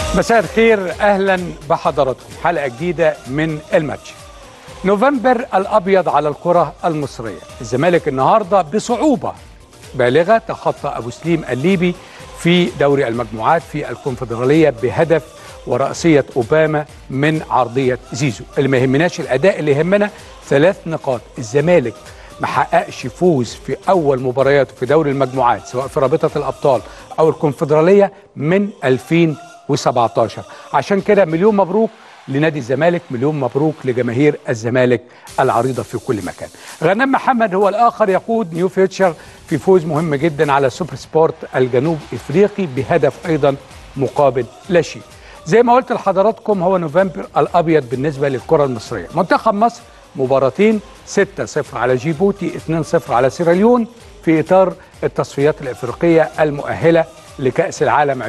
مساء الخير اهلا بحضراتكم حلقه جديده من الماتش نوفمبر الابيض على الكره المصريه الزمالك النهارده بصعوبه بالغه تخطى ابو سليم الليبي في دوري المجموعات في الكونفدراليه بهدف ورأسية أوباما من عرضية زيزو اللي ما يهمناش الأداء اللي يهمنا ثلاث نقاط الزمالك ما حققش فوز في أول مبارياته في دوري المجموعات سواء في رابطة الأبطال أو الكونفدرالية من 2017 عشان كده مليون مبروك لنادي الزمالك مليون مبروك لجماهير الزمالك العريضة في كل مكان غنام محمد هو الآخر يقود نيو فيوتشر في فوز مهم جدا على سوبر سبورت الجنوب إفريقي بهدف أيضا مقابل لا شيء زي ما قلت لحضراتكم هو نوفمبر الابيض بالنسبه للكره المصريه منتخب مصر مباراتين 6-0 على جيبوتي 2-0 على سيراليون في اطار التصفيات الافريقيه المؤهله لكاس العالم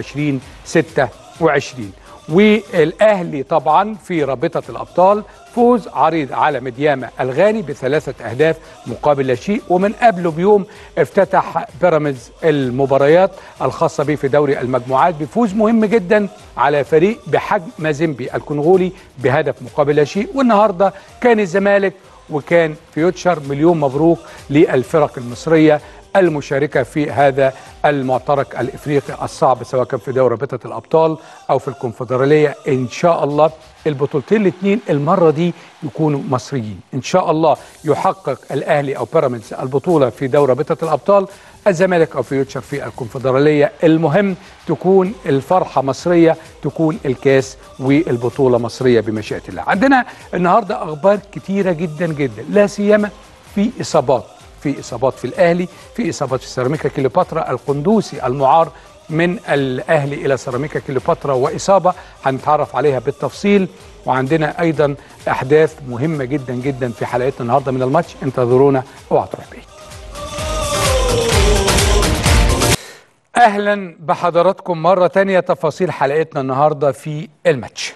2026 والاهلي طبعا في رابطه الابطال فوز عريض على مديامه الغاني بثلاثه اهداف مقابل لا شيء ومن قبله بيوم افتتح بيراميدز المباريات الخاصه به في دوري المجموعات بفوز مهم جدا على فريق بحجم مازيمبي الكونغولي بهدف مقابل لا شيء والنهارده كان الزمالك وكان فيوتشر مليون مبروك للفرق المصريه المشاركة في هذا المعترك الإفريقي الصعب سواء كان في دوري رابطة الأبطال أو في الكونفدرالية إن شاء الله البطولتين الاثنين المرة دي يكونوا مصريين إن شاء الله يحقق الأهلي أو بيراميدز البطولة في دوري رابطة الأبطال الزمالك أو فيوتشر في الكونفدرالية المهم تكون الفرحة مصرية تكون الكاس والبطولة مصرية بمشيئة الله عندنا النهاردة أخبار كتيرة جدا جدا لا سيما في إصابات في اصابات في الاهلي في اصابات في سيراميكا كليوباترا القندوسي المعار من الاهلي الى سيراميكا كليوباترا واصابه هنتعرف عليها بالتفصيل وعندنا ايضا احداث مهمه جدا جدا في حلقتنا النهارده من الماتش انتظرونا اوعى تروح بعيد اهلا بحضراتكم مره تانية تفاصيل حلقتنا النهارده في الماتش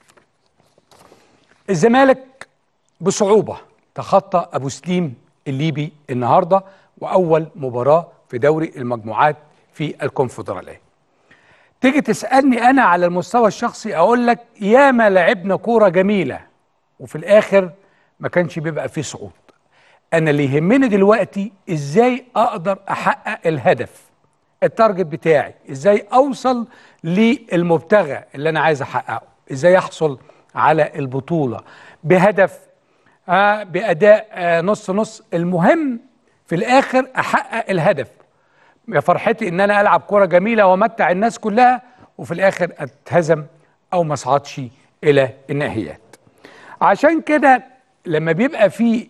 الزمالك بصعوبه تخطى ابو سليم الليبي النهارده واول مباراه في دوري المجموعات في الكونفدراليه. تيجي تسالني انا على المستوى الشخصي اقول لك ياما لعبنا كوره جميله وفي الاخر ما كانش بيبقى فيه صعود. انا اللي يهمني دلوقتي ازاي اقدر احقق الهدف التارجت بتاعي، ازاي اوصل للمبتغى اللي انا عايز احققه، ازاي احصل على البطوله بهدف آه باداء آه نص نص المهم في الاخر احقق الهدف يا فرحتي ان انا العب كره جميله وامتع الناس كلها وفي الاخر اتهزم او ما اصعدش الى النهائيات عشان كده لما بيبقى في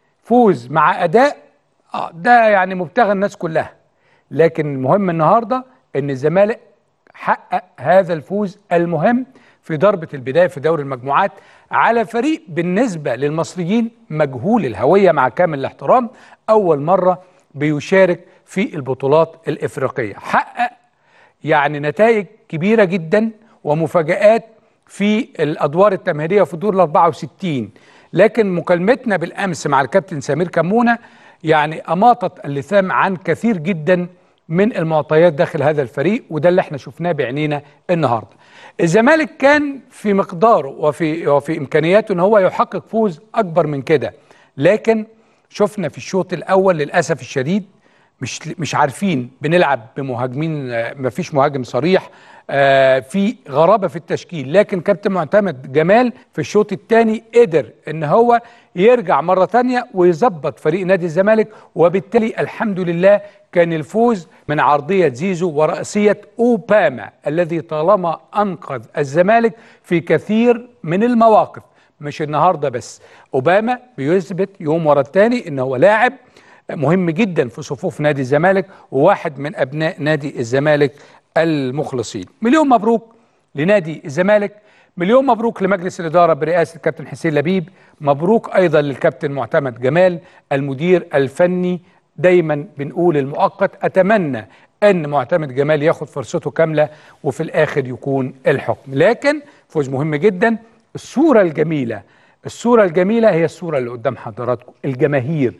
فوز مع اداء آه ده يعني مبتغى الناس كلها لكن المهم النهارده ان الزمالك حقق هذا الفوز المهم في ضربة البداية في دوري المجموعات على فريق بالنسبة للمصريين مجهول الهوية مع كامل الاحترام أول مرة بيشارك في البطولات الإفريقية حقق يعني نتائج كبيرة جدا ومفاجآت في الأدوار التمهيدية في دور ال 64 لكن مكالمتنا بالأمس مع الكابتن سمير كمونة يعني أماطت اللثام عن كثير جدا من المعطيات داخل هذا الفريق وده اللي احنا شفناه بعينينا النهارده. الزمالك كان في مقداره وفي وفي امكانياته ان هو يحقق فوز اكبر من كده لكن شفنا في الشوط الاول للاسف الشديد مش مش عارفين بنلعب بمهاجمين ما فيش مهاجم صريح آه في غرابه في التشكيل لكن كابتن معتمد جمال في الشوط الثاني قدر ان هو يرجع مره ثانيه ويظبط فريق نادي الزمالك وبالتالي الحمد لله كان الفوز من عرضيه زيزو وراسيه اوباما الذي طالما انقذ الزمالك في كثير من المواقف مش النهارده بس اوباما بيثبت يوم ورا الثاني ان هو لاعب مهم جدا في صفوف نادي الزمالك وواحد من ابناء نادي الزمالك المخلصين مليون مبروك لنادي الزمالك مليون مبروك لمجلس الإدارة برئاسة الكابتن حسين لبيب مبروك أيضا للكابتن معتمد جمال المدير الفني دايما بنقول المؤقت أتمنى أن معتمد جمال ياخد فرصته كاملة وفي الآخر يكون الحكم لكن فوز مهم جدا الصورة الجميلة الصورة الجميلة هي الصورة اللي قدام حضراتكم الجماهير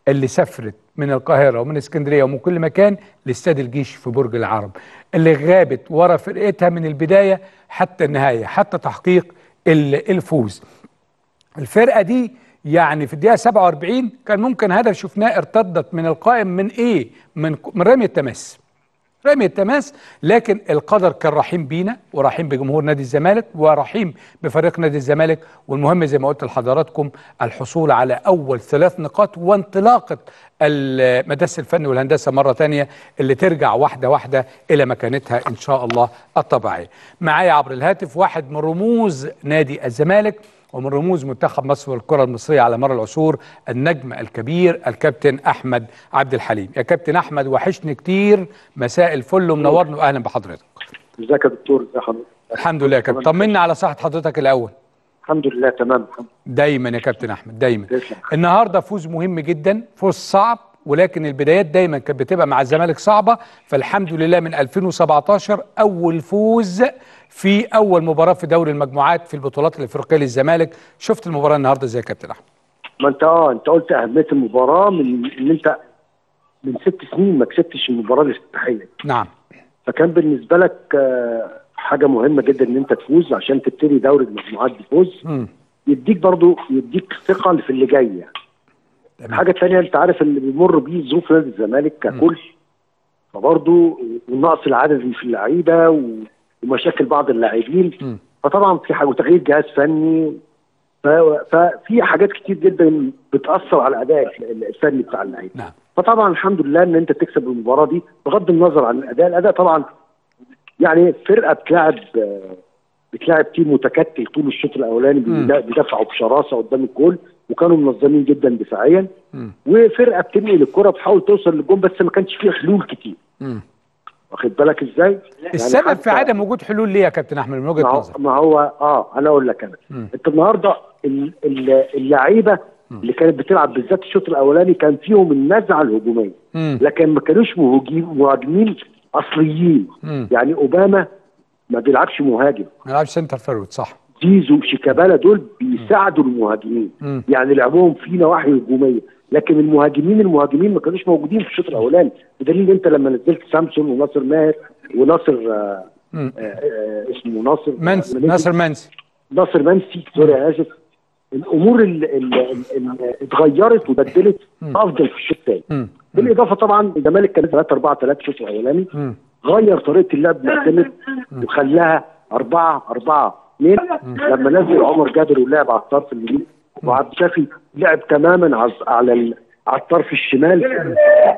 اللي سافرت من القاهره ومن اسكندريه ومن كل مكان لاستاد الجيش في برج العرب اللي غابت ورا فرقتها من البدايه حتى النهايه حتى تحقيق ال- الفوز الفرقه دي يعني في الدقيقه 47 كان ممكن هدف شفناه ارتدت من القائم من ايه من من رمي التماس رمي التماس لكن القدر كان رحيم بينا ورحيم بجمهور نادي الزمالك ورحيم بفريق نادي الزمالك والمهم زي ما قلت لحضراتكم الحصول على اول ثلاث نقاط وانطلاقه المدرسه الفن والهندسه مره تانية اللي ترجع واحده واحده الى مكانتها ان شاء الله الطبيعيه. معايا عبر الهاتف واحد من رموز نادي الزمالك ومن رموز منتخب مصر والكرة المصرية على مر العصور النجم الكبير الكابتن أحمد عبد الحليم يا كابتن أحمد وحشني كتير مساء الفل ومنورنا وأهلا بحضرتك ازيك يا دكتور ازي حضرتك الحمد لله يا كابتن طمنا على صحة حضرتك الأول الحمد لله تمام الحمد دايما يا كابتن أحمد دايما تسلم. النهاردة فوز مهم جدا فوز صعب ولكن البدايات دايما كانت بتبقى مع الزمالك صعبة فالحمد لله من 2017 أول فوز في أول مباراة في دوري المجموعات في البطولات الأفريقية للزمالك شفت المباراة النهاردة ازاي يا كابتن أحمد ما انت اه انت قلت اهميه المباراه من ان انت من ست سنين ما كسبتش المباراه الافتتاحيه نعم فكان بالنسبه لك آه، حاجه مهمه جدا ان انت تفوز عشان تبتدي دوري المجموعات بفوز مم. يديك برضو يديك ثقه في اللي جاي يعني. تمام. الحاجه الثانيه انت عارف اللي بيمر بيه ظروف نادي الزمالك ككل فبرضو والنقص العددي في اللعيبه و- ومشاكل بعض اللاعبين مم. فطبعا في حاجه وتغيير جهاز فني ف- ففي حاجات كتير جدا بتاثر على الاداء الفني بتاع اللعيبه نعم فطبعا الحمد لله ان انت تكسب المباراه دي بغض النظر عن الاداء الاداء طبعا يعني فرقه بتلعب آه، بتلعب تيم متكتل طول الشوط الاولاني مم. بيدا- بيدافعوا بشراسه قدام الجول وكانوا منظمين جدا دفاعيا مم. وفرقه بتنقل الكره بتحاول توصل للجون بس ما كانش فيها حلول كتير مم. واخد بالك ازاي؟ يعني السبب حتى- في عدم وجود حلول ليه يا كابتن احمد من وجهه ما هو, نظرك ما هو اه انا اقول لك انا مم. انت النهارده ال- ال- اللعيبه اللي كانت بتلعب بالذات الشوط الاولاني كان فيهم النزعه الهجوميه مم. لكن ما كانوش مهاجمين مهاجمين اصليين مم. يعني اوباما ما بيلعبش مهاجم ما يلعبش سنتر فيرود صح زيزو شيكابالا دول بيساعدوا المهاجمين مم. يعني لعبهم في نواحي هجوميه لكن المهاجمين المهاجمين ما كانوش موجودين في الشوط الاولاني بدليل انت لما نزلت سامسون وناصر ماهر وناصر آه مم. آه آه اسمه ناصر منس منسي. ناصر منسي ناصر منسي سوري انا اسف الامور اللي اتغيرت وبدلت افضل في الشوط الثاني مم. بالاضافه طبعا الزمالك كان 3 4 3 الشوط الاولاني مم. غير طريقه اللعب معتمد وخلاها 4 4 2 لما نزل عمر جابر ولعب على الطرف اليمين وعبد الشافي لعب تماما على على ال- على الطرف الشمال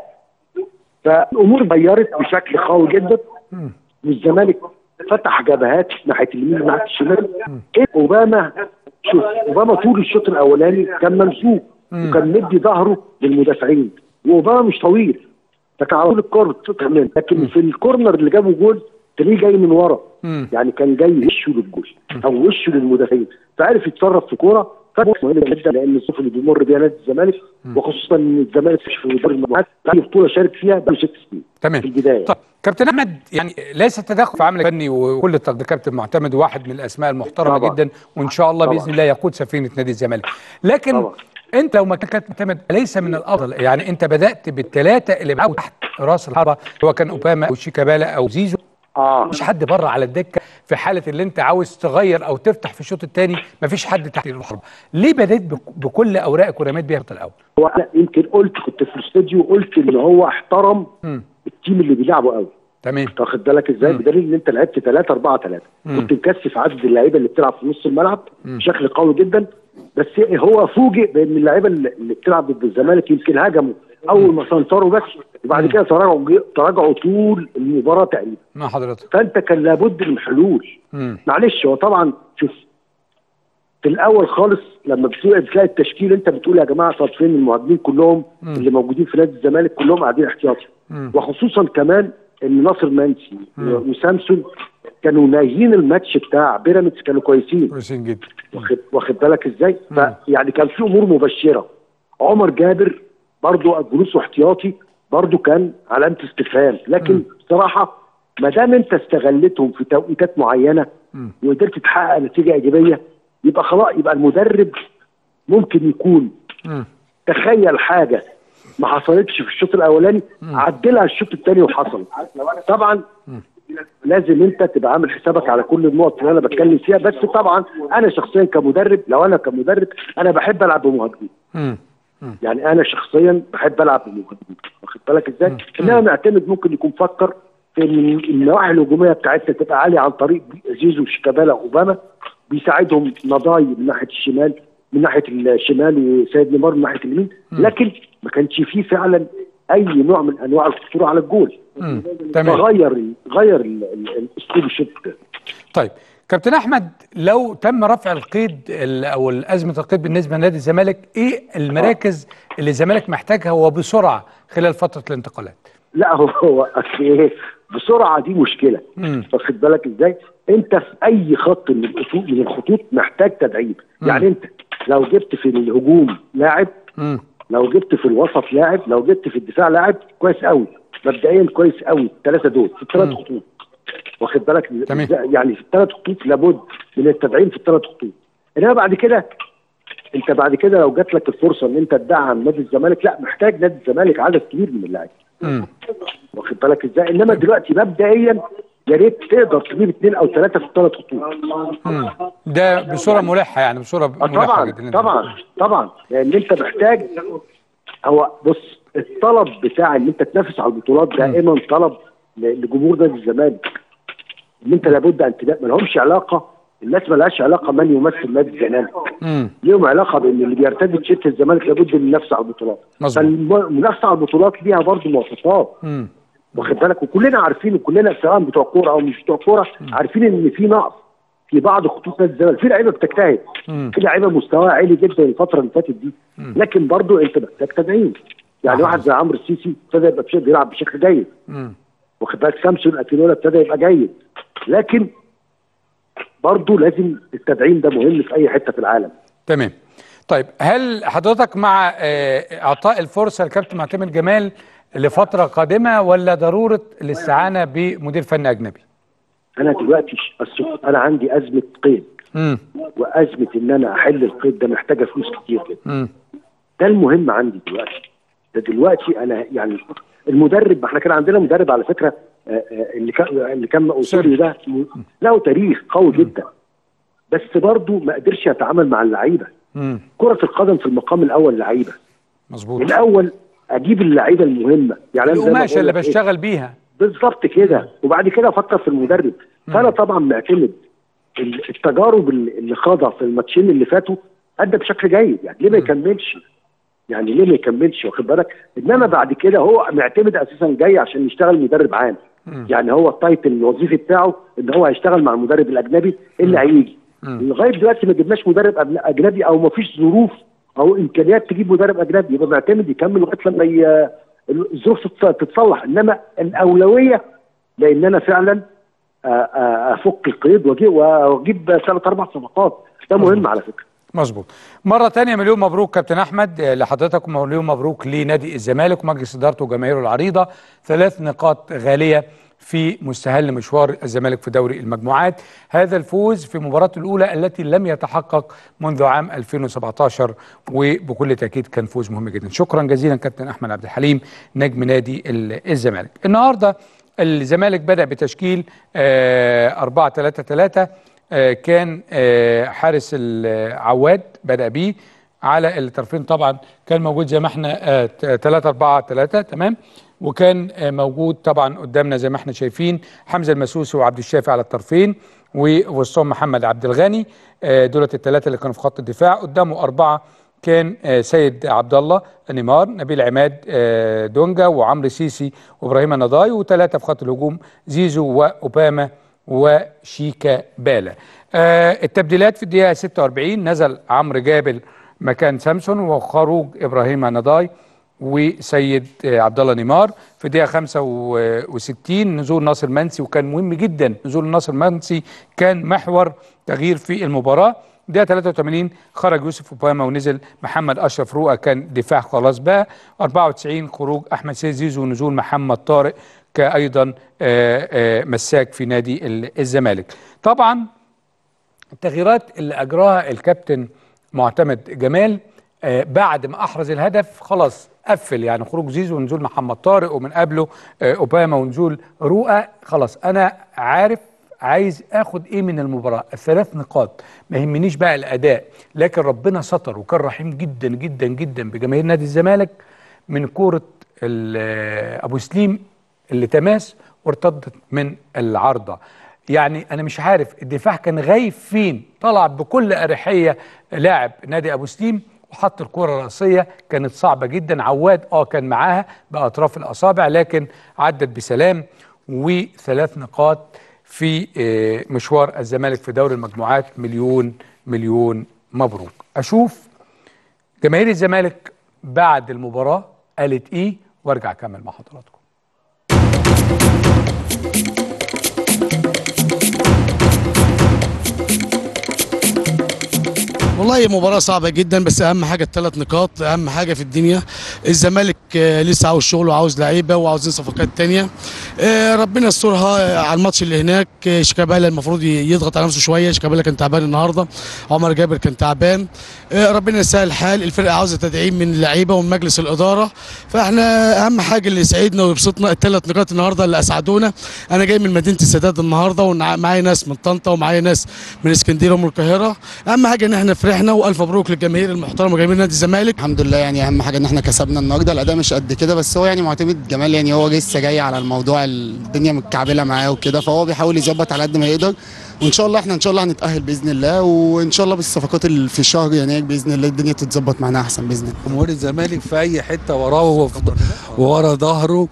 فالامور اتغيرت بشكل قوي جدا مم. والزمالك فتح جبهات ناحيه اليمين وناحيه الشمال إيه اوباما شوف اوباما طول الشوط الاولاني كان ممسوك وكان مدي ظهره للمدافعين واوباما مش طويل فكان على طول الكوره بتتقطع منه لكن في الكورنر اللي جابه جول تلاقيه جاي من ورا مم. يعني كان جاي وشه للجول او وشه للمدافعين فعرف يتصرف في كوره فمهم جدا لان الظروف اللي بيمر بيها نادي الزمالك وخصوصا ان الزمالك مش في دوري المجموعات اي بطوله شارك فيها بقى ست سنين تمام في البدايه طيب كابتن احمد يعني ليس التدخل في عمل فني وكل التقدير كابتن معتمد واحد من الاسماء المحترمه طبعا. جدا وان شاء الله طبعا. باذن الله يقود سفينه نادي الزمالك لكن طبعا. انت لو ما كانت معتمد ليس من الافضل يعني انت بدات بالثلاثه اللي معاهم تحت راس الحربه سواء كان اوباما او شيكابالا او زيزو اه مش حد بره على الدكه في حاله اللي انت عاوز تغير او تفتح في الشوط الثاني مفيش حد تحت الحربه ليه بدات بك- بكل اوراقك ورميت بيها الشوط الاول هو انا يمكن قلت كنت في الاستوديو قلت ان هو احترم مم. التيم اللي بيلعبه قوي تمام انت واخد بالك ازاي مم. بدليل ان انت لعبت 3 4 3 مم. كنت مكثف عدد اللعيبه اللي بتلعب في نص الملعب بشكل قوي جدا بس هو فوجئ بان اللعيبه اللي اللي بتلعب ضد الزمالك يمكن هجموا اول ما سنطروا بس وبعد كده تراجعوا تراجعوا طول المباراه تقريبا مع حضرتك فانت كان لابد من حلول مم. معلش هو طبعا شوف في الاول خالص لما بتلاقي بتلاقي التشكيل انت بتقول يا جماعه طب فين المهاجمين كلهم اللي موجودين في نادي الزمالك كلهم قاعدين احتياطي مم. وخصوصا كمان ان ناصر منسي و- وسامسون كانوا ناهيين الماتش بتاع بيراميدز كانوا كويسين كويسين جدا واخد واخد بالك ازاي؟ فيعني كان في امور مبشره عمر جابر برضو جلوسه احتياطي برضو كان علامه استفهام لكن بصراحه ما دام انت استغلتهم في توقيتات معينه وقدرت تحقق نتيجه ايجابيه يبقى خلاص يبقى المدرب ممكن يكون مم. تخيل حاجه ما حصلتش في الشوط الاولاني عدلها الشوط الثاني وحصل طبعا لازم انت تبقى عامل حسابك على كل النقط اللي انا بتكلم فيها بس طبعا انا شخصيا كمدرب لو انا كمدرب انا بحب العب بمهاجمين مم. يعني انا شخصيا بحب العب بمهاجمين واخد بالك ازاي؟ انما معتمد ممكن يكون فكر في ان النواحي الهجوميه بتاعتنا تبقى عاليه عن طريق زيزو وشيكابالا واوباما بيساعدهم نضاي من ناحيه الشمال من ناحيه الشمال وسيد نيمار من ناحيه اليمين لكن ما كانش فيه فعلا اي نوع من انواع الخطوره على الجول مم. تمام فغير غير ال- ال- الاسلوب الشوط الثاني طيب كابتن احمد لو تم رفع القيد ال- او ازمه القيد بالنسبه لنادي الزمالك ايه المراكز اللي الزمالك محتاجها وبسرعه خلال فتره الانتقالات لا هو هو أصل إيه؟ بسرعه دي مشكله مم. واخد بالك ازاي؟ انت في اي خط من الخطوط من الخطوط محتاج تدعيم، يعني انت لو جبت في الهجوم لاعب مم. لو جبت في الوسط لاعب لو جبت في الدفاع لاعب كويس قوي مبدئيا كويس قوي الثلاثه دول في الثلاث مم. خطوط واخد بالك تمام. إزاي؟ يعني في الثلاث خطوط لابد من التدعيم في الثلاث خطوط انما بعد كده انت بعد كده لو جات لك الفرصه ان انت تدعم نادي الزمالك لا محتاج نادي الزمالك عدد كبير من اللاعبين مم. واخد بالك ازاي انما دلوقتي مبدئيا يا ريت تقدر تجيب اثنين او ثلاثه في الثلاث خطوط مم. ده بصوره ملحه يعني بصوره آه ملحه طبعا جدا طبعا طبعا لان انت محتاج هو بص الطلب بتاع ان انت تنافس على البطولات دائما طلب ل- لجمهور نادي الزمالك ان انت لابد ان تبقى ما لهمش علاقه الناس ما لهاش علاقه من يمثل نادي الزمالك مم. ليهم علاقه بان اللي بيرتدي تيشيرت الزمالك لابد من ينافس على البطولات مظبوط. فالمنافسه على البطولات ليها برضه مواصفات مم. واخد بالك وكلنا عارفين وكلنا سواء بتوع كوره او مش بتوع كوره عارفين ان في نقص في بعض خطوط نادي الزمالك في لعيبه بتجتهد مم. في لعيبه مستواها عالي جدا الفتره اللي فاتت دي لكن برضه انت محتاج تدعيم يعني واحد زي عمرو السيسي ابتدى يبقى بشكل بيلعب بشكل جيد مم. واخد بالك سامسون اكينولا ابتدى يبقى جيد لكن برضه لازم التدعيم ده مهم في اي حته في العالم تمام طيب هل حضرتك مع آه، اعطاء الفرصه لكابتن معتمد جمال لفتره قادمه ولا ضروره الاستعانه بمدير فني اجنبي؟ انا دلوقتي ش- أصل انا عندي ازمه قيد امم وازمه ان انا احل القيد ده محتاجه فلوس كتير جدا امم ده المهم عندي دلوقتي ده دلوقتي انا يعني المدرب ما احنا كان عندنا مدرب على فكره آه، آه، اللي كان اللي كان اوصولي ده م- له تاريخ قوي جدا بس برضه ما قدرش يتعامل مع اللعيبه امم كره القدم في المقام الاول لعيبه مظبوط الاول اجيب اللعيبه المهمه يعني أنا زي ما القماشه بقول اللي لك إيه، بشتغل بيها بالظبط كده وبعد كده افكر في المدرب فانا طبعا معتمد ال- التجارب اللي اللي خاضها في الماتشين اللي فاتوا ادى بشكل جيد يعني ليه ما يكملش يعني ليه ما يكملش واخد بالك انما بعد كده هو معتمد اساسا جاي عشان يشتغل مدرب عام يعني هو التايتل الوظيفي بتاعه ان هو هيشتغل مع المدرب الاجنبي اللي هيجي لغايه دلوقتي ما جبناش مدرب أجن- اجنبي او ما فيش ظروف او امكانيات تجيب مدرب اجنبي يبقى معتمد يكمل لغايه لما ي... الظروف تتص- تتصلح انما الاولويه لان انا فعلا آه، آه، افك القيد واجيب واجيب ثلاث اربع صفقات ده مهم على فكره مظبوط مرة تانية مليون مبروك كابتن أحمد آه، لحضرتك ومليون مبروك لنادي الزمالك ومجلس إدارته وجماهيره العريضة ثلاث نقاط غالية في مستهل مشوار الزمالك في دوري المجموعات هذا الفوز في مباراته الأولى التي لم يتحقق منذ عام 2017 وبكل تأكيد كان فوز مهم جدا شكرا جزيلا كابتن أحمد عبد الحليم نجم نادي ال- الزمالك النهاردة الزمالك بدأ بتشكيل 4 3 3 آه، كان آه، حارس العواد بدأ بيه على الطرفين طبعا كان موجود زي ما احنا 3 4 3 تمام وكان آه، موجود طبعا قدامنا زي ما احنا شايفين حمزه المسوسي وعبد الشافي على الطرفين ووسطهم محمد عبد الغني آه، دولت الثلاثه اللي كانوا في خط الدفاع قدامه اربعه كان آه، سيد عبد الله نيمار نبيل عماد آه، دونجا وعمرو سيسي وابراهيم النضاي وثلاثه في خط الهجوم زيزو واوباما وشيكا بالا آه التبديلات في الدقيقه 46 نزل عمرو جابل مكان سامسون وخروج ابراهيم نضاي وسيد آه عبد الله نيمار في الدقيقه 65 نزول ناصر منسي وكان مهم جدا نزول ناصر منسي كان محور تغيير في المباراه دقيقة 83 خرج يوسف اوباما ونزل محمد اشرف رؤى كان دفاع خلاص بقى 94 خروج احمد سيد زيزو ونزول محمد طارق كايضا آه، آه، مساك في نادي ال- الزمالك طبعا التغييرات اللي اجراها الكابتن معتمد جمال آه، بعد ما احرز الهدف خلاص قفل يعني خروج زيزو ونزول محمد طارق ومن قبله آه، اوباما ونزول رؤى خلاص انا عارف عايز اخد ايه من المباراه الثلاث نقاط ما يهمنيش بقى الاداء لكن ربنا ستر وكان رحيم جدا جدا جدا بجماهير نادي الزمالك من كوره ال- آه، ابو سليم اللي تماس وارتدت من العارضه يعني انا مش عارف الدفاع كان غايب فين طلع بكل اريحيه لاعب نادي ابو سليم وحط الكره الراسيه كانت صعبه جدا عواد اه كان معاها باطراف الاصابع لكن عدت بسلام وثلاث نقاط في آه، مشوار الزمالك في دوري المجموعات مليون مليون مبروك اشوف جماهير الزمالك بعد المباراه قالت ايه وارجع اكمل مع حضراتكم والله مباراة صعبة جدا بس أهم حاجة الثلاث نقاط أهم حاجة في الدنيا الزمالك آه، لسه عاوز شغل وعاوز لعيبة وعاوزين صفقات تانية آه، ربنا يسترها آه، على الماتش اللي هناك آه، شيكابالا المفروض ي- يضغط على نفسه شوية شيكابالا كان تعبان النهاردة عمر جابر كان تعبان آه، ربنا يسهل الحال الفرقة عاوزة تدعيم من اللعيبة ومن مجلس الإدارة فاحنا أهم حاجة اللي يسعدنا ويبسطنا الثلاث نقاط النهاردة اللي أسعدونا أنا جاي من مدينة السادات النهاردة ومعايا ناس من طنطا ومعايا ناس من اسكندرية ومن القاهرة أهم حاجة إن احنا فرحنا وألف مبروك للجماهير المحترمة وجماهير نادي الزمالك الحمد لله يعني اهم حاجه ان احنا كسبنا النهارده الاداء مش قد كده بس هو يعني معتمد جمال يعني هو لسه جاي على الموضوع الدنيا متكعبله معاه وكده فهو بيحاول يظبط على قد ما يقدر وان شاء الله احنا ان شاء الله هنتاهل باذن الله وان شاء الله بالصفقات اللي في شهر يناير باذن الله الدنيا تتظبط معانا احسن باذن الله جمهور الزمالك في اي حته وراه وفي- وورا ظهره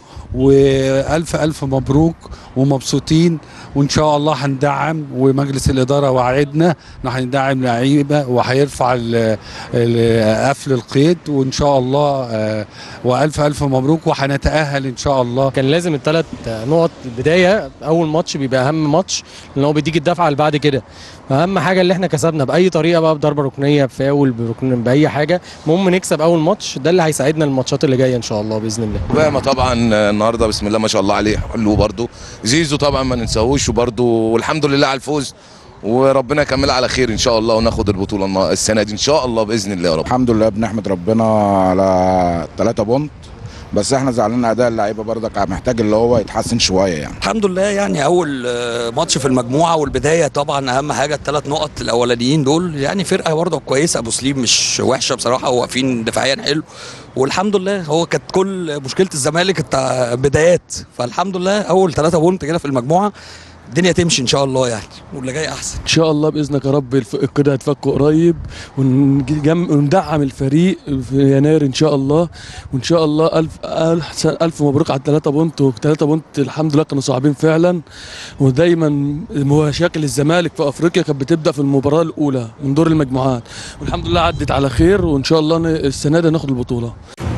والف الف مبروك ومبسوطين وان شاء الله هندعم ومجلس الاداره وعدنا ان هندعم لعيبه وهيرفع ال- ال- قفل القيد وان شاء الله آه، والف الف مبروك وهنتاهل ان شاء الله كان لازم الثلاث نقط البدايه اول ماتش بيبقى اهم ماتش لان هو بيديك الدفعه اللي بعد كده اهم حاجه اللي احنا كسبنا باي طريقه بقى بضربه ركنيه بفاول بركن باي حاجه المهم نكسب اول ماتش ده اللي هيساعدنا الماتشات اللي جايه ان شاء الله باذن الله اوباما طبعا النهارده بسم الله ما شاء الله عليه حلو برضه زيزو طبعا ما ننساهوش وبرضه والحمد لله على الفوز وربنا يكملها على خير ان شاء الله وناخد البطوله النا- السنه دي ان شاء الله باذن الله يا رب الحمد لله بنحمد ربنا على 3 بونت بس احنا زعلانين اداء اللعيبه برضك محتاج اللي هو يتحسن شويه يعني الحمد لله يعني اول آه، ماتش في المجموعه والبدايه طبعا اهم حاجه الثلاث نقط الاولانيين دول يعني فرقه برضه كويسه ابو سليم مش وحشه بصراحه واقفين دفاعيا حلو والحمد لله هو كانت كل مشكله الزمالك الت- بدايات فالحمد لله اول ثلاثه بونت كده في المجموعه الدنيا تمشي ان شاء الله يعني واللي جاي احسن ان شاء الله باذنك يا رب الف- القيد هتفك قريب ونجم- وندعم الفريق في يناير ان شاء الله وان شاء الله الف الف, ألف مبروك على الثلاثه بونت والثلاثه بونت الحمد لله كانوا صعبين فعلا ودايما مشاكل الزمالك في افريقيا كانت بتبدا في المباراه الاولى من دور المجموعات والحمد لله عدت على خير وان شاء الله ن- السنه دي ناخد البطوله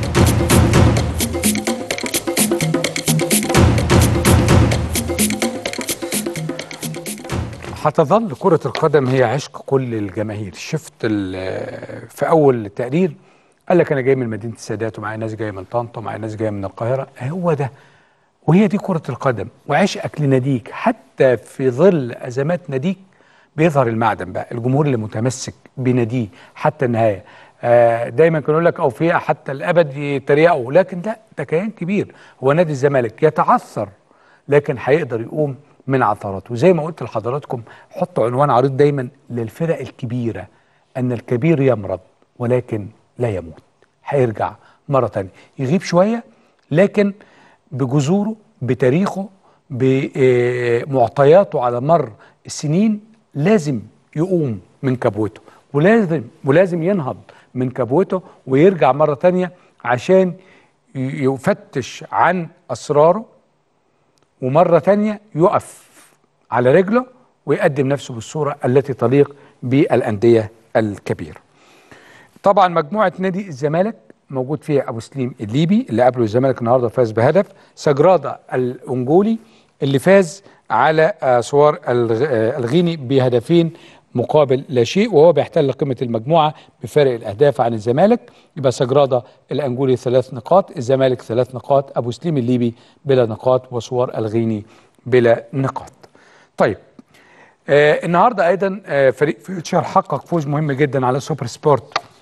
هتظل كرة القدم هي عشق كل الجماهير شفت ال- في أول تقرير قال لك أنا جاي من مدينة السادات ومعايا ناس جاية من طنطا ومعايا ناس جاية من القاهرة هو ده وهي دي كرة القدم وعشقك لناديك حتى في ظل أزمات ناديك بيظهر المعدن بقى الجمهور اللي متمسك بناديه حتى النهاية آه، دايما كانوا يقول لك أوفياء حتى الأبد يتريقوا لكن لا ده كيان كبير هو نادي الزمالك يتعثر لكن هيقدر يقوم من عثراته وزي ما قلت لحضراتكم حطوا عنوان عريض دايما للفرق الكبيرة أن الكبير يمرض ولكن لا يموت هيرجع مرة تانية يغيب شوية لكن بجذوره بتاريخه بمعطياته على مر السنين لازم يقوم من كبوته ولازم ولازم ينهض من كبوته ويرجع مرة تانية عشان ي- يفتش عن أسراره ومرة تانية يقف على رجله ويقدم نفسه بالصورة التي تليق بالأندية الكبيرة طبعا مجموعة نادي الزمالك موجود فيها أبو سليم الليبي اللي قابله الزمالك النهاردة فاز بهدف سجرادة الأنجولي اللي فاز على آه، سوار الغ- آه، الغيني بهدفين مقابل لا شيء وهو بيحتل قمة المجموعة بفارق الأهداف عن الزمالك يبقى سجرادة الأنجولي ثلاث نقاط الزمالك ثلاث نقاط أبو سليم الليبي بلا نقاط وسوار الغيني بلا نقاط طيب آه النهارده ايضا آه فريق فيوتشر حقق فوز مهم جدا على سوبر سبورت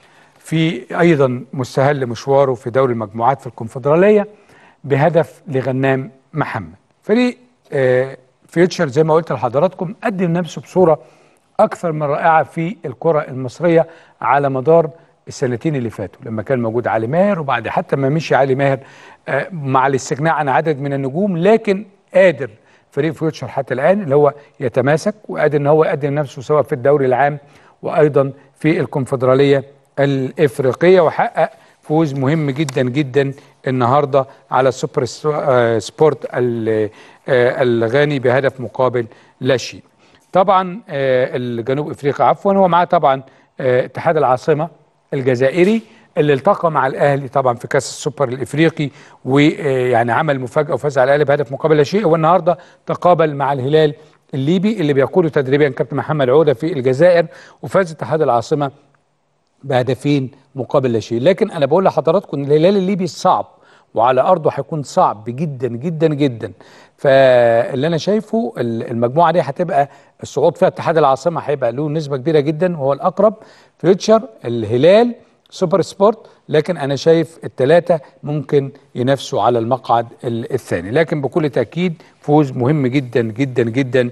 في ايضا مستهل مشواره في دوري المجموعات في الكونفدراليه بهدف لغنام محمد فريق آه، فيوتشر زي ما قلت لحضراتكم قدم نفسه بصوره اكثر من رائعه في الكره المصريه على مدار السنتين اللي فاتوا لما كان موجود علي ماهر وبعد حتى ما مشي علي ماهر آه، مع الاستغناء عن عدد من النجوم لكن قادر فريق فيوتشر حتى الان اللي هو يتماسك وقادر ان هو يقدم نفسه سواء في الدوري العام وايضا في الكونفدراليه الافريقيه وحقق فوز مهم جدا جدا النهارده على سوبر س- آه، سبورت ال- آه، الغاني بهدف مقابل لا شيء. طبعا آه، الجنوب افريقيا عفوا هو معاه طبعا آه، اتحاد العاصمه الجزائري اللي التقى مع الاهلي طبعا في كاس السوبر الافريقي ويعني عمل مفاجاه وفاز على الاهلي بهدف مقابل لا شيء والنهارده تقابل مع الهلال الليبي اللي بيقوده تدريبيا كابتن محمد عوده في الجزائر وفاز اتحاد العاصمه بهدفين مقابل لا شيء لكن انا بقول لحضراتكم ان الهلال الليبي صعب وعلى ارضه هيكون صعب جدا جدا جدا فاللي انا شايفه ال- المجموعه دي هتبقى الصعود فيها اتحاد العاصمه هيبقى له نسبه كبيره جدا وهو الاقرب فيوتشر الهلال سوبر سبورت لكن انا شايف الثلاثه ممكن ينافسوا على المقعد ال- الثاني لكن بكل تاكيد فوز مهم جدا جدا جدا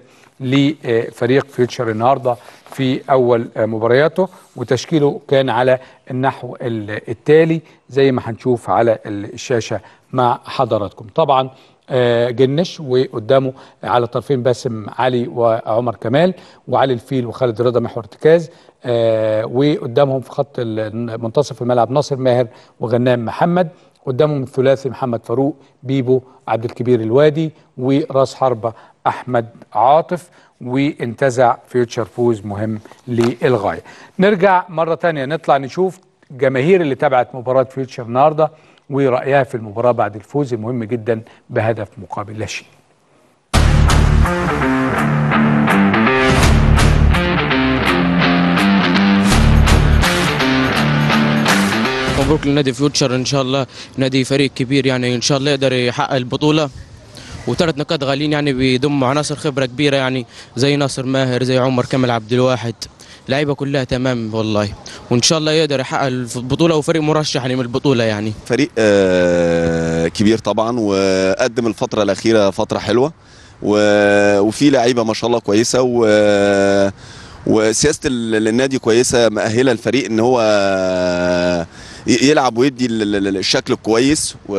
لفريق فيوتشر النهارده في اول مبارياته وتشكيله كان على النحو ال- التالي زي ما هنشوف على الشاشه مع حضراتكم طبعا آه، جنش وقدامه على الطرفين باسم علي وعمر كمال وعلي الفيل وخالد رضا محور ارتكاز آه، وقدامهم في خط ال- منتصف الملعب ناصر ماهر وغنام محمد قدامهم الثلاثي محمد فاروق بيبو عبد الكبير الوادي وراس حربة أحمد عاطف وانتزع فيوتشر فوز مهم للغاية نرجع مرة تانية نطلع نشوف جماهير اللي تابعت مباراة فيوتشر النهاردة ورأيها في المباراة بعد الفوز المهم جدا بهدف مقابل لا شيء مبروك لنادي فيوتشر ان شاء الله نادي فريق كبير يعني ان شاء الله يقدر يحقق البطوله وثلاث نقاط غاليين يعني بيضموا عناصر خبره كبيره يعني زي ناصر ماهر زي عمر كمال عبد الواحد لعيبه كلها تمام والله وان شاء الله يقدر يحقق البطوله وفريق مرشح يعني من البطوله يعني فريق آه، كبير طبعا وقدم الفترة الأخيرة فترة حلوة و- وفي لعيبة ما شاء الله كويسة و وسياسة ال- النادي كويسة مأهلة الفريق إن هو ي- يلعب ويدي ال- ال- الشكل الكويس و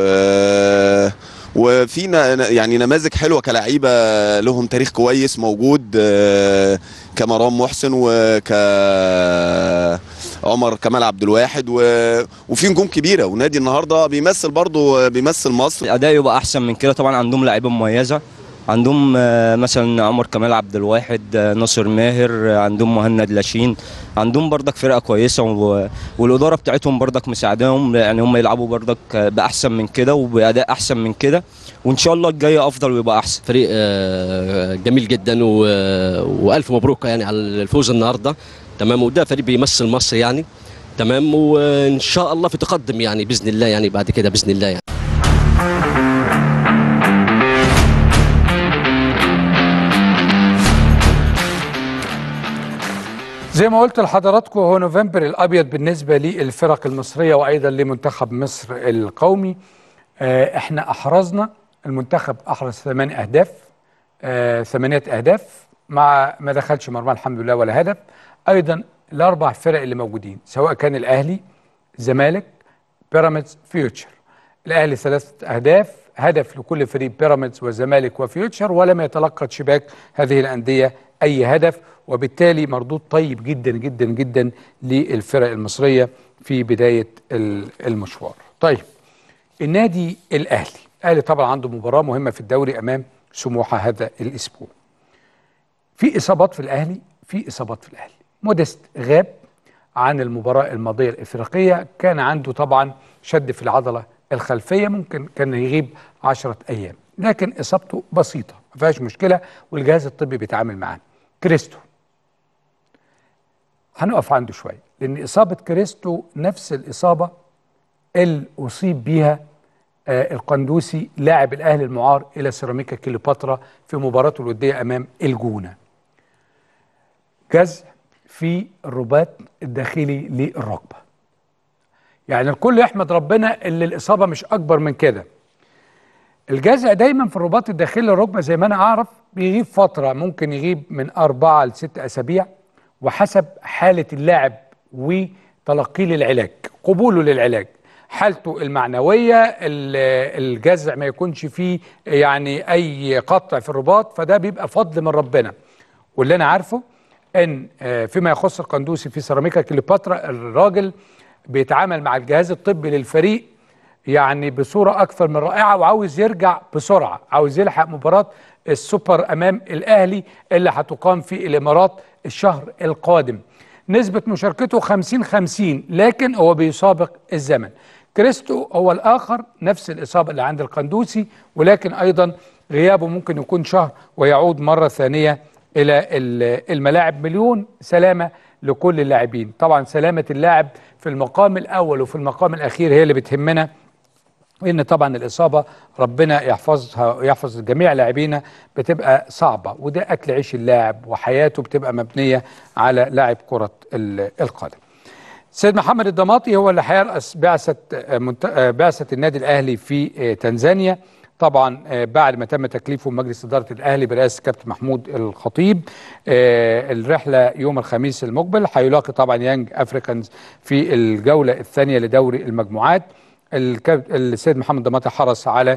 وفي ن- يعني نماذج حلوه كلعيبه لهم تاريخ كويس موجود آه، كمرام محسن وك عمر كمال عبد الواحد و... وفي نجوم كبيره ونادي النهارده بيمثل برضه بيمثل مصر الاداء يبقى احسن من كده طبعا عندهم لعيبه مميزه عندهم آه، مثلا عمر كمال عبد الواحد آه، ناصر ماهر آه، عندهم مهند لاشين عندهم برضك فرقه كويسه و... والاداره بتاعتهم برضك مساعداهم يعني هم يلعبوا برضك آه، باحسن من كده وباداء احسن من كده وان شاء الله الجاي افضل ويبقى احسن فريق آه، جميل جدا و... والف مبروك يعني على الفوز النهارده تمام وده فريق بيمثل مصر يعني تمام وان شاء الله في تقدم يعني باذن الله يعني بعد كده باذن الله يعني زي ما قلت لحضراتكم هو نوفمبر الابيض بالنسبه للفرق المصريه وايضا لمنتخب مصر القومي آه، احنا احرزنا المنتخب احرز ثمان اهداف آه، ثمانيه اهداف مع ما دخلش مرمى الحمد لله ولا هدف ايضا الاربع فرق اللي موجودين سواء كان الاهلي زمالك بيراميدز فيوتشر الاهلي ثلاثه اهداف هدف لكل فريق بيراميدز والزمالك وفيوتشر ولم يتلقى شباك هذه الانديه اي هدف وبالتالي مردود طيب جدا جدا جدا للفرق المصريه في بدايه ال- المشوار. طيب النادي الاهلي، الاهلي طبعا عنده مباراه مهمه في الدوري امام سموحه هذا الاسبوع. في اصابات في الاهلي، في اصابات في الاهلي. موديست غاب عن المباراه الماضيه الافريقيه، كان عنده طبعا شد في العضله الخلفيه ممكن كان يغيب 10 ايام، لكن اصابته بسيطه ما فيهاش مشكله والجهاز الطبي بيتعامل معاه. كريستو هنقف عنده شويه لان اصابه كريستو نفس الاصابه اللي اصيب بيها آه القندوسي لاعب الاهلي المعار الى سيراميكا كليوباترا في مباراته الوديه امام الجونه. جزع في الرباط الداخلي للركبه. يعني الكل يحمد ربنا اللي الاصابه مش اكبر من كده الجزع دايما في الرباط الداخلي للركبه زي ما انا اعرف بيغيب فتره ممكن يغيب من اربعه لست اسابيع وحسب حاله اللاعب وتلقيه للعلاج قبوله للعلاج حالته المعنويه ال- الجزع ما يكونش فيه يعني اي قطع في الرباط فده بيبقى فضل من ربنا واللي انا عارفه ان آه، فيما يخص القندوسي في سيراميكا كليوباترا الراجل بيتعامل مع الجهاز الطبي للفريق يعني بصوره اكثر من رائعه وعاوز يرجع بسرعه عاوز يلحق مباراه السوبر امام الاهلي اللي هتقام في الامارات الشهر القادم نسبه مشاركته 50 50 لكن هو بيسابق الزمن كريستو هو الاخر نفس الاصابه اللي عند القندوسي ولكن ايضا غيابه ممكن يكون شهر ويعود مره ثانيه الى ال- الملاعب مليون سلامه لكل اللاعبين طبعا سلامه اللاعب في المقام الاول وفي المقام الاخير هي اللي بتهمنا لان طبعا الاصابه ربنا يحفظها ويحفظ جميع لاعبينا بتبقى صعبه وده اكل عيش اللاعب وحياته بتبقى مبنيه على لاعب كره ال- القدم. سيد محمد الضماطي هو اللي هيرأس بعثه آه، منت- آه، بعثه النادي الاهلي في آه، تنزانيا طبعا آه، بعد ما تم تكليفه مجلس اداره الاهلي برئاسه كابتن محمود الخطيب آه، الرحله يوم الخميس المقبل هيلاقي طبعا يانج افريكانز في الجوله الثانيه لدوري المجموعات الكاب- السيد محمد ضماطي حرص على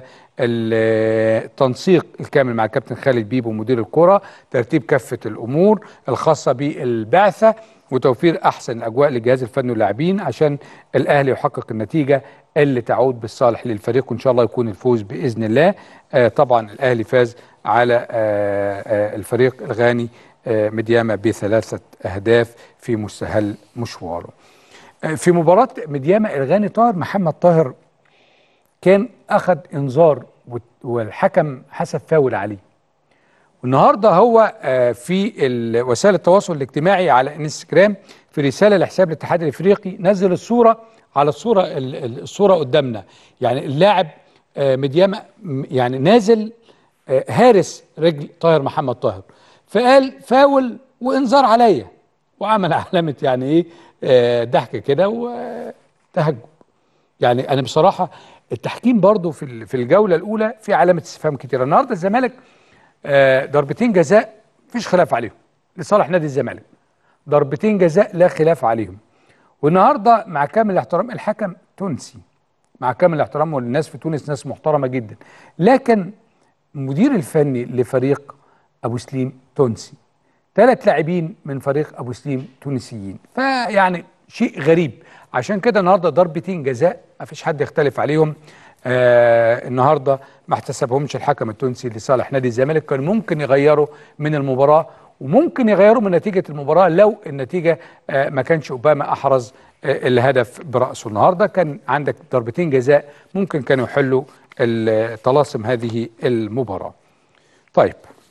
التنسيق الكامل مع الكابتن خالد بيبو مدير الكرة ترتيب كافة الأمور الخاصة بالبعثة وتوفير أحسن الأجواء للجهاز الفني واللاعبين عشان الأهلي يحقق النتيجة اللي تعود بالصالح للفريق وإن شاء الله يكون الفوز بإذن الله آه طبعا الأهلي فاز على آه آه الفريق الغاني آه مديامة بثلاثة أهداف في مستهل مشواره آه في مباراة مديامة الغاني طاهر محمد طاهر كان اخذ انذار وت- والحكم حسب فاول عليه والنهارده هو آه، في ال- وسائل التواصل الاجتماعي على انستجرام في رساله لحساب الاتحاد الافريقي نزل الصوره على الصوره ال- ال- الصوره قدامنا يعني اللاعب آه، مديامه م- يعني نازل آه، هارس رجل طاهر محمد طاهر فقال فاول وانذار عليا وعمل علامه يعني ايه آه، ضحك كده وتهجم يعني انا بصراحه التحكيم برضو في ال- في الجوله الاولى في علامه استفهام كتيره النهارده الزمالك آه، ضربتين جزاء مفيش خلاف عليهم لصالح نادي الزمالك ضربتين جزاء لا خلاف عليهم والنهارده مع كامل الاحترام الحكم تونسي مع كامل الاحترام والناس في تونس ناس محترمه جدا لكن المدير الفني لفريق ابو سليم تونسي ثلاث لاعبين من فريق ابو سليم تونسيين فيعني شيء غريب عشان كده النهارده ضربتين جزاء ما فيش حد يختلف عليهم آه النهارده ما احتسبهمش الحكم التونسي لصالح نادي الزمالك كان ممكن يغيروا من المباراه وممكن يغيروا من نتيجه المباراه لو النتيجه آه ما كانش اوباما احرز آه الهدف براسه النهارده كان عندك ضربتين جزاء ممكن كانوا يحلوا ال- طلاسم هذه المباراه طيب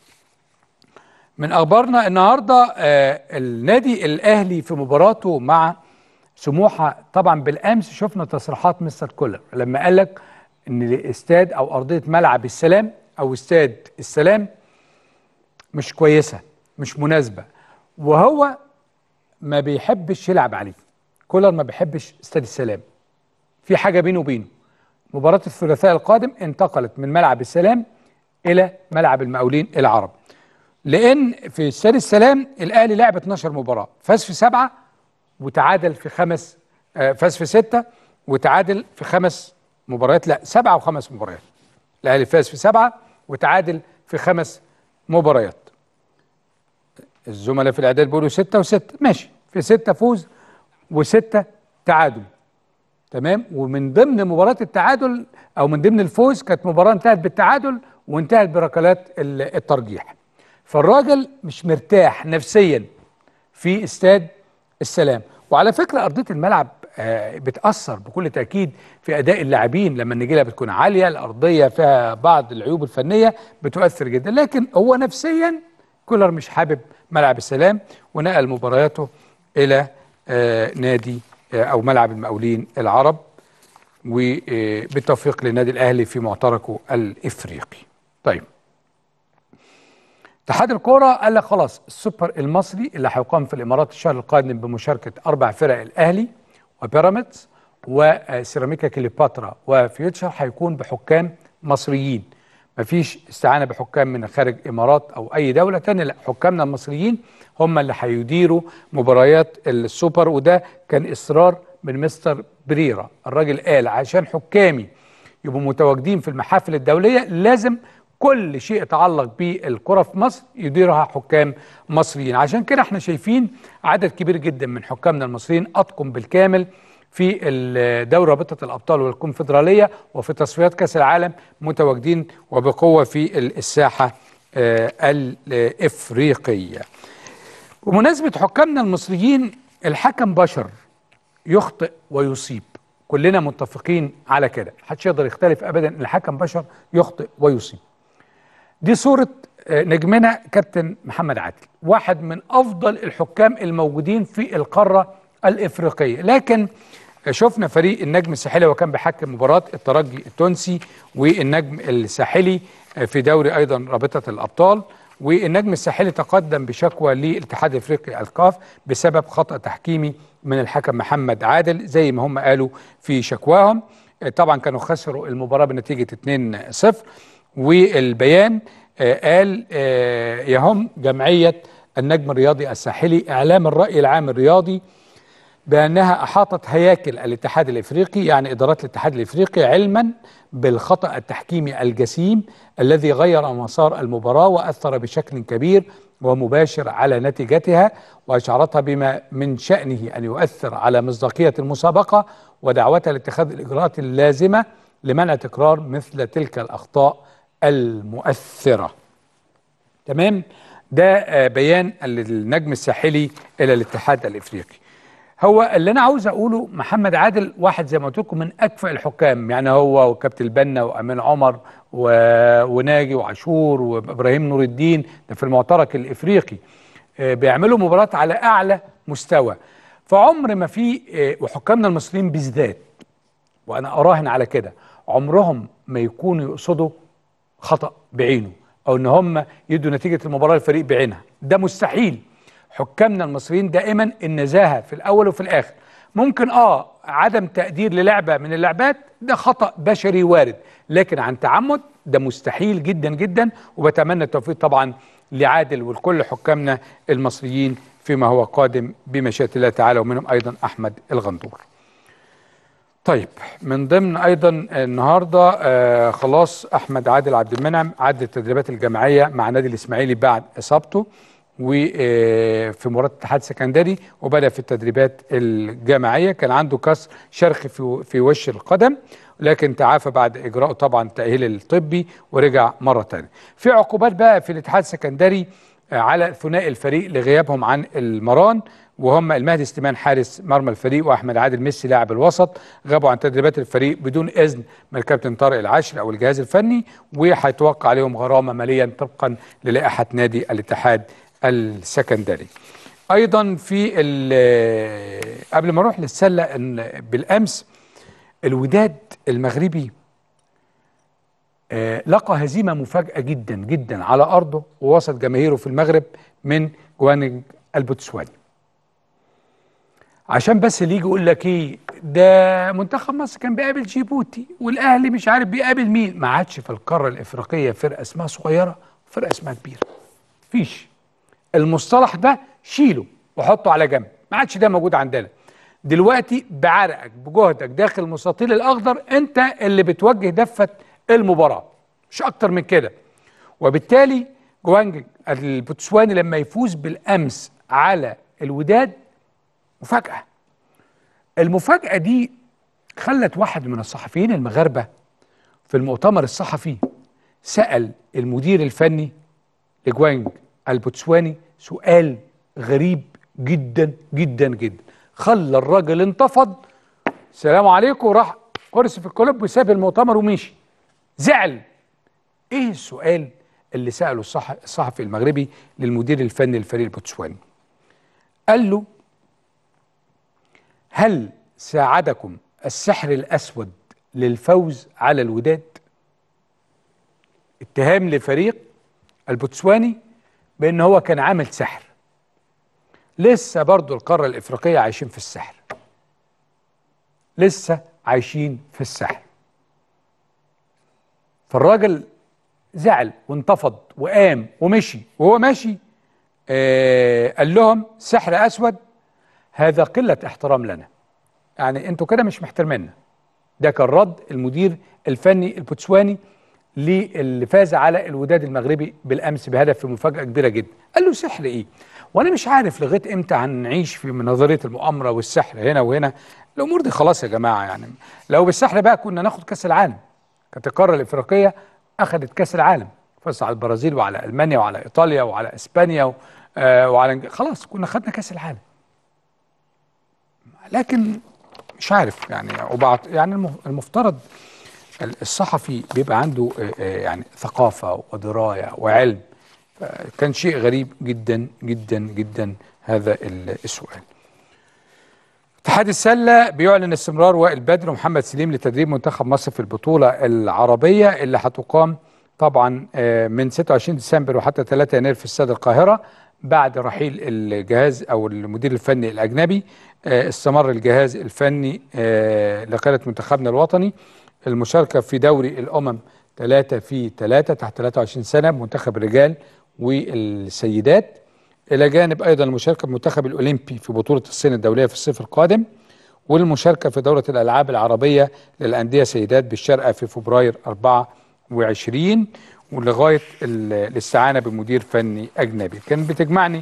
من اخبارنا النهارده آه النادي الاهلي في مباراته مع سموحه طبعا بالامس شفنا تصريحات مستر كولر لما قال لك ان الاستاد او ارضيه ملعب السلام او استاد السلام مش كويسه مش مناسبه وهو ما بيحبش يلعب عليه كولر ما بيحبش استاد السلام في حاجه بينه وبينه مباراه الثلاثاء القادم انتقلت من ملعب السلام الى ملعب المقاولين العرب لان في استاد السلام الاهلي لعب 12 مباراه فاز في سبعه وتعادل في خمس آه، فاز في سته وتعادل في خمس مباريات لا سبعه وخمس مباريات الاهلي فاز في سبعه وتعادل في خمس مباريات الزملاء في الاعداد بيقولوا سته وسته ماشي في سته فوز وسته تعادل تمام ومن ضمن مباراه التعادل او من ضمن الفوز كانت مباراه انتهت بالتعادل وانتهت بركلات ال- الترجيح فالراجل مش مرتاح نفسيا في استاد السلام وعلى فكره ارضيه الملعب آه، بتاثر بكل تاكيد في اداء اللاعبين لما النجيله بتكون عاليه الارضيه فيها بعض العيوب الفنيه بتؤثر جدا لكن هو نفسيا كولر مش حابب ملعب السلام ونقل مبارياته الى آه، نادي آه، او ملعب المقاولين العرب وبالتوفيق للنادي الاهلي في معتركه الافريقي. طيب اتحاد الكوره قال لك خلاص السوبر المصري اللي هيقام في الامارات الشهر القادم بمشاركه اربع فرق الاهلي وبيراميدز وسيراميكا كليوباترا وفيوتشر هيكون بحكام مصريين مفيش استعانه بحكام من خارج امارات او اي دوله تانية لا حكامنا المصريين هم اللي هيديروا مباريات السوبر وده كان اصرار من مستر بريرا الراجل قال عشان حكامي يبقوا متواجدين في المحافل الدوليه لازم كل شيء يتعلق بالكره في مصر يديرها حكام مصريين عشان كده احنا شايفين عدد كبير جدا من حكامنا المصريين اطقم بالكامل في ال- دوري رابطه الابطال والكونفدراليه وفي تصفيات كاس العالم متواجدين وبقوه في ال- الساحه آه، الافريقيه. بمناسبه حكامنا المصريين الحكم بشر يخطئ ويصيب كلنا متفقين على كده محدش يقدر يختلف ابدا ان الحكم بشر يخطئ ويصيب دي صورة آه، نجمنا كابتن محمد عادل واحد من أفضل الحكام الموجودين في القارة الإفريقية لكن آه، شفنا فريق النجم الساحلي وكان بيحكم مباراة الترجي التونسي والنجم الساحلي آه، في دوري أيضا رابطة الأبطال والنجم الساحلي تقدم بشكوى للاتحاد الافريقي الكاف بسبب خطا تحكيمي من الحكم محمد عادل زي ما هم قالوا في شكواهم آه، طبعا كانوا خسروا المباراه بنتيجه 2-0 والبيان آه، قال آه، يهم جمعيه النجم الرياضي الساحلي اعلام الراي العام الرياضي بانها احاطت هياكل الاتحاد الافريقي يعني ادارات الاتحاد الافريقي علما بالخطا التحكيمي الجسيم الذي غير مسار المباراه واثر بشكل كبير ومباشر على نتيجتها واشعرتها بما من شانه ان يؤثر على مصداقيه المسابقه ودعوتها لاتخاذ الاجراءات اللازمه لمنع تكرار مثل تلك الاخطاء المؤثره. تمام؟ ده آه، بيان النجم الساحلي الى الاتحاد الافريقي. هو اللي انا عاوز اقوله محمد عادل واحد زي ما قلت لكم من اكفأ الحكام يعني هو وكابتن البنا وامين عمر و... وناجي وعاشور وابراهيم نور الدين ده في المعترك الافريقي آه، بيعملوا مباراه على اعلى مستوى فعمر ما في آه، وحكامنا المصريين بالذات وانا اراهن على كده عمرهم ما يكونوا يقصدوا خطا بعينه او ان هم يدوا نتيجه المباراه للفريق بعينها ده مستحيل حكامنا المصريين دائما النزاهه في الاول وفي الاخر ممكن اه عدم تقدير للعبه من اللعبات ده خطا بشري وارد لكن عن تعمد ده مستحيل جدا جدا وبتمنى التوفيق طبعا لعادل ولكل حكامنا المصريين فيما هو قادم بمشيئه الله تعالى ومنهم ايضا احمد الغندور طيب من ضمن ايضا النهارده آه خلاص احمد عادل عبد المنعم عد التدريبات الجماعيه مع نادي الاسماعيلي بعد اصابته وفي مباراه الاتحاد السكندري وبدا في التدريبات الجماعيه كان عنده كسر شرخ في في وش القدم لكن تعافى بعد اجراء طبعا التاهيل الطبي ورجع مره ثانيه. في عقوبات بقى في الاتحاد السكندري آه، على ثنائي الفريق لغيابهم عن المران وهم المهدي سليمان حارس مرمى الفريق واحمد عادل ميسي لاعب الوسط غابوا عن تدريبات الفريق بدون اذن من الكابتن طارق العشر او الجهاز الفني وهيتوقع عليهم غرامه ماليا طبقا للائحه نادي الاتحاد السكندري. ايضا في ال- قبل ما اروح للسله إن بالامس الوداد المغربي آه، لقى هزيمه مفاجاه جدا جدا على ارضه ووسط جماهيره في المغرب من جوانج البوتسواني. عشان بس اللي يجي يقول لك ايه ده منتخب مصر كان بيقابل جيبوتي والاهلي مش عارف بيقابل مين ما عادش في القاره الافريقيه فرقه اسمها صغيره وفرقه اسمها كبيره فيش المصطلح ده شيله وحطه على جنب ما عادش ده موجود عندنا دلوقتي بعرقك بجهدك داخل المستطيل الاخضر انت اللي بتوجه دفه المباراه مش اكتر من كده وبالتالي جوانج البوتسواني لما يفوز بالامس على الوداد مفاجاه المفاجاه دي خلت واحد من الصحفيين المغاربه في المؤتمر الصحفي سال المدير الفني لجوانج البوتسواني سؤال غريب جدا جدا جدا خلى الراجل انتفض السلام عليكم راح كرسي في الكلوب وساب المؤتمر ومشي زعل ايه السؤال اللي ساله الصح... الصحفي المغربي للمدير الفني للفريق البوتسواني قال له هل ساعدكم السحر الاسود للفوز على الوداد اتهام لفريق البوتسواني بان هو كان عامل سحر لسه برضو القاره الافريقيه عايشين في السحر لسه عايشين في الساحل فالراجل زعل وانتفض وقام ومشي وهو ماشي آه قال لهم سحر اسود هذا قله احترام لنا يعني انتوا كده مش محترميننا ده كان رد المدير الفني البوتسواني اللي فاز على الوداد المغربي بالامس بهدف في مفاجاه كبيره جدا قال له سحر ايه وانا مش عارف لغايه امتى هنعيش في نظريه المؤامره والسحر هنا وهنا الامور دي خلاص يا جماعه يعني لو بالسحر بقى كنا ناخد كاس العالم كانت القاره الافريقيه اخذت كاس العالم فاز على البرازيل وعلى المانيا وعلى ايطاليا وعلى اسبانيا و... آه وعلى إنج- خلاص كنا خدنا كاس العالم لكن مش عارف يعني وبعد يعني الم- المفترض الصحفي بيبقى عنده آه، آه، يعني ثقافة ودراية وعلم كان شيء غريب جدا جدا جدا هذا ال- السؤال اتحاد السلة بيعلن استمرار وائل بدر ومحمد سليم لتدريب منتخب مصر في البطولة العربية اللي هتقام طبعا آه، من 26 ديسمبر وحتى 3 يناير في استاد القاهرة بعد رحيل الجهاز او المدير الفني الاجنبي آه، استمر الجهاز الفني آه، لقيادة منتخبنا الوطني المشاركة في دوري الأمم 3 في 3 تحت 23 سنة منتخب الرجال والسيدات إلى جانب أيضا المشاركة بمنتخب الأولمبي في بطولة الصين الدولية في الصيف القادم والمشاركة في دورة الألعاب العربية للأندية سيدات بالشارقة في فبراير 24 ولغاية ال- الاستعانة بمدير فني أجنبي كان بتجمعني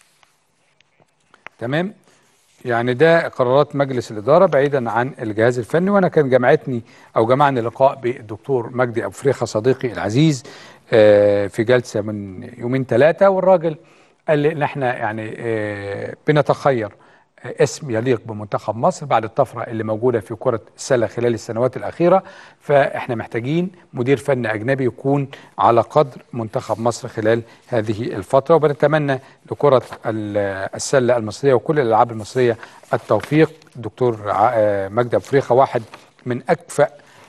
تمام يعني ده قرارات مجلس الإدارة بعيدا عن الجهاز الفني وأنا كان جمعتني أو جمعني لقاء بالدكتور مجدي أبو فريخة صديقي العزيز آه، في جلسة من يومين ثلاثة والراجل قال لي إن إحنا يعني آه، بنتخير آه، اسم يليق بمنتخب مصر بعد الطفرة اللي موجودة في كرة السلة خلال السنوات الأخيرة فإحنا محتاجين مدير فني أجنبي يكون على قدر منتخب مصر خلال هذه الفترة وبنتمنى لكرة ال- السلة المصرية وكل الألعاب المصرية التوفيق الدكتور ع- آه، مجدي أبو فريخة واحد من أكفأ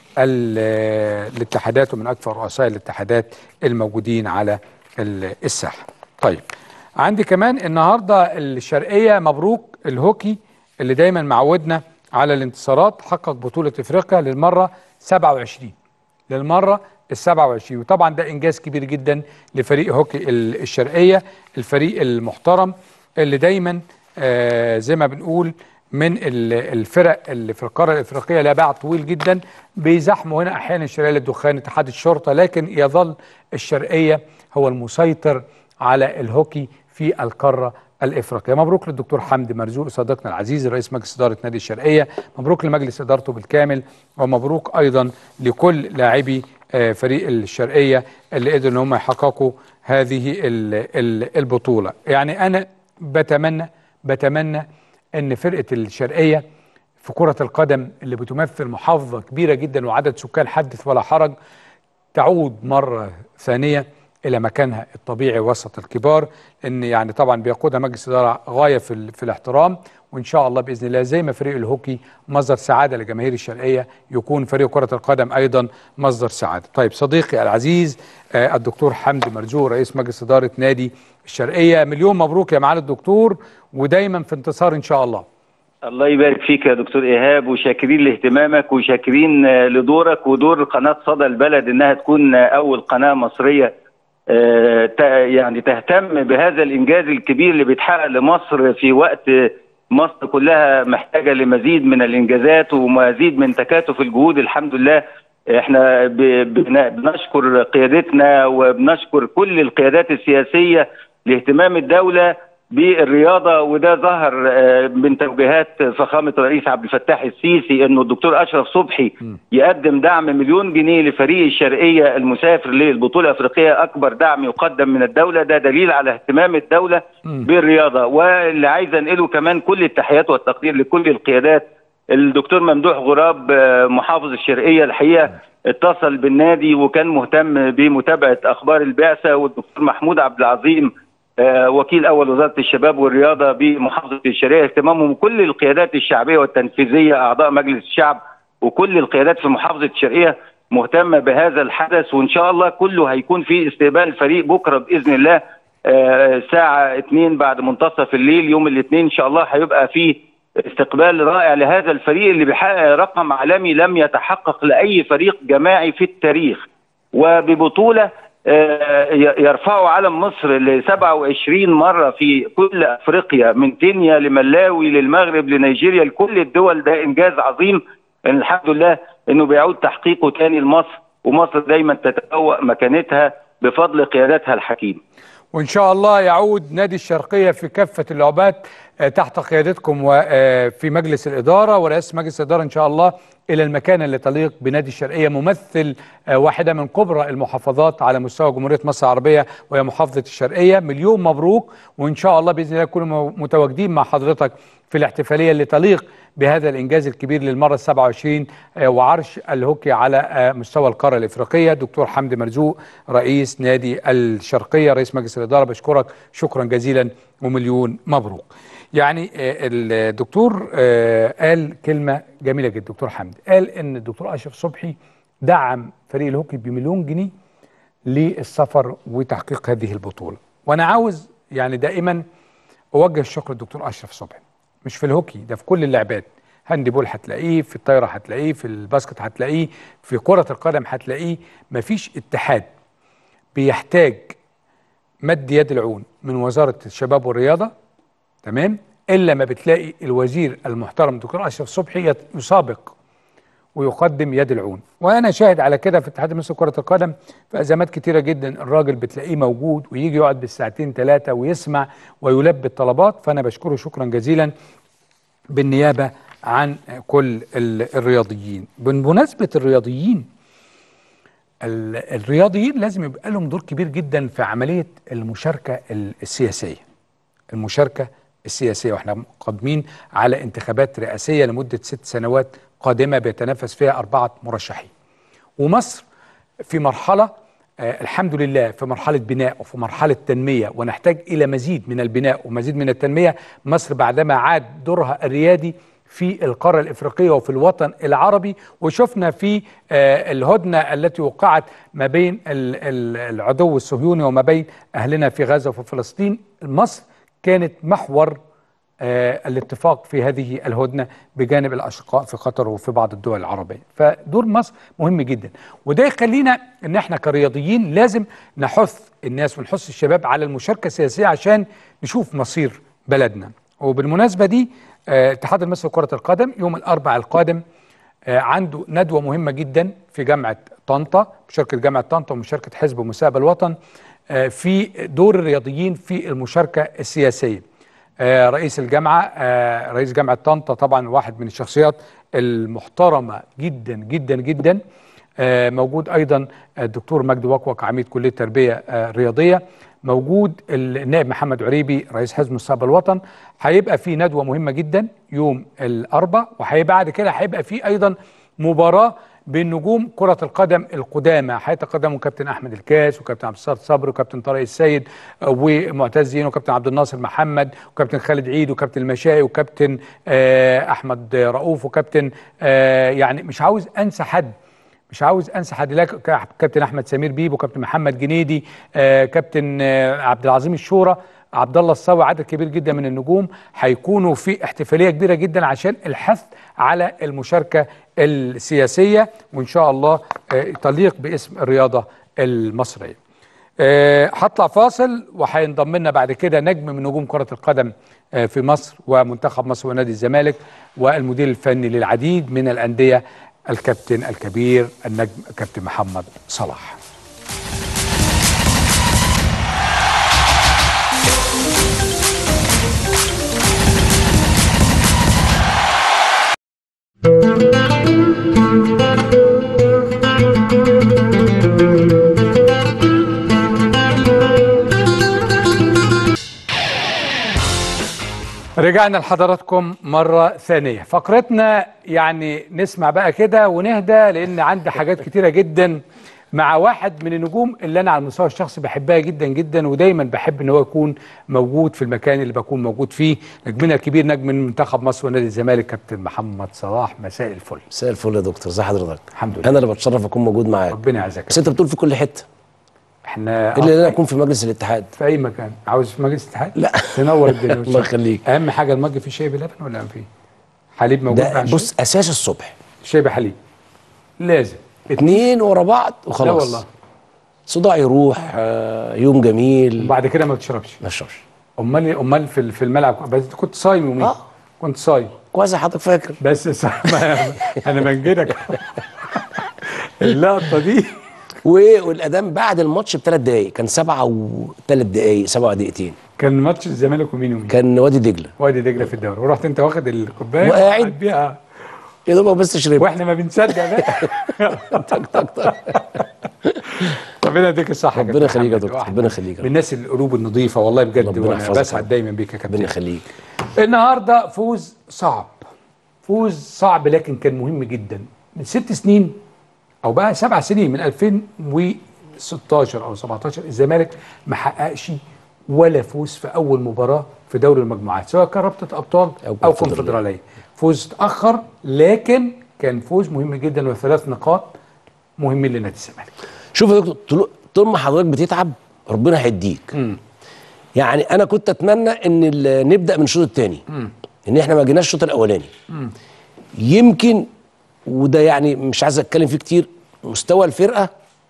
ال- الاتحادات ومن أكفأ رؤساء الاتحادات الموجودين على ال- الساحة طيب عندي كمان النهارده الشرقيه مبروك الهوكي اللي دايما معودنا على الانتصارات حقق بطوله افريقيا للمره 27 للمره ال 27 وطبعا ده انجاز كبير جدا لفريق هوكي ال- الشرقيه الفريق المحترم اللي دايما آه زي ما بنقول من ال- الفرق اللي في القاره الافريقيه لها باع طويل جدا بيزاحموا هنا احيانا الشرقيه للدخان اتحاد الشرطه لكن يظل الشرقيه هو المسيطر على الهوكي في القاره الافريقيه مبروك للدكتور حمدي مرزوق صديقنا العزيز رئيس مجلس اداره نادي الشرقيه مبروك لمجلس ادارته بالكامل ومبروك ايضا لكل لاعبي آه، فريق الشرقيه اللي قدروا ان هم يحققوا هذه ال- ال- البطوله يعني انا بتمنى بتمنى ان فرقه الشرقيه في كره القدم اللي بتمثل محافظه كبيره جدا وعدد سكان حدث ولا حرج تعود مرة ثانية إلى مكانها الطبيعي وسط الكبار لأن يعني طبعا بيقودها مجلس إدارة غاية في, ال- في الاحترام وإن شاء الله بإذن الله زي ما فريق الهوكي مصدر سعادة لجماهير الشرقية يكون فريق كرة القدم أيضا مصدر سعادة طيب صديقي العزيز آه، الدكتور حمدي مرزوق رئيس مجلس إدارة نادي الشرقية مليون مبروك يا معالي الدكتور ودايما في انتصار إن شاء الله الله يبارك فيك يا دكتور ايهاب وشاكرين لاهتمامك وشاكرين آه، لدورك ودور قناه صدى البلد انها تكون آه، اول قناه مصريه آه، ت- يعني تهتم بهذا الانجاز الكبير اللي بيتحقق لمصر في وقت آه، مصر كلها محتاجه لمزيد من الانجازات ومزيد من تكاتف الجهود الحمد لله احنا ب- بن- بنشكر قيادتنا وبنشكر كل القيادات السياسيه لاهتمام الدوله بالرياضه وده ظهر آه، من توجيهات فخامه الرئيس عبد الفتاح السيسي انه الدكتور اشرف صبحي يقدم دعم مليون جنيه لفريق الشرقيه المسافر للبطوله الافريقيه اكبر دعم يقدم من الدوله ده دليل على اهتمام الدوله بالرياضه واللي عايز انقله كمان كل التحيات والتقدير لكل القيادات الدكتور ممدوح غراب آه، محافظ الشرقيه الحقيقه اتصل بالنادي وكان مهتم بمتابعه اخبار البعثه والدكتور محمود عبد العظيم آه، وكيل اول وزاره الشباب والرياضه بمحافظه الشرقيه اهتمامهم كل القيادات الشعبيه والتنفيذيه اعضاء مجلس الشعب وكل القيادات في محافظه الشرقيه مهتمه بهذا الحدث وان شاء الله كله هيكون في استقبال الفريق بكره باذن الله آه، الساعه 2 بعد منتصف الليل يوم الاثنين ان شاء الله هيبقى فيه استقبال رائع لهذا الفريق اللي بيحقق رقم عالمي لم يتحقق لاي فريق جماعي في التاريخ وببطوله آه، ي- يرفعوا علم مصر ل 27 مره في كل افريقيا من كينيا لملاوي للمغرب لنيجيريا لكل الدول ده انجاز عظيم الحمد لله انه بيعود تحقيقه تاني لمصر ومصر دايما تتبوأ مكانتها بفضل قيادتها الحكيمه وان شاء الله يعود نادي الشرقيه في كافه اللعبات آه، تحت قيادتكم وفي مجلس الاداره ورئاسه مجلس الاداره ان شاء الله الى المكان اللي تليق بنادي الشرقيه ممثل آه، واحده من كبرى المحافظات على مستوى جمهوريه مصر العربيه وهي محافظه الشرقيه مليون مبروك وان شاء الله باذن الله نكون متواجدين مع حضرتك في الاحتفاليه اللي تليق بهذا الانجاز الكبير للمره 27 آه، وعرش الهوكي على آه، مستوى القاره الافريقيه دكتور حمدي مرزوق رئيس نادي الشرقيه رئيس مجلس الاداره بشكرك شكرا جزيلا ومليون مبروك يعني آه، الدكتور آه، قال كلمه جميله جدا دكتور حمدي قال ان الدكتور اشرف صبحي دعم فريق الهوكي بمليون جنيه للسفر وتحقيق هذه البطوله وانا عاوز يعني دائما اوجه الشكر للدكتور اشرف صبحي مش في الهوكي ده في كل اللعبات هاند بول هتلاقيه في الطايره هتلاقيه في الباسكت هتلاقيه في كره القدم هتلاقيه مفيش اتحاد بيحتاج مد يد العون من وزاره الشباب والرياضه تمام الا ما بتلاقي الوزير المحترم الدكتور اشرف صبحي يت- يسابق ويقدم يد العون وانا شاهد على كده في اتحاد مصر كره القدم في ازمات كتيره جدا الراجل بتلاقيه موجود ويجي يقعد بالساعتين ثلاثه ويسمع ويلبي الطلبات فانا بشكره شكرا جزيلا بالنيابه عن كل ال- الرياضيين بمناسبه الرياضيين ال- الرياضيين لازم يبقى لهم دور كبير جدا في عمليه المشاركه ال- السياسيه المشاركه السياسيه واحنا قادمين على انتخابات رئاسيه لمده ست سنوات قادمه بيتنافس فيها اربعه مرشحين ومصر في مرحله آه الحمد لله في مرحله بناء وفي مرحله تنميه ونحتاج الى مزيد من البناء ومزيد من التنميه مصر بعدما عاد دورها الريادي في القاره الافريقيه وفي الوطن العربي وشفنا في آه الهدنه التي وقعت ما بين ال- ال- العدو الصهيوني وما بين اهلنا في غزه وفي فلسطين مصر كانت محور آه، الاتفاق في هذه الهدنه بجانب الاشقاء في قطر وفي بعض الدول العربيه فدور مصر مهم جدا وده يخلينا ان احنا كرياضيين لازم نحث الناس ونحث الشباب على المشاركه السياسيه عشان نشوف مصير بلدنا وبالمناسبه دي آه، اتحاد المصري لكره القدم يوم الاربعاء القادم آه، عنده ندوه مهمه جدا في جامعه طنطا مشاركه جامعه طنطا ومشاركه حزب مستقبل الوطن آه، في دور الرياضيين في المشاركه السياسيه آه، رئيس الجامعه آه، رئيس جامعه طنطا طبعا واحد من الشخصيات المحترمه جدا جدا جدا آه، موجود ايضا الدكتور مجدي وكوك عميد كليه التربيه آه، الرياضيه موجود النائب محمد عريبي رئيس حزب مستقبل الوطن هيبقى في ندوه مهمه جدا يوم الاربعاء وهيبقى بعد كده هيبقى في ايضا مباراه بين نجوم كرة القدم القدامى هيتقدموا كابتن أحمد الكاس وكابتن عبد الستار صبري وكابتن طارق السيد آه، ومعتز زين وكابتن عبد الناصر محمد وكابتن خالد عيد وكابتن المشائي وكابتن آه، أحمد رؤوف وكابتن آه، يعني مش عاوز أنسى حد مش عاوز انسى حد لا ك- كابتن احمد سمير بيبو كابتن محمد جنيدي آه، كابتن آه، عبد العظيم الشورى عبد الله الصاوي عدد كبير جدا من النجوم هيكونوا في احتفاليه كبيره جدا عشان الحث على المشاركه السياسيه وان شاء الله آه، تليق باسم الرياضه المصريه. آه، هطلع فاصل وهينضم لنا بعد كده نجم من نجوم كره القدم آه، في مصر ومنتخب مصر ونادي الزمالك والمدير الفني للعديد من الانديه الكابتن الكبير النجم كابتن محمد صلاح. رجعنا لحضراتكم مرة ثانية فقرتنا يعني نسمع بقى كده ونهدى لأن عندي حاجات كتيرة جدا مع واحد من النجوم اللي أنا على المستوى الشخصي بحبها جدا جدا ودايما بحب إن هو يكون موجود في المكان اللي بكون موجود فيه نجمنا الكبير نجم من منتخب مصر ونادي الزمالك كابتن محمد صلاح مساء الفل مساء الفل يا دكتور ازي حضرتك الحمد لله انا اللي بتشرف اكون موجود معاك ربنا يعزك بس انت بتقول في كل حته احنا الا ان انا اكون في مجلس الاتحاد في أي مكان عاوز في مجلس الاتحاد؟ لا تنور الدنيا الله يخليك أهم حاجة المج فيه شاي بلبن ولا ما فيه؟ حليب موجود ده مع الشاي؟ بص اساس الصبح شاي بحليب لازم اتنين ورا بعض وخلاص لا والله صداع يروح آه، يوم جميل وبعد كده ما بتشربش ما اشربش امال امال في في الملعب بس كنت صايم يومين اه كنت صايم كويس حضرتك فاكر بس صا- ما- انا بنجدك اللقطه دي و- والاذان بعد الماتش بثلاث دقايق كان سبعة وثلاث دقايق سبعة دقيقتين كان ماتش الزمالك ومين ومين كان وادي دجله وادي دجله في الدوري ورحت انت واخد الكوبايه وقاعد. بيها يا دوبك بس شربت واحنا ما بنصدق بقى ربنا يديك الصحه يا ربنا كابتن يخليك يا محمد. دكتور واحد ربنا يخليك يا من الناس القلوب النظيفه والله بجد ربنا وانا يحفظك يا بسعد رب. دايما بيك يا كابتن ربنا يخليك النهارده فوز صعب فوز صعب لكن كان مهم جدا من ست سنين او بقى سبع سنين من 2016 او 17 الزمالك ما حققش ولا فوز في اول مباراه في دوري المجموعات سواء كان رابطه ابطال او, أو كونفدراليه فوز اتاخر لكن كان فوز مهم جدا وثلاث نقاط مهمين لنادي الزمالك شوف يا دكتور طول- طول ما حضرتك بتتعب ربنا هيديك يعني انا كنت اتمنى ان ال- نبدا من الشوط الثاني ان احنا ما جيناش الشوط الاولاني يمكن وده يعني مش عايز اتكلم فيه كتير مستوى الفرقه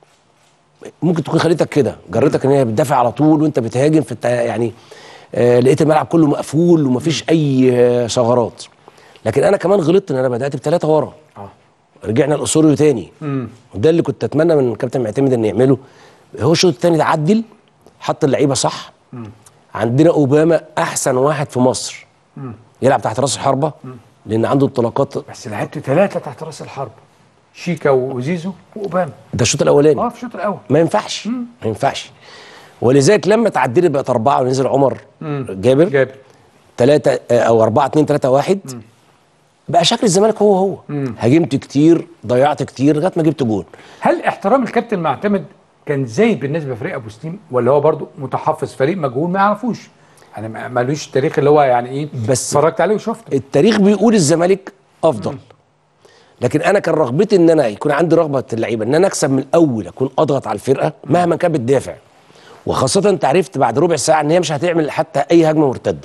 ممكن تكون خليتك كده جرتك ان هي بتدافع على طول وانت بتهاجم في الت- يعني آه لقيت الملعب كله مقفول ومفيش اي آه ثغرات لكن انا كمان غلطت ان انا بدات بثلاثه ورا رجعنا الاسوريو تاني وده اللي كنت اتمنى من الكابتن معتمد ان يعمله هو الشوط الثاني ده عدل حط اللعيبه صح عندنا اوباما احسن واحد في مصر يلعب تحت راس الحربه لان عنده انطلاقات بس لعبت ثلاثه تحت راس الحرب شيكا وزيزو واوباما ده الشوط الاولاني اه في الشوط الاول ما ينفعش ما ينفعش ولذلك لما تعدلت بقت اربعه ونزل عمر مم. جابر جابر ثلاثه او اربعه اثنين ثلاثه واحد بقى شكل الزمالك هو هو مم. هاجمت كتير ضيعت كتير لغايه ما جبت جول هل احترام الكابتن معتمد كان زايد بالنسبه لفريق ابو سليم ولا هو برضو متحفظ فريق مجهول ما يعرفوش يعني ما- مالوش التاريخ اللي هو يعني ايه بس اتفرجت عليه وشفت التاريخ بيقول الزمالك افضل لكن انا كان رغبتي ان انا يكون عندي رغبه اللعيبه ان انا اكسب من الاول اكون اضغط على الفرقه مهما كانت بتدافع وخاصه انت عرفت بعد ربع ساعه ان هي مش هتعمل حتى اي هجمه مرتده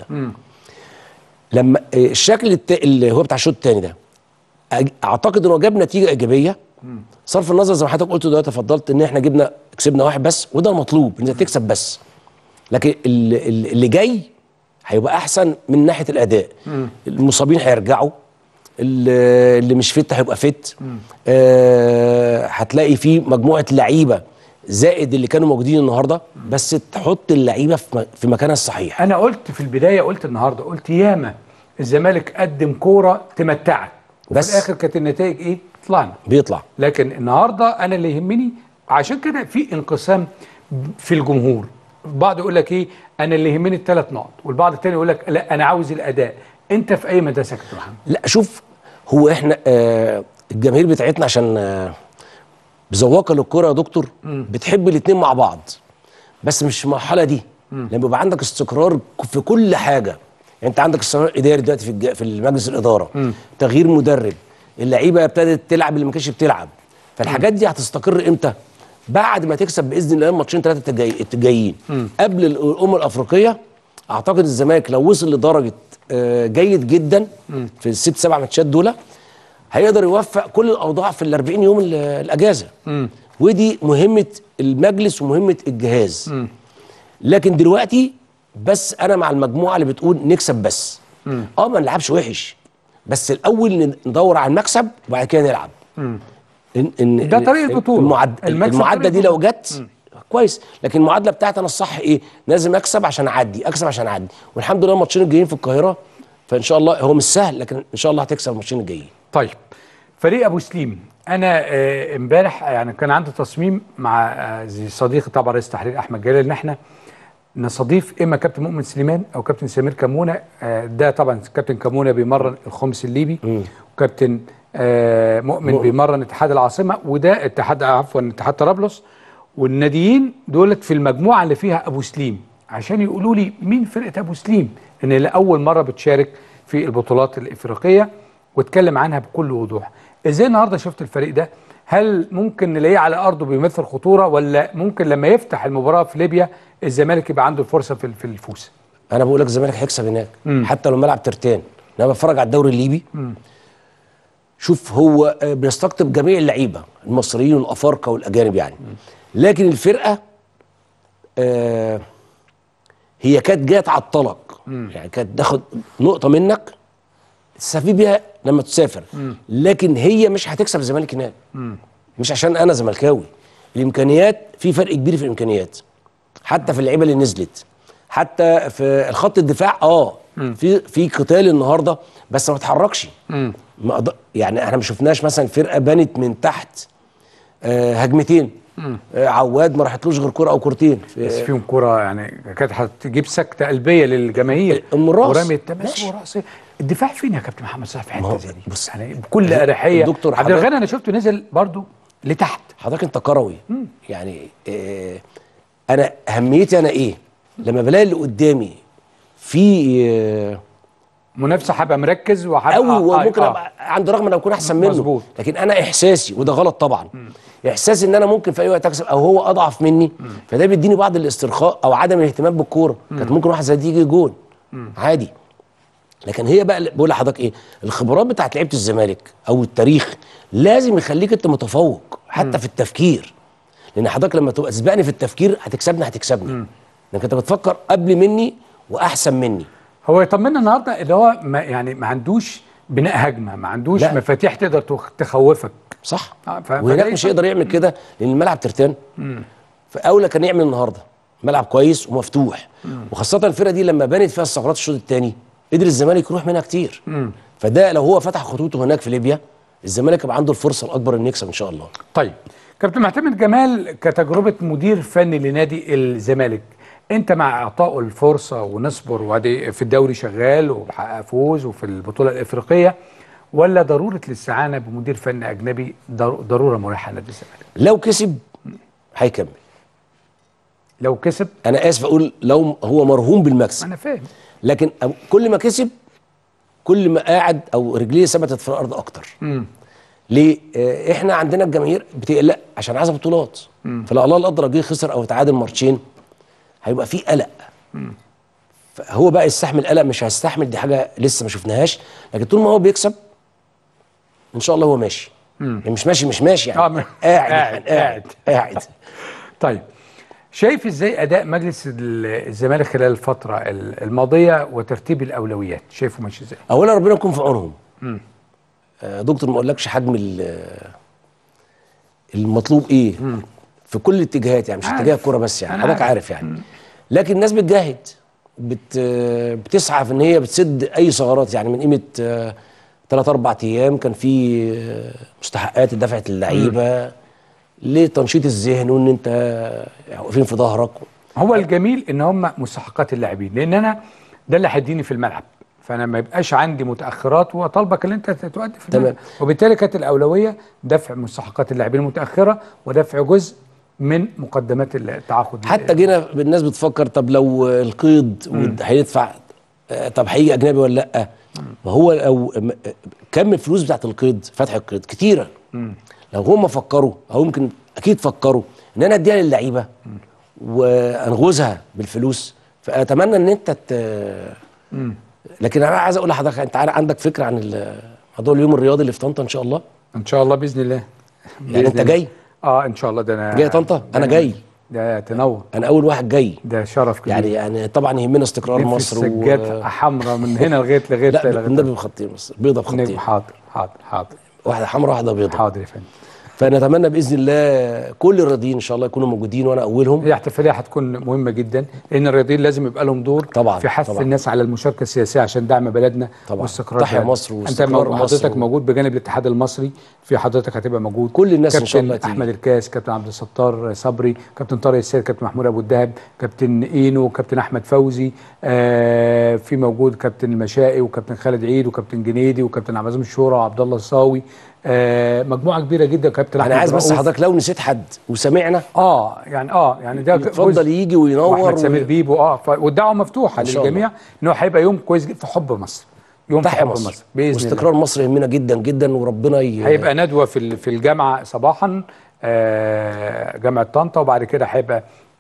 لما آه، الشكل الت... اللي هو بتاع الشوط الثاني ده أج- اعتقد انه جاب نتيجه ايجابيه صرف النظر زي ما حضرتك قلت دلوقتي تفضلت ان احنا جبنا كسبنا واحد بس وده المطلوب ان انت تكسب بس لكن ال- ال- اللي جاي هيبقى احسن من ناحيه الاداء المصابين هيرجعوا اللي اللي مش فت هيبقى فت آه هتلاقي فيه مجموعه لعيبه زائد اللي كانوا موجودين النهارده بس تحط اللعيبه في م- في مكانها الصحيح انا قلت في البدايه قلت النهارده قلت ياما الزمالك قدم كوره تمتعك وفي بس. الاخر كانت النتائج ايه طلعنا بيطلع لكن النهارده انا اللي يهمني عشان كده في انقسام في الجمهور البعض يقول لك ايه انا اللي يهمني الثلاث نقط والبعض التاني يقول لك لا انا عاوز الاداء انت في اي مدرسه يا كابتن محمد لا شوف هو احنا آه الجماهير بتاعتنا عشان آه بذواقه للكوره يا دكتور مم. بتحب الاثنين مع بعض بس مش في المرحله دي مم. لما يبقى عندك استقرار في كل حاجه يعني انت عندك استقرار اداري دلوقتي في الج- في المجلس الاداره مم. تغيير مدرب اللعيبه ابتدت تلعب اللي ما كانتش بتلعب فالحاجات دي هتستقر امتى بعد ما تكسب باذن الله الماتشين ثلاثه الجايين مم. قبل الامم الافريقيه اعتقد الزمالك لو وصل لدرجه آه، جيد جدا مم. في الست سبع ماتشات دول هيقدر يوفق كل الاوضاع في ال 40 يوم ال- الاجازه مم. ودي مهمه المجلس ومهمه الجهاز مم. لكن دلوقتي بس انا مع المجموعه اللي بتقول نكسب بس مم. اه ما نلعبش وحش بس الاول ندور على المكسب وبعد كده نلعب مم. إن إن ده طريقة بطولة. المعد... المكسب المعادله طريقة دي لو بطولة. جت كويس لكن المعادله بتاعتي انا الصح ايه لازم اكسب عشان اعدي اكسب عشان اعدي والحمد لله الماتشين الجايين في القاهره فان شاء الله هو مش سهل لكن ان شاء الله هتكسب الماتشين الجايين طيب فريق ابو سليم انا آه، امبارح يعني كان عندي تصميم مع آه، زي صديقي طبعا رئيس تحرير احمد جلال ان احنا نستضيف اما كابتن مؤمن سليمان او كابتن سمير كمونه آه، ده طبعا كابتن كمونه بيمرن الخمس الليبي وكابتن آه، مؤمن مؤمن. بيمرن اتحاد العاصمه وده اتحاد عفوا اتحاد طرابلس والناديين دولت في المجموعه اللي فيها ابو سليم عشان يقولوا لي مين فرقه ابو سليم ان لاول مره بتشارك في البطولات الافريقيه واتكلم عنها بكل وضوح ازاي النهارده شفت الفريق ده هل ممكن نلاقيه على ارضه بيمثل خطوره ولا ممكن لما يفتح المباراه في ليبيا الزمالك يبقى عنده الفرصه في في الفوز انا بقول لك الزمالك هيكسب هناك مم. حتى لو ملعب ترتان انا بتفرج على الدوري الليبي شوف هو آه، بيستقطب جميع اللعيبه المصريين والافارقه والاجانب يعني لكن الفرقه آه هي كانت جايه تعطلك يعني كانت تاخد نقطه منك تستفيد بيها لما تسافر لكن هي مش هتكسب الزمالك هناك مش عشان انا زملكاوي الامكانيات في فرق كبير في الامكانيات حتى في اللعيبه اللي نزلت حتى في الخط الدفاع اه في في قتال النهارده بس ما اتحركش ما أقدر- يعني احنا ما شفناش مثلا فرقه بنت من تحت آه هجمتين آه عواد ما راحتلوش غير كوره او كورتين في- بس فيهم كرة يعني كانت هتجيب سكتة قلبية للجماهير ام الراس. ورمي التماس ماشي. وراسي الدفاع فين يا كابتن محمد صلاح في ما هو- حته زي دي بص يعني بكل اريحيه الدكتور عبد حضرتك- الغني انا شفته نزل برضو لتحت حضرتك انت كروي يعني آه انا اهميتي انا ايه لما بلاقي اللي قدامي في آه منافسه هبقى مركز وهبقى قوي آه، وممكن آه. ابقى عنده رغم ان اكون احسن منه مظبوط. لكن انا احساسي وده غلط طبعا احساسي ان انا ممكن في اي وقت اكسب او هو اضعف مني فده بيديني بعض الاسترخاء او عدم الاهتمام بالكوره كانت ممكن واحد زي دي يجي جون عادي لكن هي بقى بقول لحضرتك ايه الخبرات بتاعت لعيبه الزمالك او التاريخ لازم يخليك انت متفوق حتى في التفكير لان حضرتك لما تبقى تسبقني في التفكير هتكسبني هتكسبني لانك انت بتفكر قبل مني واحسن مني هو يطمنا النهارده اللي هو ما يعني ما عندوش بناء هجمه ما عندوش لا. مفاتيح تقدر تخ- تخوفك صح آه، ف- وهناك فده مش هيقدر يعمل كده لان الملعب ترتان مم. فاولى كان يعمل النهارده ملعب كويس ومفتوح وخاصه الفرقه دي لما بنت فيها الثغرات الشوط الثاني قدر الزمالك يروح منها كتير مم. فده لو هو فتح خطوطه هناك في ليبيا الزمالك يبقى عنده الفرصه الاكبر انه يكسب ان شاء الله طيب كابتن معتمد جمال كتجربه مدير فني لنادي الزمالك انت مع اعطائه الفرصه ونصبر وادي في الدوري شغال وبحقق فوز وفي البطوله الافريقيه ولا ضروره الاستعانه بمدير فني اجنبي ضر- ضروره مريحه لنادي الزمالك لو كسب هيكمل لو كسب انا اسف اقول لو هو مرهون بالمكسب انا فاهم لكن أو- كل ما كسب كل ما قاعد او رجليه ثبتت في الارض اكتر مم. ليه؟ آه، احنا عندنا الجماهير بتقلق عشان عايزه بطولات فلو الله القدر جه خسر او تعادل ماتشين هيبقى في قلق فهو بقى يستحمل قلق مش هيستحمل دي حاجه لسه ما شفناهاش لكن طول ما هو بيكسب ان شاء الله هو ماشي يعني مش ماشي مش ماشي يعني آه، م- قاعد قاعد، يعني قاعد قاعد طيب شايف ازاي اداء مجلس ال- الزمالك خلال الفتره ال- الماضيه وترتيب الاولويات شايفه ماشي ازاي اولا ربنا يكون في عونهم مم. آه، دكتور ما اقولكش حجم ال- المطلوب ايه في كل الاتجاهات يعني مش عارف. اتجاه الكوره بس يعني أنا حضرتك عارف. عارف يعني لكن الناس بتجاهد بت بتسعى في ان هي بتسد اي ثغرات يعني من قيمه ثلاث اربع ايام كان في آه، مستحقات اتدفعت للعيبه لتنشيط الذهن وان انت يعني واقفين في ظهرك هو الجميل ان هم مستحقات اللاعبين لان انا ده اللي هيديني في الملعب فانا ما يبقاش عندي متاخرات وطالبك ان انت تؤدي في تمام. الملعب وبالتالي كانت الاولويه دفع مستحقات اللاعبين المتاخره ودفع جزء من مقدمات التعاقد حتى جينا الناس بتفكر طب لو القيد ود- هيدفع آه، طب هيجي اجنبي ولا لا ما هو لو م- كم الفلوس بتاعت القيد فتح القيد كتيره لو هم فكروا او يمكن اكيد فكروا ان انا اديها للعيبه وانغزها بالفلوس فاتمنى ان انت ت... لكن انا عايز اقول لحضرتك انت عارف- عندك فكره عن ال- موضوع اليوم الرياضي اللي في طنطا ان شاء الله ان شاء الله باذن الله يعني انت جاي اه ان شاء الله ده انا جاي طنطا انا ده- جاي ده تنور انا اول واحد جاي ده شرف كبير يعني يعني طبعا يهمنا استقرار نلف مصر السجاد حمراء من هنا لغايه لغايه لا لغاية- النبي بخطين بس بيضه بخطين نجم حاضر حاضر حاضر واحده حمراء واحده بيضه حاضر يا فندم فنتمنى باذن الله كل الرياضيين ان شاء الله يكونوا موجودين وانا اولهم هي احتفاليه هتكون مهمه جدا لان الرياضيين لازم يبقى لهم دور طبعا في حث طبعا. الناس على المشاركه السياسيه عشان دعم بلدنا طبعا. واستقرار تحيا بلدنا. مصر انت واستقرار مو- مصر حضرتك و- موجود بجانب الاتحاد المصري في حضرتك هتبقى موجود كل الناس إن شاء الله كابتن تيجي. احمد الكاس كابتن عبد الستار صبري كابتن طارق السيد كابتن محمود ابو الدهب كابتن اينو كابتن احمد فوزي آه في موجود كابتن المشائي وكابتن خالد عيد وكابتن جنيدي وكابتن عبد العزيز الشورى وعبد الله الصاوي آه مجموعه كبيره جدا كابتن انا أحمد عايز بس رؤوف. حضرتك لو نسيت حد وسمعنا اه يعني اه يعني ده يتفضل جزء. يجي وينور واحمد و- سمير بيبو اه ف... والدعوه مفتوحه إن شاء للجميع ان هو هيبقى يوم كويس جدا في حب مصر يوم في تحيا حب مصر مصر باذن واستقرار الله مصر يهمنا جدا جدا وربنا ي... هيبقى ندوه في ال- في الجامعه صباحا آه جامعه طنطا وبعد كده هيبقى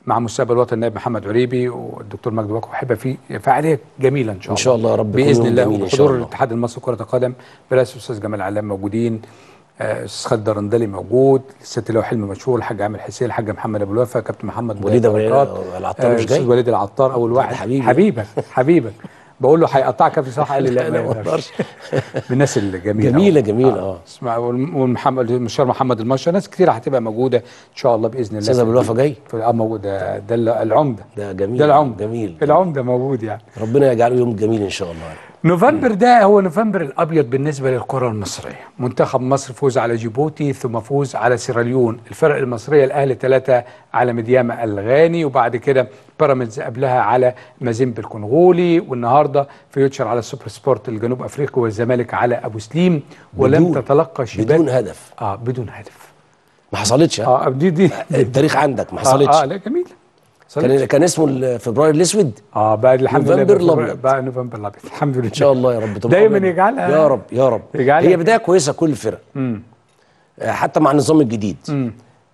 مع مستقبل الوطن النائب محمد عريبي والدكتور مجدي واقع هيبقى في فعاليه جميله ان شاء الله إن شاء الله يا رب يكون باذن يوم الله جميل إن شاء وحضور الله. الاتحاد المصري لكره القدم برئاسه الاستاذ جمال علام موجودين آه، استاذ خالد درندلي موجود الست لو حلمي مشهور الحاج عامر حسين الحاج محمد ابو الوفا كابتن محمد وليد أبو- بركات العطار مش الاستاذ جاي؟ وليد العطار اول واحد حبيبي. حبيبك حبيبك بقول له هيقطعك كابتن صلاح قال لي لا ما لا، ما يقدرش من الناس الجميله جميله أوي. جميله اه اسمع والمحمد المستشار محمد المشر ناس كتير هتبقى موجوده ان شاء الله باذن الله أستاذ أبو الوفا جاي؟ في- اه موجود ده ده العمده ده جميل ده العمده جميل العمده موجود يعني ربنا يجعله يوم جميل ان شاء الله نوفمبر ده هو نوفمبر الابيض بالنسبه للكره المصريه منتخب مصر فوز على جيبوتي ثم فوز على سيراليون الفرق المصريه الاهلي ثلاثه على مدياما الغاني وبعد كده بيراميدز قبلها على مازيمبي الكونغولي والنهارده فيوتشر على السوبر سبورت الجنوب افريقي والزمالك على ابو سليم ولم بدون- تتلقى شباك بدون هدف اه بدون هدف ما حصلتش ها؟ اه دي دي التاريخ عندك ما آه, حصلتش اه لا جميل كان كان اسمه ال- فبراير الاسود اه بعد الحمد لله نوفمبر بقى- الأبيض. بقى نوفمبر الابيض الحمد لله ان شاء الله يا رب تبقى دايما أبيض. يجعلها يا رب يا رب يجعلها هي بدايه كويسه كل الفرق مم. آه، حتى مع النظام الجديد مم.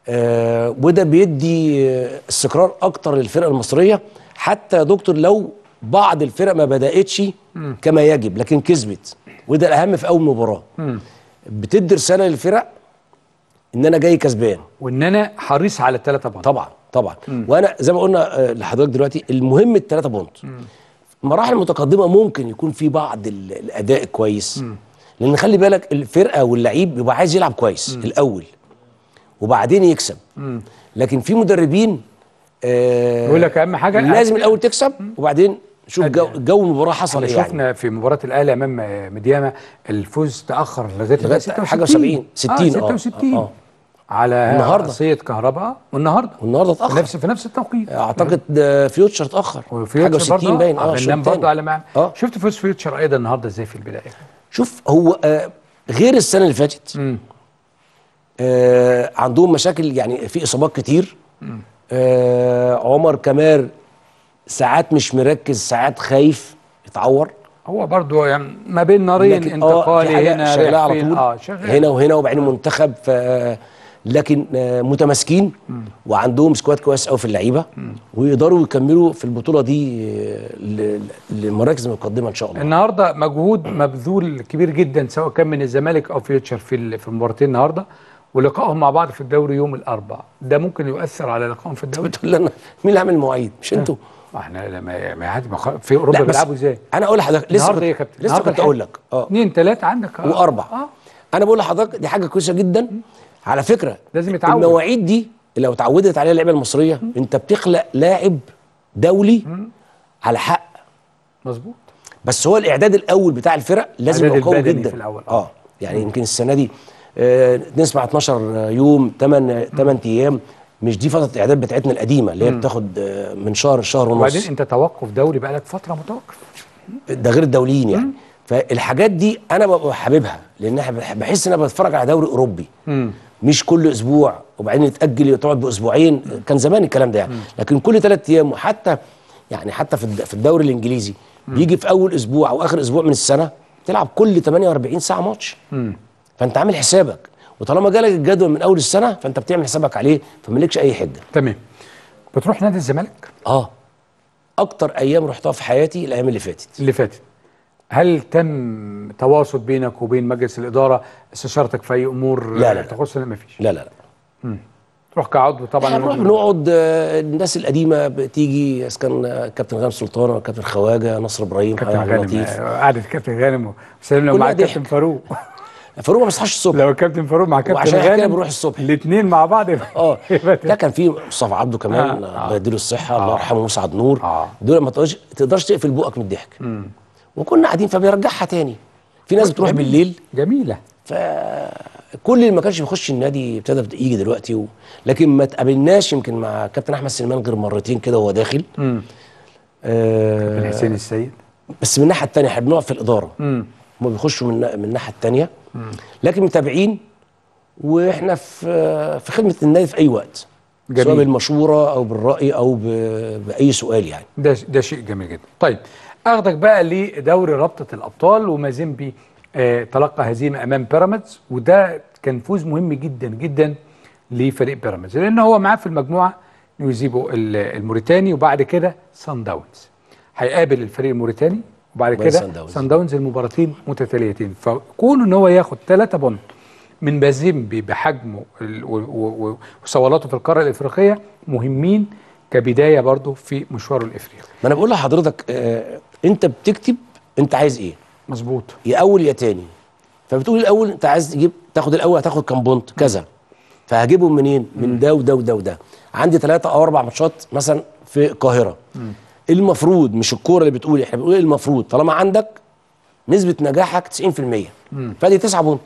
آه وده بيدي آه، استقرار اكتر للفرقه المصريه حتى يا دكتور لو بعض الفرق ما بداتش مم. كما يجب لكن كسبت وده الاهم في اول مباراه مم. بتدي رساله للفرق ان انا جاي كسبان وان انا حريص على الثلاثه بونت طبعا طبعا مم. وانا زي ما قلنا آه، لحضرتك دلوقتي المهم الثلاثه بونت مراحل متقدمه ممكن يكون في بعض ال- الاداء كويس لان خلي بالك الفرقه واللعيب بيبقى عايز يلعب كويس الاول وبعدين يكسب مم. لكن في مدربين آه يقول لك اهم حاجه لازم الاول تكسب وبعدين شوف جو, جو المباراه حصل احنا ايه يعني شفنا في مباراه الاهلي امام آه، مدياما الفوز تاخر لغايه لغاية لغاية حاجة 66 و70 60 آه آه، 66 آه. على النهاردة. رأسية كهرباء والنهارده والنهارده في اتاخر نفس في نفس التوقيت اعتقد آه، فيوتشر اتاخر وفي حاجه فيوتشر و60 برضه باين اه اه الشوط غنام برضه التاني. على معنى اه شفت فوز فيوتشر ايضا النهارده ازاي في البدايه شوف هو آه غير السنه اللي فاتت آه عندهم مشاكل يعني في اصابات كتير آه عمر كمال ساعات مش مركز ساعات خايف يتعور هو برضه يعني ما بين نارين لكن آه، في انتقالي حاجة هنا شغاله رايح على فين؟ طول اه شغال هنا وهنا وبعدين منتخب ف لكن آه، متماسكين وعندهم سكواد كويس قوي في اللعيبه ويقدروا يكملوا في البطوله دي آه، ل- للمراكز المتقدمه ان شاء الله النهارده مجهود مبذول كبير جدا سواء كان من الزمالك او فيوتشر في ال- في المباراتين النهارده ولقائهم مع بعض في الدوري يوم الاربعاء ده ممكن يؤثر على لقائهم في الدوري بتقول لنا مين اللي عامل المواعيد مش انتوا ما احنا لما ما عادي ما خ- في اوروبا لا، بس بيلعبوا ازاي انا اقول لحضرتك لسه النهارده كنت ايه يا كابتن لسه النهارده كنت اقول لك اه اثنين ثلاثه عندك آه. واربع اه انا بقول لحضرتك دي حاجه كويسه جدا على فكره لازم يتعود المواعيد دي لو اتعودت عليها اللعيبه المصريه انت بتخلق لاعب دولي على حق مظبوط بس هو الاعداد الاول بتاع الفرق لازم الإعداد يبقى قوي البدني جدا في الأول. اه يعني يمكن السنه دي آه نسمع 12 يوم 8 8 ايام مش دي فتره الاعداد بتاعتنا القديمه اللي هي مم. بتاخد آه من شهر شهر وبعدين ونص انت توقف دوري بقالك فتره متوقف ده غير الدوليين يعني فالحاجات دي انا ببقى حاببها لان انا بح- بحس ان انا بتفرج على دوري اوروبي مم. مش كل اسبوع وبعدين يتاجل تقعد باسبوعين كان زمان الكلام ده يعني لكن كل ثلاث ايام وحتى يعني حتى في الد- في الدوري الانجليزي بيجي في اول اسبوع او اخر اسبوع من السنه تلعب كل 48 ساعه ماتش مم. فانت عامل حسابك وطالما جالك الجدول من اول السنه فانت بتعمل حسابك عليه فمالكش اي حجه تمام بتروح نادي الزمالك اه اكتر ايام رحتها في حياتي الايام اللي فاتت اللي فاتت هل تم تواصل بينك وبين مجلس الاداره استشارتك في اي امور لا، لا، لا. تخص ما فيش لا لا لا مم. تروح كعضو طبعا احنا بنروح بنقعد آه، الناس القديمه بتيجي اذا كان آه، كابتن غانم سلطان ولا كابتن خواجه نصر ابراهيم كابتن عبد غانم اللطيف آه، قعدة كابتن غانم وسلم لو كلها مع ضحك. كابتن فاروق فاروق ما بيصحاش الصبح لو الكابتن فاروق مع كابتن وعشان غانم كده بنروح الصبح الاثنين مع بعض اه لا كان في مصطفى عبده كمان آه، الله يديله الصحه الله يرحمه مسعد نور آه. دول ما تقدرش تقدرش تقفل بقك من الضحك مم. وكنا قاعدين فبيرجعها تاني في ناس بتروح جميل. بالليل جميله فكل اللي ما كانش بيخش النادي ابتدى يجي دلوقتي و... لكن ما تقابلناش يمكن مع كابتن احمد سليمان غير مرتين كده وهو داخل مم. آه كابتن حسين السيد بس من الناحيه الثانيه احنا بنقف في الاداره مم. هم بيخشوا من من الناحيه الثانيه مم. لكن متابعين واحنا في في خدمه النادي في اي وقت جميل. سواء بالمشوره او بالراي او ب... باي سؤال يعني ده ده شيء جميل جدا طيب اخدك بقى لدوري رابطه الابطال ومازيمبي آه تلقى هزيمه امام بيراميدز وده كان فوز مهم جدا جدا لفريق بيراميدز لان هو معاه في المجموعه نيوزيبو ال- الموريتاني وبعد كده سان داونز هيقابل الفريق الموريتاني وبعد وبعد كده سان داونز. سان داونز المباراتين متتاليتين فكون ان هو ياخد 3 بونت من بازيمبي بحجمه ال- و- و- و- وصولاته في القاره الافريقيه مهمين كبدايه برضه في مشواره الافريقي ما انا بقول لحضرتك آه انت بتكتب انت عايز ايه مظبوط يا اول يا تاني فبتقول الاول انت عايز تجيب تاخد الاول هتاخد كام بونت كذا فهجيبهم منين من ده وده وده وده عندي ثلاثة او اربع ماتشات مثلا في القاهره المفروض مش الكوره اللي بتقول احنا بنقول المفروض طالما عندك نسبه نجاحك 90% فدي 9 بونت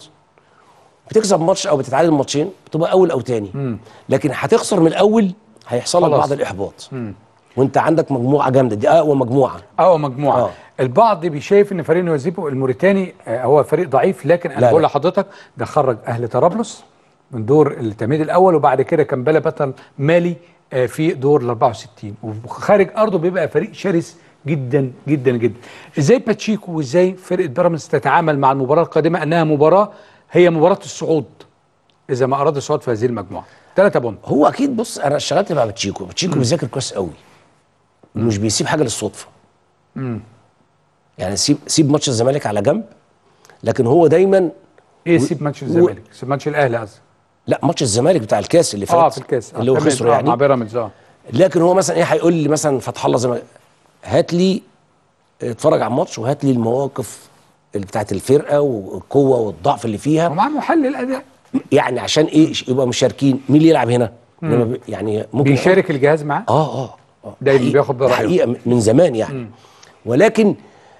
بتكسب ماتش او بتتعادل ماتشين بتبقى اول او تاني لكن هتخسر من الاول هيحصل لك خلاص. بعض الاحباط وانت عندك مجموعه جامده دي اقوى مجموعه اه مجموعه آه. آه. البعض بيشايف ان فريق نيوزيبو الموريتاني آه، هو فريق ضعيف لكن انا لا، بقول لا. لحضرتك ده خرج اهل طرابلس من دور التمهيد الاول وبعد كده كان بلا بطل مالي آه، في دور ال 64 وخارج ارضه بيبقى فريق شرس جدا جدا جدا ازاي باتشيكو وازاي فرقه بيراميدز تتعامل مع المباراه القادمه انها مباراه هي مباراه الصعود اذا ما اراد الصعود في هذه المجموعه ثلاثة بونت هو اكيد بص انا اشتغلت مع باتشيكو باتشيكو بيذاكر كويس قوي مش بيسيب حاجه للصدفه مم. يعني سيب سيب ماتش الزمالك على جنب لكن هو دايما ايه سيب ماتش الزمالك سيب ماتش الاهلي قصدي لا ماتش الزمالك بتاع الكاس اللي فات اه في الكاس آه، اللي هو تمام. خسره آه، يعني مع بيراميدز اه لكن هو مثلا ايه هيقول لي مثلا فتح الله زمالك هات لي اتفرج على الماتش وهات لي المواقف اللي بتاعت الفرقه والقوه والضعف اللي فيها ومع محلل اداء يعني عشان ايه يبقى مشاركين مين اللي يلعب هنا مم. لما بي- يعني ممكن بيشارك الجهاز معاه اه اه اه دايما حقيقة- بياخد ده برايه حقيقه من زمان يعني ولكن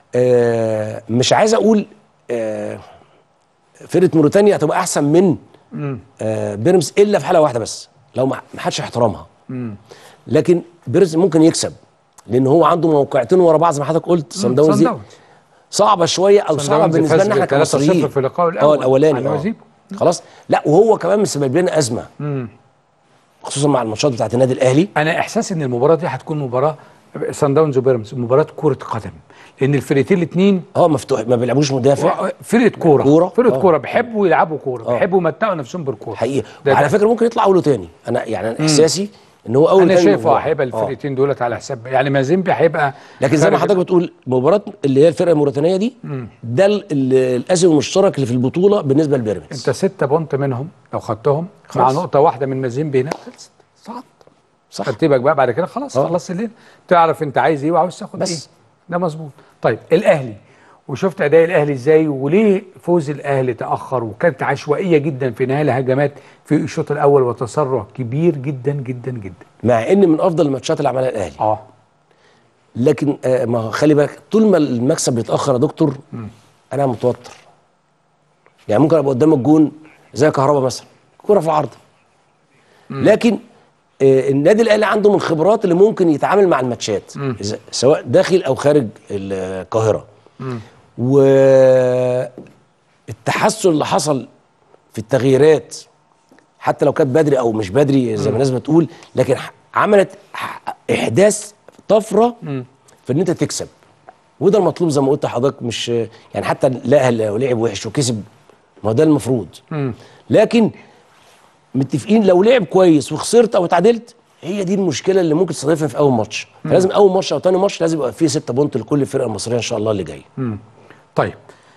آه مش عايز اقول آه فرقه موريتانيا هتبقى احسن من مم. آه بيراميدز الا في حاله واحده بس لو ما ما حدش احترامها مم. لكن بيراميدز ممكن يكسب لان هو عنده موقعتين ورا بعض زي ما حضرتك قلت سان داونز صن دي داونز. صعبه شويه او صن صعبه داونز بالنسبه فاز لنا احنا ب 3-0 كمصريين في اللقاء اه الأول الاولاني عن اه وزيبو. خلاص لا وهو كمان مسبب لنا ازمه مم. خصوصا مع الماتشات بتاعت النادي الاهلي انا احساس ان المباراه دي هتكون مباراه سان داونز وبيراميدز مباراه كره قدم لان الفرقتين الاثنين اه مفتوح ما بيلعبوش مدافع فرقه كوره كورة. فرقه آه. كوره بيحبوا يلعبوا كوره بيحبوا يمتعوا نفسهم بالكوره حقيقه ده- وعلى ده- فكره ممكن يطلع اول وتاني انا يعني انا مم. احساسي ان هو اول انا وتاني شايف اه المباراة. هيبقى الفرقتين دولت على حساب يعني مازيمبي هيبقى لكن زي ما خارج- حضرتك بتقول مباراه اللي هي الفرقه الموريتانيه دي مم. ده ال- ال- الاسم المشترك اللي في البطوله بالنسبه لبيراميدز انت ستة بونت منهم لو خدتهم مع خلاص. نقطه واحده من مازيمبي هنا خلصت صعد صح ترتيبك بقى بعد كده خلاص آه. خلصت الليل تعرف انت عايز ايه وعاوز تاخد بس. ايه ده مظبوط طيب الاهلي وشفت اداء الاهلي ازاي وليه فوز الاهلي تاخر وكانت عشوائيه جدا في نهايه الهجمات في الشوط الاول وتسرع كبير جدا جدا جدا مع ان من افضل الماتشات اللي عملها الاهلي اه لكن آه ما خلي بالك طول ما المكسب بيتاخر يا دكتور مم. انا متوتر يعني ممكن ابقى قدام الجون زي كهربا مثلا كوره في العارضه لكن آه النادي الاهلي عنده من الخبرات اللي ممكن يتعامل مع الماتشات مم. إذا- سواء داخل او خارج القاهره مم. والتحسن اللي حصل في التغييرات حتى لو كانت بدري او مش بدري زي ما مم. الناس بتقول لكن ح- عملت ح- احداث طفره مم. في ان انت تكسب وده المطلوب زي ما قلت لحضرتك مش يعني حتى الاهلي لو لعب وحش وكسب ما هو ده المفروض مم. لكن متفقين لو لعب كويس وخسرت او اتعادلت هي دي المشكله اللي ممكن تصادفها في اول ماتش مم. فلازم اول ماتش او تاني ماتش لازم يبقى فيه ستة بونت لكل الفرقه المصريه ان شاء الله اللي جايه مم. طيب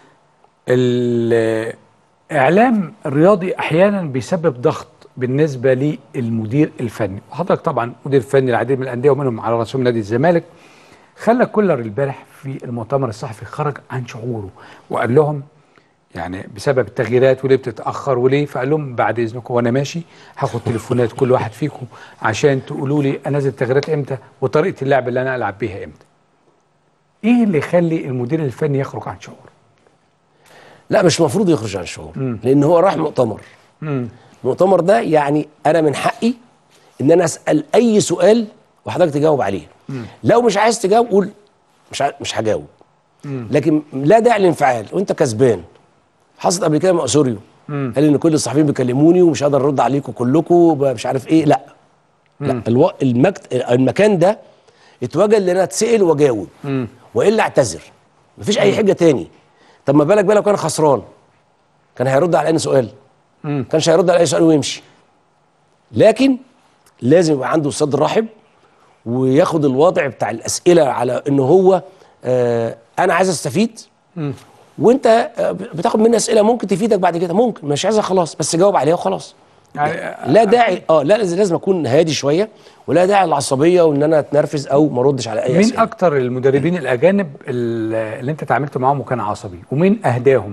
الاعلام الرياضي احيانا بيسبب ضغط بالنسبه للمدير الفني وحضرتك طبعا مدير فني العديد من الانديه ومنهم على راسهم نادي الزمالك خلى كولر البارح في المؤتمر الصحفي خرج عن شعوره وقال لهم يعني بسبب التغييرات وليه بتتاخر وليه فقال لهم بعد اذنكم وانا ماشي هاخد تليفونات كل واحد فيكم عشان تقولوا لي انزل التغييرات امتى وطريقه اللعب اللي انا العب بيها امتى ايه اللي يخلي المدير الفني يخرج عن شعوره لا مش المفروض يخرج عن الشعور مم. لان هو راح مؤتمر مم. المؤتمر ده يعني انا من حقي ان انا اسال اي سؤال وحضرتك تجاوب عليه مم. لو مش عايز تجاوب قول مش ع- مش هجاوب مم. لكن لا داعي للانفعال وانت كسبان حصلت قبل كده مع اسوريو مم. قال ان كل الصحفيين بيكلموني ومش هقدر ارد عليكم كلكم مش عارف ايه لا لا مم. الو... المكت... المكان ده اتوجد ان انا اتسال واجاوب مم. والا اعتذر مفيش اي حجه تاني طب ما بالك بقى لو كان خسران كان هيرد على اي سؤال مم. كانش هيرد على اي سؤال ويمشي لكن لازم يبقى عنده صدر رحب وياخد الوضع بتاع الاسئله على ان هو آه انا عايز استفيد وانت آه، بتاخد مني اسئله ممكن تفيدك بعد كده ممكن مش عايزها خلاص بس جاوب عليها وخلاص يعني لا داعي اه لا لازم لازم اكون هادي شويه ولا داعي للعصبيه وان انا اتنرفز او ما اردش على اي مين اسئله اكتر المدربين الاجانب ال- اللي انت تعاملت معاهم وكان عصبي ومين اهداهم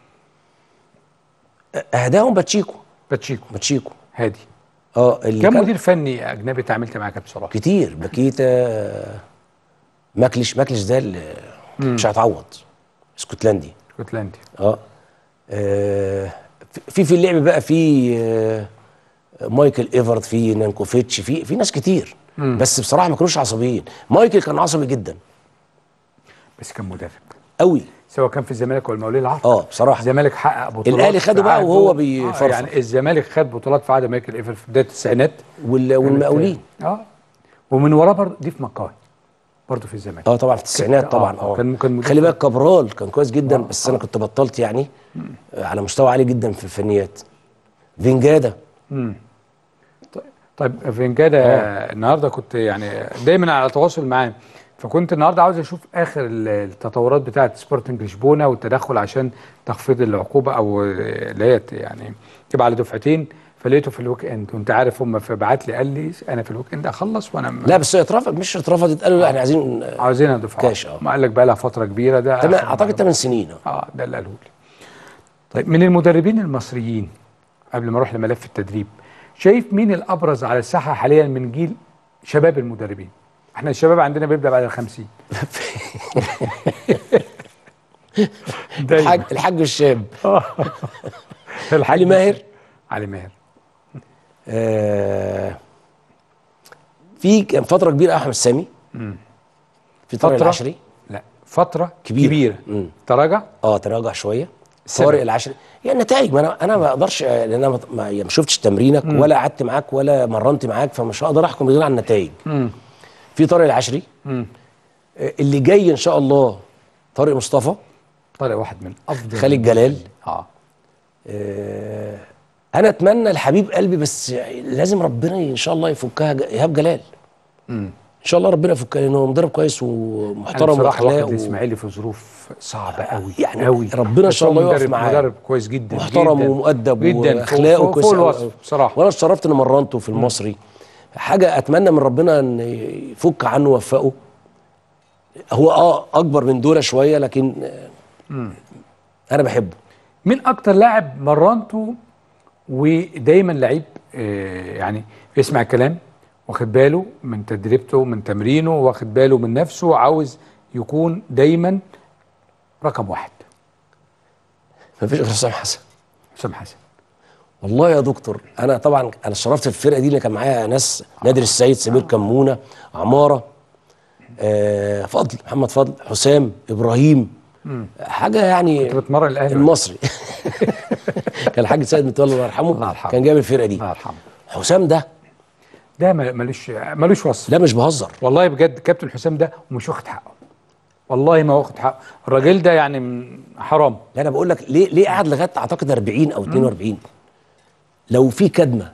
اهداهم باتشيكو باتشيكو باتشيكو هادي اه اللي كم كان مدير فني اجنبي تعاملت معاه كابتن صلاح كتير باكيتا ماكليش ماكليش ده اللي مش هيتعوض اسكتلندي اسكتلندي اه آه، في في اللعب بقى في آه، مايكل ايفرت في نانكوفيتش في في ناس كتير مم. بس بصراحه ما كانوش عصبيين مايكل كان عصبي جدا بس كان مدرب قوي سواء كان في الزمالك ولا المقاولين العرب اه بصراحه الزمالك حقق بطولات الأهلي في خده بقى عهده. وهو آه بيفرفر. يعني الزمالك خد بطولات في عهد مايكل ايفر في بدايه التسعينات وال- والمقاولين اه ومن وراه برضه دي في مكاي برضه في الزمالك اه طبعا في التسعينات طبعا اه كان كان مدير خلي بالك كابرال كان كويس جدا بس انا كنت بطلت يعني آه، على مستوى عالي جدا في الفنيات فينجادا مم. طيب- طيب فينجادا النهارده كنت يعني دايما على تواصل معاه فكنت النهارده عاوز اشوف اخر ال- التطورات بتاعه سبورتنج لشبونه والتدخل عشان تخفيض العقوبه او اللي هي ت- يعني تبقى على دفعتين فلقيته في الويك اند وانت عارف هم فبعت لي قال لي انا في الويك اند اخلص وانا م- لا بس هي اترفض مش اترفضت قالوا لا احنا عايزين آه، عاوزينها دفعه كاش اه ما قال لك بقى لها فتره كبيره ده تمام آخر اعتقد 8 سنين آه. اه ده اللي قاله لي طيب من المدربين المصريين قبل ما اروح لملف التدريب شايف مين الابرز على الساحه حاليا من جيل شباب المدربين احنا الشباب عندنا بيبدا بعد الخمسين الحاج الحاج الشاب الحاج علي ماهر علي ماهر آه في كان فتره كبيره احمد سامي مم. في طارق فترة؟ العشري لا فتره كبيره, كبيره مم. تراجع اه تراجع شويه السبب؟ طارق العشري يعني نتائج ما انا انا ما اقدرش آه، لان انا ما- ما يعني ما شفتش تمرينك مم. ولا قعدت معاك ولا مرنت معاك فمش هقدر احكم غير على النتائج مم. في طارق العشري مم. آه، اللي جاي ان شاء الله طارق مصطفى طارق واحد من افضل خالد جلال اه آه، انا اتمنى لحبيب قلبي بس لازم ربنا ان شاء الله يفكها ج- ايهاب جلال مم. ان شاء الله ربنا يفكها لانه مدرب كويس انا ومحترم بصراحه واخد واخلاق و... الاسماعيلي في ظروف صعبه قوي يعني قوي ربنا ان شاء الله يقف مدرب معاه مدرب كويس جدا محترم جدا ومؤدب جدا واخلاقه فوق, كويس فوق أوي. الوصف بصراحه وانا اتشرفت اني مرنته في المصري حاجه اتمنى من ربنا ان يفك عنه ويوفقه هو اه اكبر من دول شويه لكن آه، مم. انا بحبه مين اكتر لاعب مرنته ودايما لعيب آه، يعني بيسمع الكلام واخد باله من تدريبته من تمرينه واخد باله من نفسه عاوز يكون دايما رقم واحد مفيش غير حسام حسن حسام حسن والله يا دكتور انا طبعا انا شرفت في الفرقه دي اللي كان معايا ناس نادر السيد سمير كمونه عماره آه فضل محمد فضل حسام ابراهيم مم. حاجه يعني كنت بتمرن الاهلي المصري كان الحاج سيد متولي الله يرحمه كان جايب الفرقه دي الله يرحمه حسام ده ده ما- ملوش ملوش وصف لا مش بهزر والله بجد كابتن حسام ده ومش واخد حقه والله ما واخد حقه الراجل ده يعني م- حرام لا انا بقول لك ليه ليه قعد لغايه اعتقد 40 او 42 لو في كدمه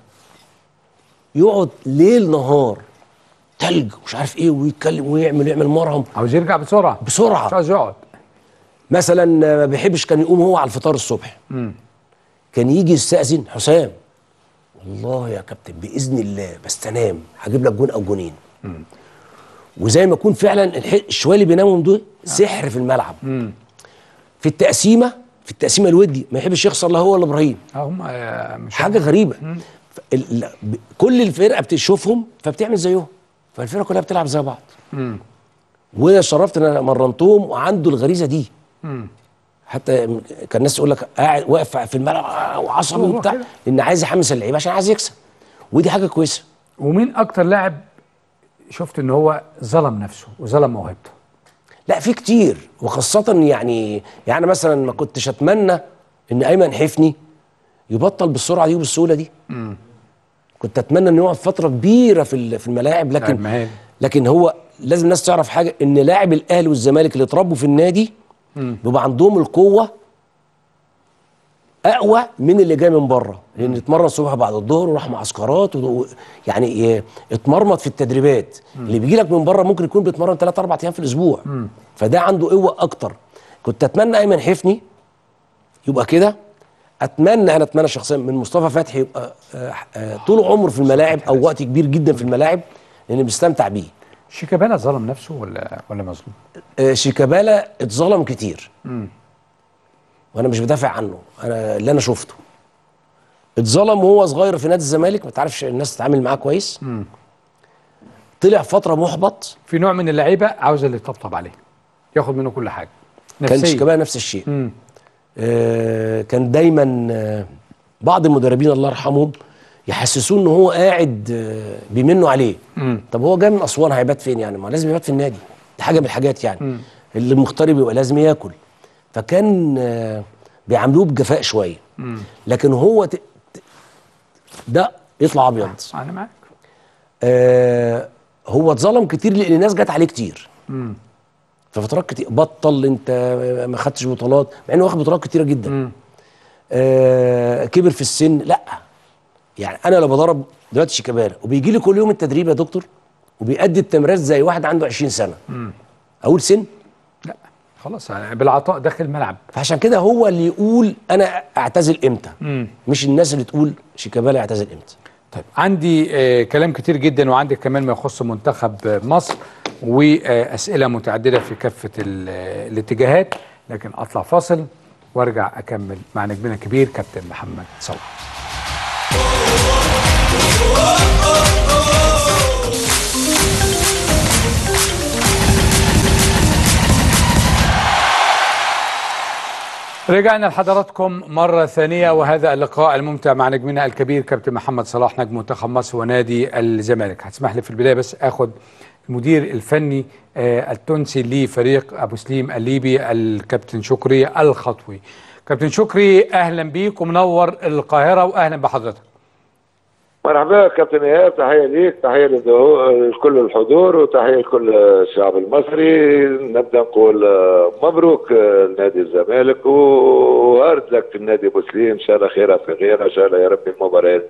يقعد ليل نهار تلج ومش عارف ايه ويتكلم ويعمل ويعمل مرهم عاوز يرجع بسرعه بسرعه مش عاوز يقعد مثلا ما بيحبش كان يقوم هو على الفطار الصبح مم. كان يجي يستأذن حسام والله يا كابتن بإذن الله بس تنام هجيب لك جون أو جونين مم. وزي ما يكون فعلا الح- الشوية اللي بينامهم دول سحر في الملعب مم. في التقسيمة في التقسيمة الودي ما يحبش يخسر لا هو ولا إبراهيم اه هم آه، مش حاجة غريبة ف- ال- ال- ب- كل الفرقة بتشوفهم فبتعمل زيهم فالفرقة كلها بتلعب زي بعض مم. وأنا شرفت إن أنا مرنتهم وعنده الغريزة دي مم. حتى كان الناس تقول لك قاعد واقف في الملعب وعصبي هو وبتاع كده. لان عايز يحمس اللعيبه عشان عايز يكسب ودي حاجه كويسه ومين اكتر لاعب شفت ان هو ظلم نفسه وظلم موهبته لا في كتير وخاصه يعني يعني مثلا ما كنتش اتمنى ان ايمن حفني يبطل بالسرعه دي وبالسهوله دي مم. كنت اتمنى انه يقعد فتره كبيره في ال- في الملاعب لاعب لكن مهاري. لكن هو لازم الناس تعرف حاجه ان لاعب الاهلي والزمالك اللي اتربوا في النادي مم. بيبقى عندهم القوه اقوى من اللي جاي من بره لان اتمرن الصبح بعد الظهر وراح معسكرات و... يعني ي- اتمرمط في التدريبات اللي بيجي لك من بره ممكن يكون بيتمرن 3 4 ايام في الاسبوع فده عنده قوه اكتر كنت اتمنى ايمن حفني يبقى كده اتمنى انا اتمنى شخصيا من مصطفى فتحي يبقى آه، آه، طول عمره في الملاعب او وقت كبير جدا في الملاعب لان بيستمتع بيه شيكابالا ظلم نفسه ولا ولا مظلوم؟ آه، شيكابالا اتظلم كتير مم. وانا مش بدافع عنه انا اللي انا شفته اتظلم وهو صغير في نادي الزمالك ما تعرفش الناس تتعامل معاه كويس مم. طلع فتره محبط في نوع من اللعيبه عاوز اللي يطبطب عليه ياخد منه كل حاجه كان نفسيا شيكابالا نفس الشيء مم. آه كان دايما آه بعض المدربين الله يرحمهم يحسسوه ان هو قاعد آه بيمنوا عليه مم. طب هو جاي من اسوان هيبات فين يعني ما لازم يبات في النادي دي حاجه من الحاجات يعني مم. اللي مغترب يبقى لازم ياكل فكان آه بيعاملوه بجفاء شويه مم. لكن هو ت... ت- ده يطلع ابيض انا معاك آه هو اتظلم كتير لان الناس جت عليه كتير مم. في فترات كتير بطل انت ما خدتش بطولات مع انه واخد بطولات كتيره جدا آه كبر في السن لا يعني انا لو بدرب دلوقتي شيكابالا وبيجي لي كل يوم التدريب يا دكتور وبيأدي التمريرات زي واحد عنده 20 سنه مم. اقول سن خلاص يعني بالعطاء داخل الملعب فعشان كده هو اللي يقول انا اعتزل امتى مم. مش الناس اللي تقول شيكابالا يعتزل امتى طيب عندي آه كلام كتير جدا وعندي كمان ما يخص منتخب آه، مصر واسئله متعدده في كافه ال- آه، الاتجاهات لكن اطلع فاصل وارجع اكمل مع نجمنا الكبير كابتن محمد صلاح رجعنا لحضراتكم مرة ثانية وهذا اللقاء الممتع مع نجمنا الكبير كابتن محمد صلاح نجم منتخب مصر ونادي الزمالك هتسمح لي في البداية بس اخد المدير الفني آه، التونسي لفريق ابو سليم الليبي الكابتن شكري الخطوي كابتن شكري اهلا بيك ومنور القاهرة واهلا بحضرتك مرحبا كابتن ايهاب تحيه ليك تحيه للظهور- لكل الحضور وتحيه لكل الشعب المصري نبدا نقول آه، مبروك آه، لنادي الزمالك وهارد لك في النادي ابو سليم ان شاء الله خيرها في غيرها ان شاء الله يا رب المباراه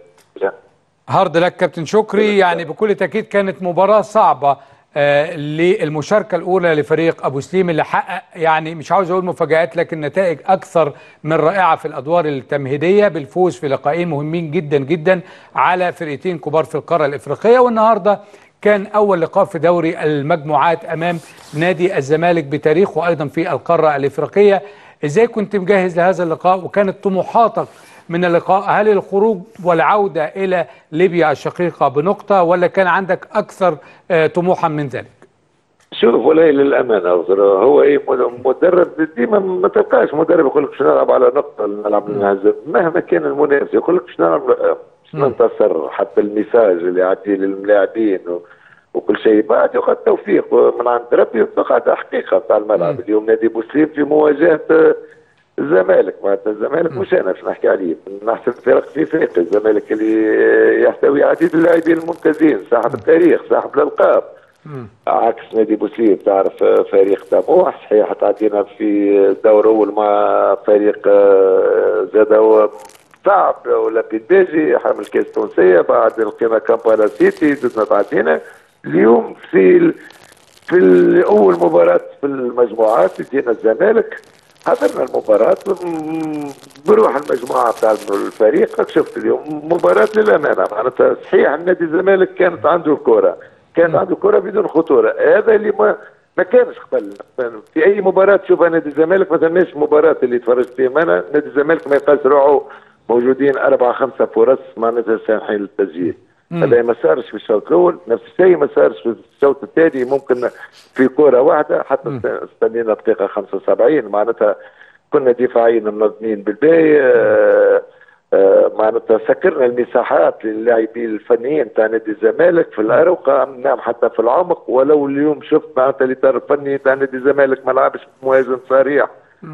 هارد لك كابتن شكري يعني بكل تأكيد كانت مباراة صعبة آه للمشاركة الأولى لفريق أبو سليم اللي حقق يعني مش عاوز أقول مفاجآت لكن نتائج أكثر من رائعة في الأدوار التمهيدية بالفوز في لقاءين مهمين جدا جدا على فرقتين كبار في القارة الإفريقية والنهاردة كان أول لقاء في دوري المجموعات أمام نادي الزمالك بتاريخه أيضا في القارة الإفريقية إزاي كنت مجهز لهذا اللقاء وكانت طموحاتك من اللقاء هل الخروج والعودة إلى ليبيا الشقيقة بنقطة ولا كان عندك أكثر آه، طموحا من ذلك شوف والله للامانه أخضر، هو ايه مدرب ديما ما تلقاش مدرب يقول لك باش نلعب على نقطه نلعب نهزم مهما كان المنافس يقول لك باش نلعب باش ننتصر حتى الميساج اللي يعدي للملاعبين و... وكل شيء بعد يقعد توفيق من عند ربي وتقعد حقيقه بتاع الملعب اليوم نادي بوسليم في مواجهه آه، الزمالك معناتها الزمالك مش انا باش نحكي عليه من احسن الفرق في افريقيا الزمالك اللي يحتوي عديد اللاعبين الممتازين صاحب التاريخ صاحب الالقاب عكس نادي بوسليم تعرف آه، فريق طموح صحيح تعدينا في الدور الاول مع فريق آه، زاد هو صعب اولمبي بيجي حامل كاس تونسيه بعد لقينا كامبالا سيتي زدنا تعدينا اليوم في ال- في ال- اول مباراه في المجموعات ادينا الزمالك حضرنا المباراة م- بروح المجموعة بتاع الفريق راك شفت اليوم مباراة للأمانة معناتها صحيح نادي الزمالك كانت عنده الكرة كانت عنده الكرة بدون خطورة هذا اللي ما ما كانش قبل في أي مباراة تشوفها نادي الزمالك ما ثماش مباراة اللي تفرجت فيهم أنا نادي الزمالك ما يقاس روحه موجودين أربعة خمسة فرص معناتها سانحين للتسجيل مم. هذا ما صارش في الشوط الاول نفس الشيء ما صارش في الشوط الثاني ممكن في كره واحده حتى استنينا دقيقه 75 معناتها كنا دفاعيا منظمين بالباهي آه، آه، معناتها سكرنا المساحات للاعبين الفنيين تاع نادي الزمالك في الاروقه نعم حتى في العمق ولو اليوم شفت معناتها الاطار الفني تاع نادي الزمالك ما لعبش موازن صريح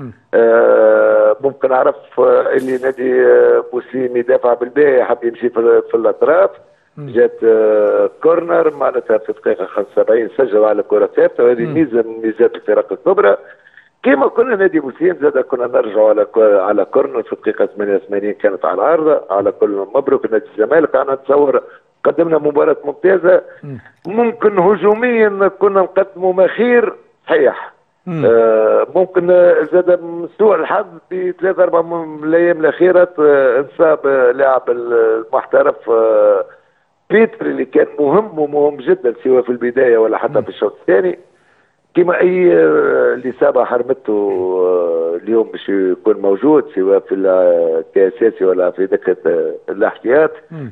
آه، ممكن اعرف آه، اللي نادي آه، بوسيم يدافع بالباهي حب يمشي في, في الاطراف جات آه، كورنر معناتها في دقيقه 75 سجل على كره ثابته وهذه ميزه من ميزات الفرق الكبرى كيما كنا نادي بوسيم زاد كنا نرجعوا على ك- على كورنر في الدقيقه 88 كانت على العارضه على كل مبروك نادي الزمالك انا نتصور قدمنا مباراه ممتازه ممكن هجوميا كنا نقدموا ما خير صحيح آه ممكن آه، زاد من سوء الحظ في ثلاثة أربع من الأيام الأخيرة آه، انصاب آه، لاعب المحترف آه، بيتر اللي كان مهم ومهم جدا سواء في البداية ولا حتى في الشوط الثاني كما اي آه، الاصابه حرمته آه، اليوم باش يكون موجود سواء في ال- كاساسي ولا في دكه آه، الاحتياط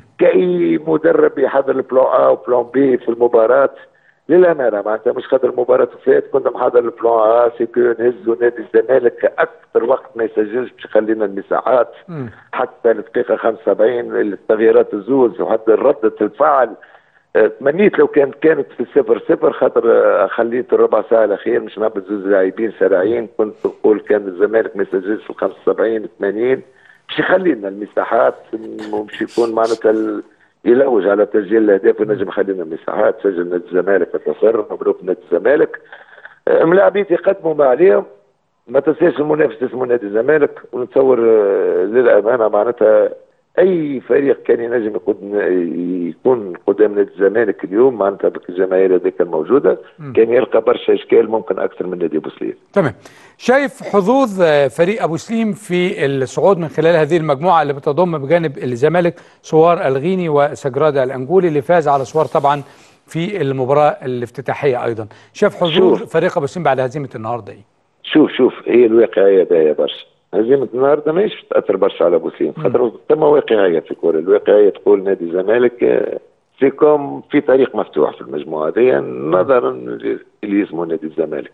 كاي مدرب يحضر البلان ا وبلان بي في المباراه للامانه معناتها مش خاطر المباراه فاتت كنا محضر البلان ا سيكو نهزوا نادي الزمالك اكثر وقت ما يسجلش باش يخلينا المساحات حتى الدقيقه 75 التغييرات الزوز وحتى ردة الفعل آه، تمنيت لو كانت كانت في الصفر صفر خاطر آه، خليت الربع ساعه الاخير مش نهبط زوز لاعبين سريعين كنت نقول كان الزمالك ما يسجلش في 75 80 باش يخلي لنا المساحات ومش يكون معناتها ال- يلوج على تسجيل الاهداف ونجم يخلي لنا المساحات سجل نادي الزمالك انتصر مبروك نادي الزمالك آه، ملاعبين يقدموا ما عليهم ما تنساش المنافس اسمه نادي الزمالك ونتصور آه، للامانه معناتها اي فريق كان ينجم يكون يكون قدام نادي الزمالك اليوم معناتها بالجماهير هذيك الموجوده كان يلقى برشا اشكال ممكن اكثر من نادي بوسليم تمام شايف حظوظ آه، فريق ابو سليم في الصعود من خلال هذه المجموعه اللي بتضم بجانب الزمالك سوار الغيني وسجرادا الانجولي اللي فاز على سوار طبعا في المباراه الافتتاحيه ايضا شايف حظوظ شوف. فريق ابو سليم بعد هزيمه النهارده ايه شوف شوف هي الواقعيه باهيه برشا هزيمه النهارده ماهيش تاثر برشا على بوسليم خاطر ثم واقعيه في الكره الواقعيه تقول نادي الزمالك آه، فيكم في طريق مفتوح في المجموعه هذه نظرا اللي اسمه نادي الزمالك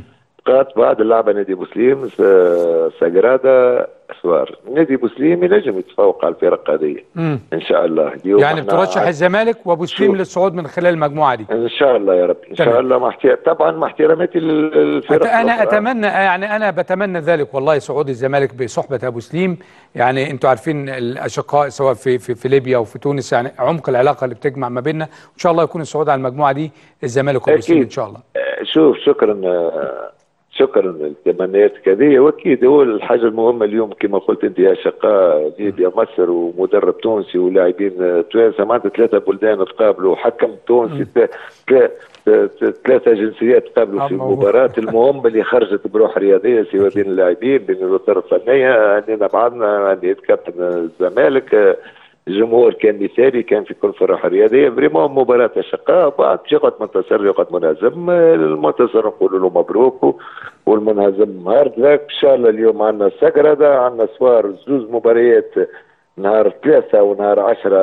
بقات بعد اللعبه نادي بوسليم س- سجرادا اسوار نادي بوسليم ينجم يتفوق على الفرق هذه مم. ان شاء الله اليوم يعني احنا بترشح عاد- الزمالك وابو سليم شوف. للصعود من خلال المجموعه دي ان شاء الله يا رب ان تمام. شاء الله مع احتيا... طبعا مع احتراماتي للفرق انا الأخرى. اتمنى يعني انا بتمنى ذلك والله صعود الزمالك بصحبه ابو سليم يعني انتوا عارفين الاشقاء سواء في في, في ليبيا وفي تونس يعني عمق العلاقه اللي بتجمع ما بيننا وان شاء الله يكون الصعود على المجموعه دي الزمالك وابو سليم ان شاء الله آه، شوف شكرا آه، شكرا لتمنياتك هذه واكيد هو الحاجه المهمه اليوم كما قلت انت يا شقاء ليبيا مصر ومدرب تونسي ولاعبين آه، توانسه معناتها ثلاثه بلدان تقابلوا وحكم تونسي ت- ت- ت- ثلاثه جنسيات تقابلوا في أما هو- المباراه المهم اللي خرجت بروح رياضيه سواء بين اللاعبين بين الاطر الفنيه عندنا بعضنا عندي كابتن الزمالك آه، الجمهور كان مثالي كان في كل فرح رياضيه فريمون مباراه شقاء بعد يقعد منتصر يقعد منهزم المنتصر نقول له مبروك و- والمنهزم هارد لك ان شاء الله اليوم عندنا سجردا عندنا سوار زوز مباريات نهار ثلاثة ونهار عشرة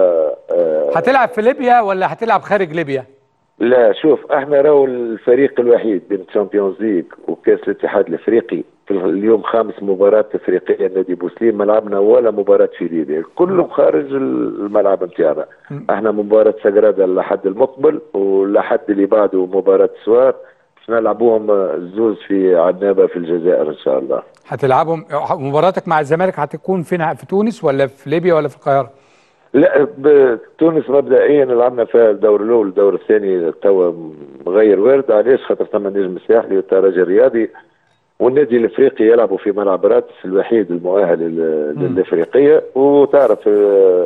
آه هتلعب في ليبيا ولا هتلعب خارج ليبيا لا شوف احنا راهو الفريق الوحيد بين تشامبيونز ليج وكاس الاتحاد الافريقي في اليوم خامس مباراة افريقية نادي بوسليم ما لعبنا ولا مباراة في ليبيا كلهم خارج الملعب نتاعنا احنا مباراة سجرادة لحد المقبل ولحد اللي بعده مباراة سوار باش نلعبوهم زوز في عنابة في الجزائر ان شاء الله هتلعبهم مباراتك مع الزمالك هتكون فين في تونس ولا في ليبيا ولا في القاهره لا ب- تونس مبدئيا لعبنا فيها الدور الاول الدور الثاني توا مغير وارد علاش خاطر ثم النجم الساحلي والترجي الرياضي والنادي الافريقي يلعبوا في ملعب رادس الوحيد المؤهل لل- للافريقيه وتعرف آه،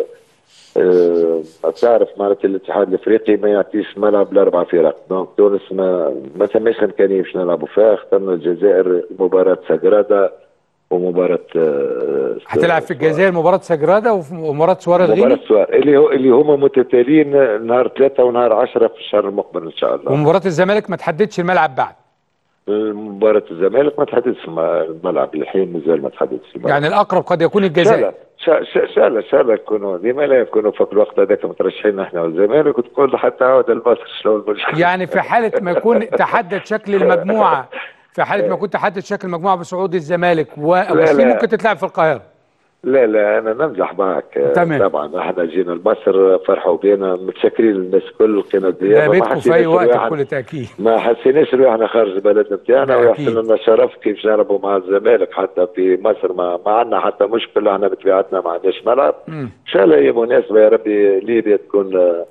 آه، تعرف معناتها الاتحاد الافريقي ما يعطيش ملعب لاربع فرق دونك تونس ما ما ثماش امكانيه باش نلعبوا فيها اخترنا الجزائر مباراه سجرادا ومباراه آه، هتلعب في الجزائر مباراه سجرادا ومباراه سوار الغيني مباراة سوار اللي هو اللي هما متتاليين نهار ثلاثة ونهار عشرة في الشهر المقبل إن شاء الله ومباراه الزمالك ما تحددش الملعب بعد مباراة الزمالك ما تحددش الم- الملعب الحين مازال ما تحددش الملعب يعني الاقرب قد يكون إن شاء الجزائر الله شا- شا- شاء الله شاء الله يكونوا لما لا يكونوا في الوقت هذاك مترشحين احنا والزمالك وتقول حتى عود البصر شلون المشكلة يعني في حاله ما يكون تحدد شكل المجموعه في حاله ما يكون تحدد شكل المجموعه بصعود الزمالك وابو لا، سليم لا. ممكن تتلعب في القاهره لا لا انا نمزح معك آه، تمام. طبعا احنا جينا لمصر فرحوا بينا متشكرين للناس الكل لقينا ده الضيافه ما بيتكم في اي حسيناش وقت الواحد- بكل تاكيد ما حسيناش روحنا خارج البلد نتاعنا ده ويحصل أكيد. لنا شرف كيف نلعبوا مع الزمالك حتى في مصر ما, ما عندنا حتى مشكله احنا بطبيعتنا ما عندناش ملعب مم. ان شاء الله هي مناسبه يا ربي ليبيا تكون آه،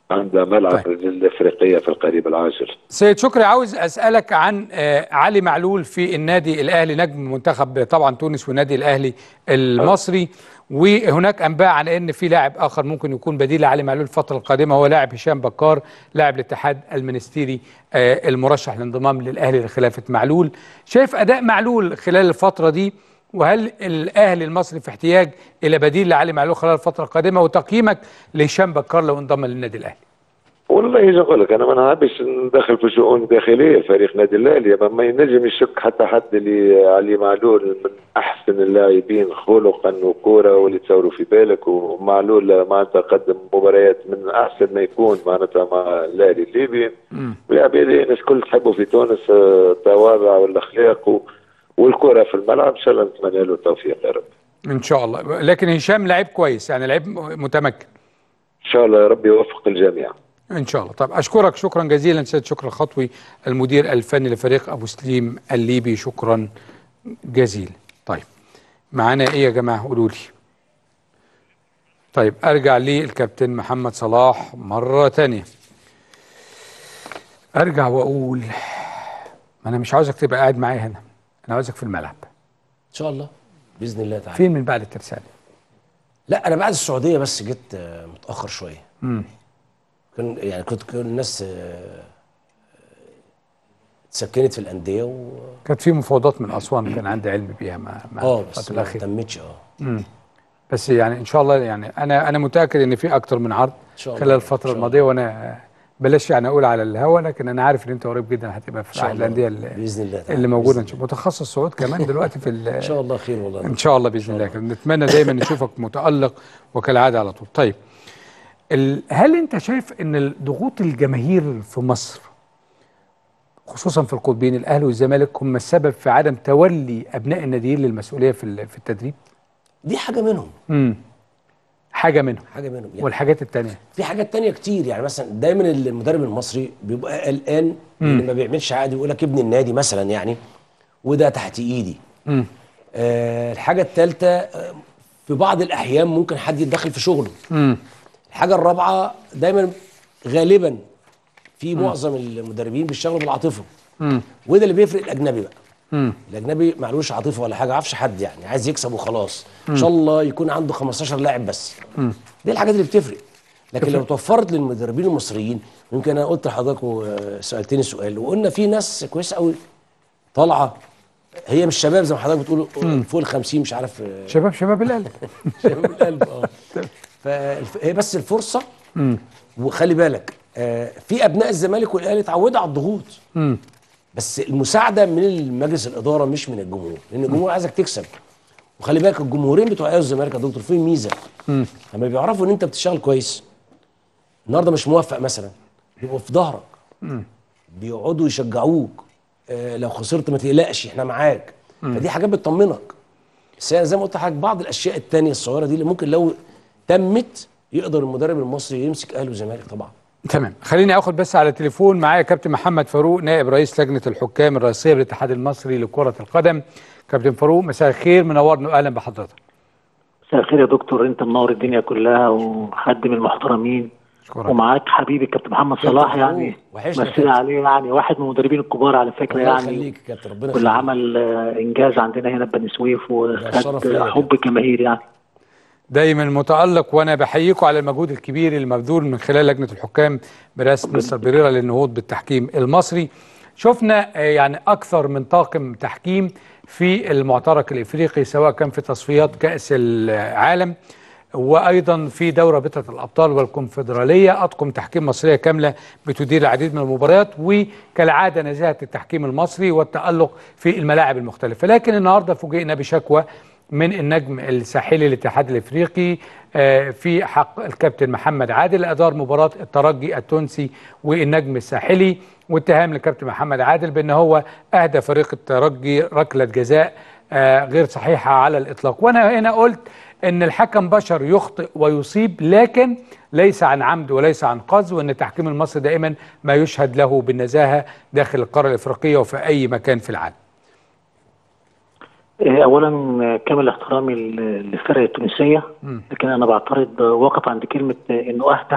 عندها ملعب طيب. للافريقيه في القريب العاجل سيد شكري عاوز اسالك عن آه، علي معلول في النادي الاهلي نجم منتخب طبعا تونس والنادي الاهلي المصري وهناك انباء عن ان في لاعب اخر ممكن يكون بديل لعلي معلول الفتره القادمه هو لاعب هشام بكار لاعب الاتحاد المنستيري آه، المرشح للانضمام للاهلي لخلافه معلول شايف اداء معلول خلال الفتره دي وهل الاهلي المصري في احتياج الى بديل لعلي معلول خلال الفتره القادمه وتقييمك لهشام بكار لو انضم للنادي الاهلي والله يجي اقول لك انا ما نحبش ندخل في شؤون داخليه فريق نادي الاهلي ما- ما ينجم يشك حتى حد اللي علي معلول من احسن اللاعبين خلقا وكوره واللي تصوروا في بالك ومعلول معناتها قدم مباريات من احسن ما يكون معناتها مع الاهلي الليبي لاعب اللي الناس الكل تحبه في تونس آه، التواضع والاخلاق و- والكره في الملعب ان شاء الله نتمنى له التوفيق يا رب ان شاء الله لكن هشام لعيب كويس يعني لعيب متمكن ان شاء الله يا رب يوفق الجميع ان شاء الله طب اشكرك شكرا جزيلا سيد شكري الخطوي المدير الفني لفريق ابو سليم الليبي شكرا جزيلا طيب معانا ايه يا جماعه قولوا لي طيب ارجع للكابتن محمد صلاح مره تانية ارجع واقول ما انا مش عاوزك تبقى قاعد معايا هنا انا عاوزك في الملعب ان شاء الله باذن الله تعالى فين من بعد الترسانه لا انا بعد السعوديه بس جيت آه، متاخر شويه امم كان يعني كنت كل الناس آه، اتسكنت في الانديه و كانت في مفاوضات من اسوان كان عندي علم بيها ما ما اه الفترة بس ما الأخيرة. اهتمتش اه مم. بس يعني ان شاء الله يعني انا انا متاكد ان في اكتر من عرض شاء الله. خلال الفتره الماضيه وانا بلاش يعني اقول على الهوا لكن انا عارف ان انت قريب جدا هتبقى في شاء احد الله. الانديه اللي, باذن الله تعالى اللي موجوده ان شاء الله متخصص صعود كمان دلوقتي في ال- ان شاء الله خير والله ان شاء الله باذن الله كده. نتمنى دايما نشوفك متالق وكالعاده على طول طيب ال- هل انت شايف ان ضغوط الجماهير في مصر خصوصا في القطبين الاهلي والزمالك هم السبب في عدم تولي ابناء الناديين للمسؤوليه في ال- في التدريب دي حاجه منهم امم حاجه منهم حاجه منهم يعني والحاجات التانية في حاجات تانية كتير يعني مثلا دايما المدرب المصري بيبقى قلقان مم. اللي ما بيعملش عقد يقول لك ابن النادي مثلا يعني وده تحت ايدي امم آه الحاجه الثالثه آه في بعض الاحيان ممكن حد يتدخل في شغله امم الحاجه الرابعه دايما غالبا في معظم المدربين بيشتغلوا بالعاطفه امم وده اللي بيفرق الاجنبي بقى امم الاجنبي معلوش عاطفه ولا حاجه عارفش حد يعني عايز يكسب وخلاص ان مم. شاء الله يكون عنده 15 لاعب بس امم دي الحاجات اللي بتفرق لكن تفرق. لو توفرت للمدربين المصريين يمكن انا قلت لحضرتك وسالتني سؤال وقلنا في ناس كويسه قوي طالعه هي مش شباب زي ما حضرتك بتقول فوق ال 50 مش عارف آه، شباب شباب القلب شباب القلب اه فهي بس الفرصه امم وخلي بالك آه، في ابناء الزمالك والاهلي اتعودوا على الضغوط امم بس المساعده من مجلس الاداره مش من الجمهور لان الجمهور عايزك تكسب وخلي بالك الجمهورين بتوع اهلي والزمالك يا دكتور فيهم ميزه امم لما بيعرفوا ان انت بتشتغل كويس النهارده مش موفق مثلا بيبقوا في ظهرك امم بيقعدوا يشجعوك آه لو خسرت ما تقلقش احنا معاك مم. فدي حاجات بتطمنك بس أنا زي ما قلت لحضرتك بعض الاشياء التانية الصغيره دي اللي ممكن لو تمت يقدر المدرب المصري يمسك اهلي والزمالك طبعا تمام خليني اخد بس على تليفون معايا كابتن محمد فاروق نائب رئيس لجنه الحكام الرئيسيه بالاتحاد المصري لكره القدم كابتن فاروق مساء الخير منورنا واهلا بحضرتك مساء الخير يا دكتور انت منور الدنيا كلها وحد من المحترمين ومعاك حبيبي كابتن محمد كابتن صلاح فاروق، يعني وحشنا يا مثل كابتن. عليه يعني واحد من المدربين الكبار على فكره الله يعني يخليك يا كابتن ربنا واللي يخليك عمل آه، انجاز عندنا هنا في بني سويف شرف وخد ليا يا حب الجماهير يعني دايما متالق وانا بحييكم على المجهود الكبير المبذول من خلال لجنه الحكام برئاسه مستر بريرا للنهوض بالتحكيم المصري شفنا آه، يعني اكثر من طاقم تحكيم في المعترك الافريقي سواء كان في تصفيات كاس العالم وايضا في دوره بطله الابطال والكونفدراليه اطقم تحكيم مصريه كامله بتدير العديد من المباريات وكالعاده نزاهه التحكيم المصري والتالق في الملاعب المختلفه لكن النهارده فوجئنا بشكوى من النجم الساحلي للاتحاد الافريقي آه، في حق الكابتن محمد عادل ادار مباراه الترجي التونسي والنجم الساحلي واتهام للكابتن محمد عادل بان هو اهدى فريق الترجي ركله جزاء آه، غير صحيحه على الاطلاق وانا هنا قلت ان الحكم بشر يخطئ ويصيب لكن ليس عن عمد وليس عن قصد وان التحكيم المصري دائما ما يشهد له بالنزاهه داخل القاره الافريقيه وفي اي مكان في العالم آه، اولا آه، كامل احترامي لل- للفرقه التونسيه مم. لكن انا بعترض آه، واقف عند كلمه آه، انه اهدى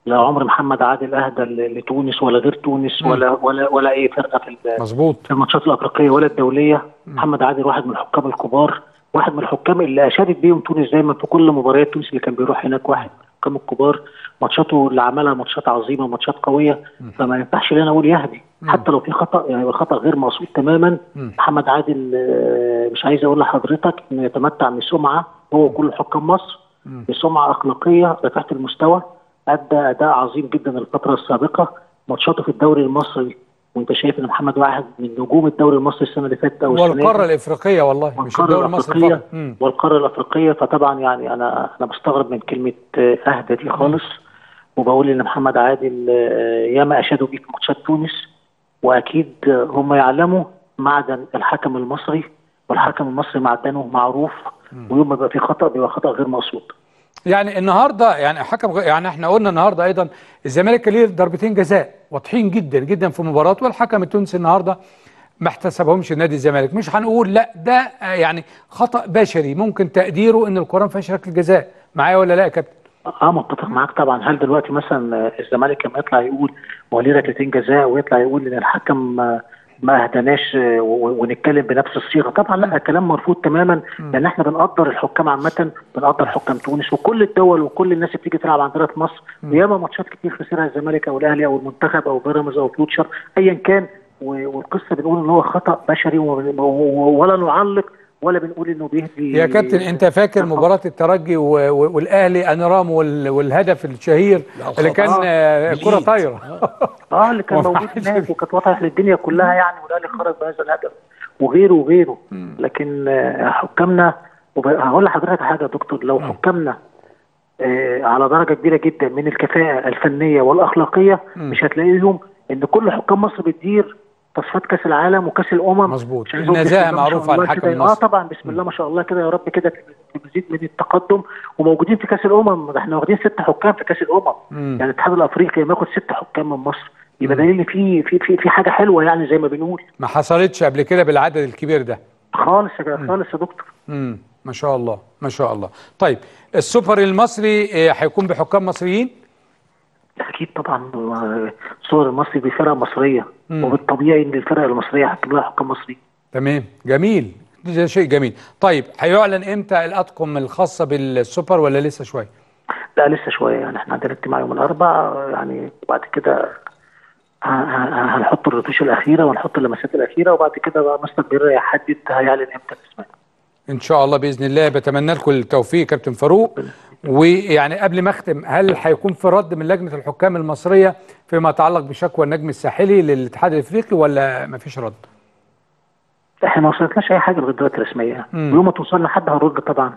لا عمر محمد عادل اهدى ل- لتونس ولا غير تونس ولا ولا ولا اي فرقه في ال- مظبوط في الماتشات الافريقيه ولا الدوليه محمد عادل واحد من الحكام الكبار واحد من الحكام اللي اشادت بيهم تونس دايما في كل مباريات تونس اللي كان بيروح هناك واحد من الحكام الكبار ماتشاته اللي عملها ماتشات عظيمه ماتشات قويه فما ينفعش ان انا اقول يهدي حتى لو في خطا يعني يبقى خطا غير مقصود تماما محمد عادل آه، مش عايز اقول لحضرتك انه يتمتع بسمعه هو وكل حكام مصر بسمعه اخلاقيه رفيعه المستوى ادى اداء عظيم جدا الفتره السابقه ماتشاته في الدوري المصري وانت شايف ان محمد واحد من نجوم الدوري المصري السنه اللي فاتت او السنه والقاره دي. الافريقيه والله مش والقارة الدوري المصري الأفريقية فقط مم. والقاره الافريقيه فطبعا يعني انا انا بستغرب من كلمه آه، اهدى دي خالص وبقول ان محمد عادل آه، ياما اشادوا بيه في ماتشات تونس واكيد آه، هم يعلموا معدن الحكم المصري والحكم المصري معدنه معروف ويوم ما يبقى في خطا بيبقى خطا غير مقصود يعني النهارده يعني حكم غ- يعني احنا قلنا النهارده ايضا الزمالك كان ليه ضربتين جزاء واضحين جدا جدا في مباراه والحكم التونسي النهارده ما احتسبهمش نادي الزمالك مش هنقول لا ده آه، يعني خطا بشري ممكن تقديره ان الكره ما فيهاش ركله جزاء معايا ولا لا يا كابتن اه متفق معاك طبعا هل دلوقتي مثلا آه، الزمالك لما يطلع يقول هو ليه ركلتين جزاء ويطلع يقول ان الحكم آه، ما اهدناش آه، و- ونتكلم بنفس الصيغه طبعا لا كلام مرفوض تماما لان احنا بنقدر الحكام عامه بنقدر حكام تونس وكل الدول وكل الناس اللي بتيجي تلعب عندنا في مصر وياما ماتشات كتير خسرها الزمالك او الاهلي او المنتخب او بيراميدز او فيوتشر ايا كان و- والقصه بنقول ان هو خطا بشري وما- و- ولا نعلق ولا بنقول انه بيهدي يا كابتن انت فاكر مباراه الترجي و- و- والاهلي انرام وال- والهدف الشهير اللي كان آه، آه، كره بالإيد. طايره اه اللي كان وما موجود حدش- هناك وكانت واضحه للدنيا كلها يعني والاهلي خرج بهذا الهدف وغيره وغيره لكن آه، حكامنا وب- هقول لحضرتك حاجه يا دكتور لو حكامنا آه، على درجه كبيره جدا من الكفاءه الفنيه والاخلاقيه مش هتلاقيهم ان كل حكام مصر بتدير تصفيات كاس العالم وكاس الامم مظبوط مش عايز أقول النزاهه بسم الله ما شاء معروفه عن الله الحكم كده. اه المصري طبعا بسم الله ما شاء الله كده يا رب كده في مزيد من التقدم وموجودين في كاس الامم ده احنا واخدين ست حكام في كاس الامم مم. يعني الاتحاد الافريقي لما ياخد ست حكام من مصر يبقى دليل ان في في في في حاجه حلوه يعني زي ما بنقول ما حصلتش قبل كده بالعدد الكبير ده خالص يا خالص يا دكتور امم ما شاء الله ما شاء الله طيب السوبر المصري آه، هيكون بحكام مصريين اكيد طبعا آه، الصور المصري دي فرقه مصريه مم. وبالطبيعي ان الفرق المصريه هتجيب لها حكام مصريين تمام جميل ده شيء جميل طيب هيعلن امتى الاطقم الخاصه بالسوبر ولا لسه شويه لا لسه شويه يعني احنا عندنا اجتماع يوم الاربعاء يعني وبعد كده ه- ه- هنحط الرتوش الاخيره ونحط اللمسات الاخيره وبعد كده بقى مستر بيرر هيحدد هيعلن امتى الاسماء ان شاء الله باذن الله بتمنى لكم التوفيق كابتن فاروق ويعني قبل ما اختم هل هيكون في رد من لجنه الحكام المصريه فيما يتعلق بشكوى النجم الساحلي للاتحاد الافريقي ولا ما فيش رد احنا ما وصلتناش اي حاجه لغايه دلوقتي رسميه مم. ويوم ما توصل لحد هنرد طبعا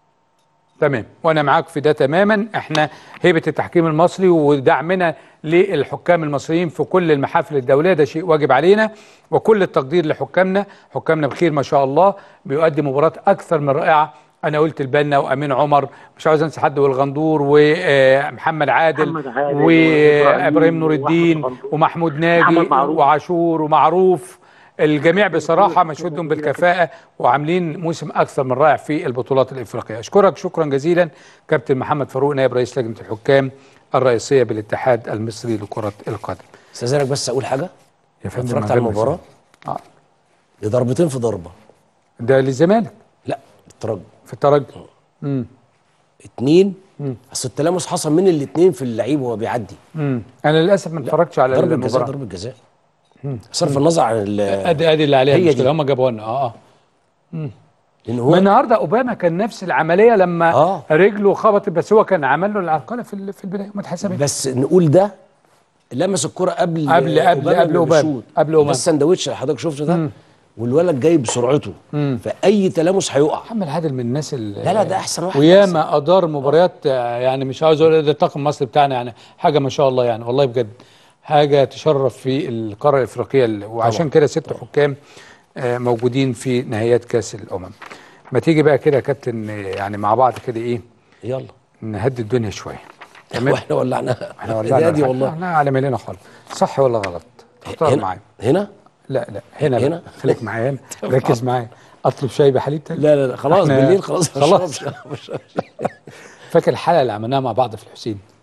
تمام وانا معاك في ده تماما احنا هيبه التحكيم المصري ودعمنا للحكام المصريين في كل المحافل الدوليه ده شيء واجب علينا وكل التقدير لحكامنا حكامنا بخير ما شاء الله بيؤدي مباراه اكثر من رائعه انا قلت البنا وامين عمر مش عاوز انسى حد والغندور ومحمد عادل محمد عادل وابراهيم نور وأحمد الدين غندور. ومحمود ناجي محمد معروف. وعاشور ومعروف الجميع بصراحة مشهودهم بالكفاءة وعاملين موسم أكثر من رائع في البطولات الإفريقية أشكرك شكرا جزيلا كابتن محمد فاروق نائب رئيس لجنة الحكام الرئيسية بالاتحاد المصري لكرة القدم استاذنك بس اقول حاجه يا فندم اتفرجت من على غير المباراه آه. دي ضربتين في ضربه ده للزمالك لا الترجي في الترجي امم اتنين مم. اصل التلامس حصل من الاتنين في اللعيب وهو بيعدي امم أنا للأسف ما اتفرجتش على ضربه جزاء المباراة ضربه جزاء مم. صرف النظر عن ال- ادي ادي اللي عليها هي دي. المشكلة هم جابوها لنا اه اه مم. لان ما هو النهارده اوباما كان نفس العمليه لما آه. رجله خبطت بس هو كان عمل له العرقله في ال- في البدايه ما اتحسبتش بس نقول ده لمس الكرة قبل قبل- قبل- قبل أوباما. بيشوط. قبل أوباما. ده السندوتش اللي حضرتك شفته ده مم. والولد جاي بسرعته مم. فاي تلامس هيقع محمد عادل من الناس اللي لا لا ده احسن واحد وياما ادار مباريات آه، يعني مش عاوز اقول ده الطاقم المصري بتاعنا يعني حاجه ما شاء الله يعني والله بجد حاجه تشرف في القاره الافريقيه ال- وعشان كده ست حكام آه، موجودين في نهايات كاس الامم ما تيجي بقى كده يا كابتن آه، يعني مع بعض كده ايه يلا نهدي الدنيا شويه تمام واحنا ولعناها احنا ولعنا دي الحاجة. والله احنا على ملينا خالص صح ولا غلط اختار هنا؟ معايا هنا لا لا هنا هنا؟ هنا خليك معايا هنا ركز معايا اطلب شاي بحليب تاني لا لا لا خلاص إحنا- بالليل خلاص خلاص مش- فاكر الحلقه اللي عملناها مع بعض في الحسين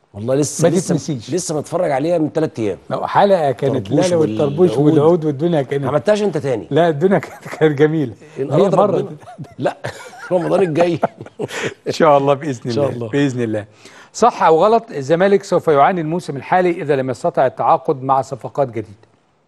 والله لسه ما لسه تتنسيش. لسه متفرج عليها من ثلاث ايام لو حلقه كانت طربوش لا والطربوش والعود. والعود والدنيا كانت ما عملتهاش انت تاني لا الدنيا كانت كانت جميله إن هي أراد مره ربنا. لا رمضان الجاي ان شاء الله باذن إن شاء الله الله. باذن الله صح او غلط الزمالك سوف يعاني الموسم الحالي اذا لم يستطع التعاقد مع صفقات جديده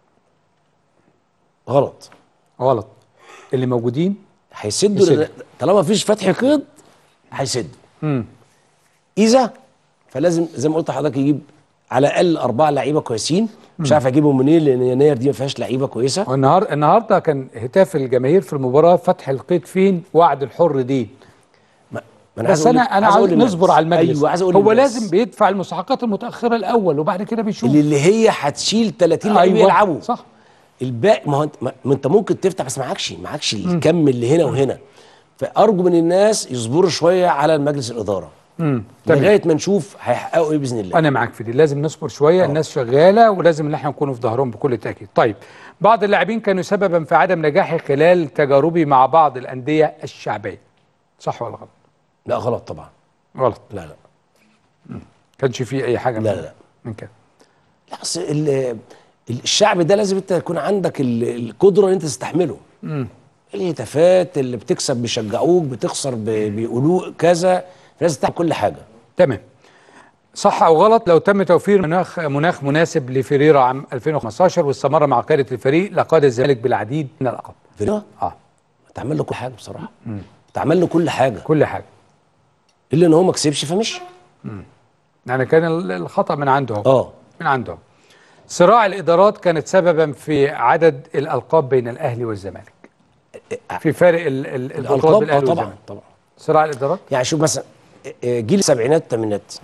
غلط غلط اللي موجودين هيسدوا يسدوا. لأن- طالما مفيش فتح قيد هيسدوا امم اذا فلازم زي ما قلت لحضرتك يجيب على الاقل اربعه لعيبه كويسين مش عارف اجيبهم منين لان يناير دي ما فيهاش لعيبه كويسه والنهار النهارده كان هتاف الجماهير في المباراه فتح القيد فين وعد الحر دين ما أنا عايز بس أقول انا لك- انا عايز عاوز أقول للناس. نصبر على المجلس ايوه عايز اقول هو للناس. لازم بيدفع المستحقات المتاخره الاول وبعد كده بيشوف اللي, اللي هي هتشيل 30 لعيب أيوة، يلعبوا صح الباقي ما هو انت ما ما انت ممكن تفتح بس معكش معكش الكم اللي هنا وهنا فارجو من الناس يصبروا شويه على المجلس الاداره امم تمام لغايه ما نشوف هيحققوا ايه باذن الله انا معاك في دي لازم نصبر شويه الناس شغاله ولازم ان احنا نكون في ظهرهم بكل تاكيد طيب بعض اللاعبين كانوا سببا في عدم نجاحي خلال تجاربي مع بعض الانديه الشعبيه صح ولا غلط لا غلط طبعا غلط لا لا كانش فيه اي حاجه لا من- لا من كده لا اصل ال- الشعب ده لازم انت يكون عندك ال- القدره ان انت تستحمله امم الهتافات اللي بتكسب بيشجعوك بتخسر ب- بيقولوا كذا لازم تعمل كل حاجه تمام صح او غلط لو تم توفير مناخ مناخ مناسب لفريرا عام 2015 واستمر مع قياده الفريق لقاد الزمالك بالعديد من الالقاب فريرا اه تعمل له كل حاجه بصراحه تعمل له كل حاجه كل حاجه الا ان هو ما كسبش فمشي يعني كان ال- الخطا من عنده هو اه من عنده صراع الادارات كانت سببا في عدد الالقاب بين الاهلي والزمالك في فارق ال- ال- البطولات الالقاب بين اه الاهلي طبعا والزمالك طبعا صراع الادارات يعني شوف مثلا آه، جيل السبعينات الثمانينات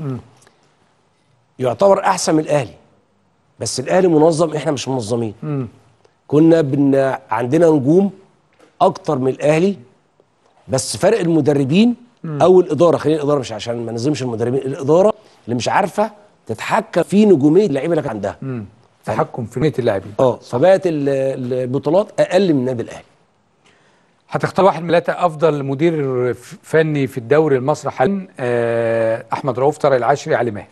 يعتبر احسن من الاهلي بس الاهلي منظم احنا مش منظمين امم كنا بن... عندنا نجوم اكتر من الاهلي بس فرق المدربين او الاداره خلينا الاداره مش عشان ما نظمش المدربين الاداره اللي مش عارفه تتحكم في نجوميه اللعيبه اللي كانت عندها امم تحكم في نيه اللاعبين اه فبقت ال- ال- البطولات اقل من النادي الاهلي هتختار واحد من ثلاثة أفضل مدير ف- فني في الدوري المصري حاليا آه، أحمد رؤوف طارق العشري علي ماهر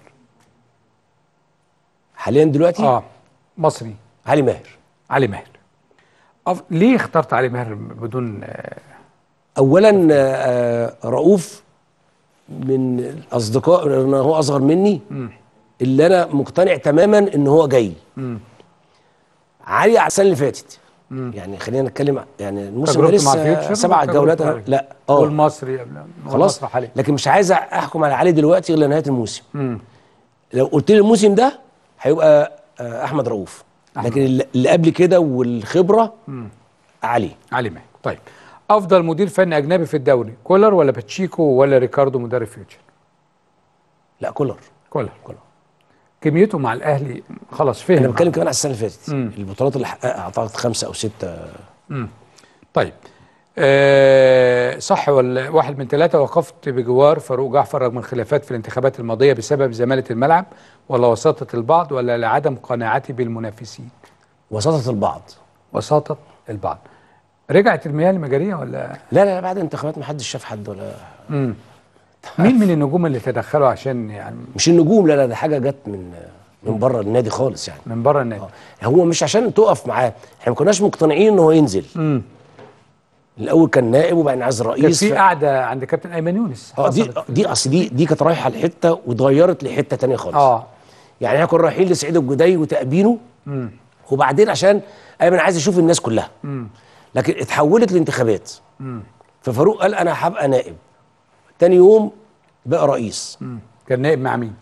حاليا دلوقتي اه مصري علي ماهر علي ماهر أف... ليه اخترت علي ماهر بدون آه، اولا آه، رؤوف من الاصدقاء لان هو اصغر مني مم. اللي انا مقتنع تماما ان هو جاي مم. علي على السنه اللي فاتت مم. يعني خلينا نتكلم يعني الموسم ده تجربته مع لسه فيوتشر سبع ولا جولات تجربته علي؟ لا اه والمصري قبل خلاص والمصري حاليا لكن مش عايز احكم على علي دلوقتي غير لنهايه الموسم مم. لو قلت لي الموسم ده هيبقى آه، احمد رؤوف لكن اللي اللي قبل كده والخبره مم. علي علي ماهر طيب أفضل مدير فني أجنبي في الدوري كولر ولا باتشيكو ولا ريكاردو مدرب فيوتشر لا كولر كولر كولر كميته مع الأهلي خلاص فهم انا بتكلم كمان على السنه اللي فاتت مم. البطولات اللي حققها اعتقد خمسه او سته مم. طيب أه صح ولا واحد من ثلاثة وقفت بجوار فاروق جعفر رغم الخلافات في الانتخابات الماضية بسبب زمالة الملعب ولا وساطة البعض ولا لعدم قناعتي بالمنافسين وساطه البعض وساطة البعض رجعت المياه المجارية ولا لا لا بعد الانتخابات ما حدش شاف حد ولا مم. مين من النجوم اللي تدخلوا عشان يعني مش النجوم لا لا ده حاجه جت من من بره النادي خالص يعني من بره النادي هو مش عشان تقف معاه احنا ما كناش مقتنعين ان هو ينزل مم. الاول كان نائب وبعدين عايز كان رئيس في ف- قعدة عند كابتن أيمن يونس اه دي حصلت. دي اصل دي دي كانت رايحه لحته واتغيرت لحته تانية خالص اه يعني احنا كنا رايحين لسعيد الجدي وتأبينه مم. وبعدين عشان ايمن عايز يشوف الناس كلها مم. لكن اتحولت لانتخابات مم. ففاروق قال انا هبقى نائب تاني يوم بقى رئيس مم. كان نائب مع مين؟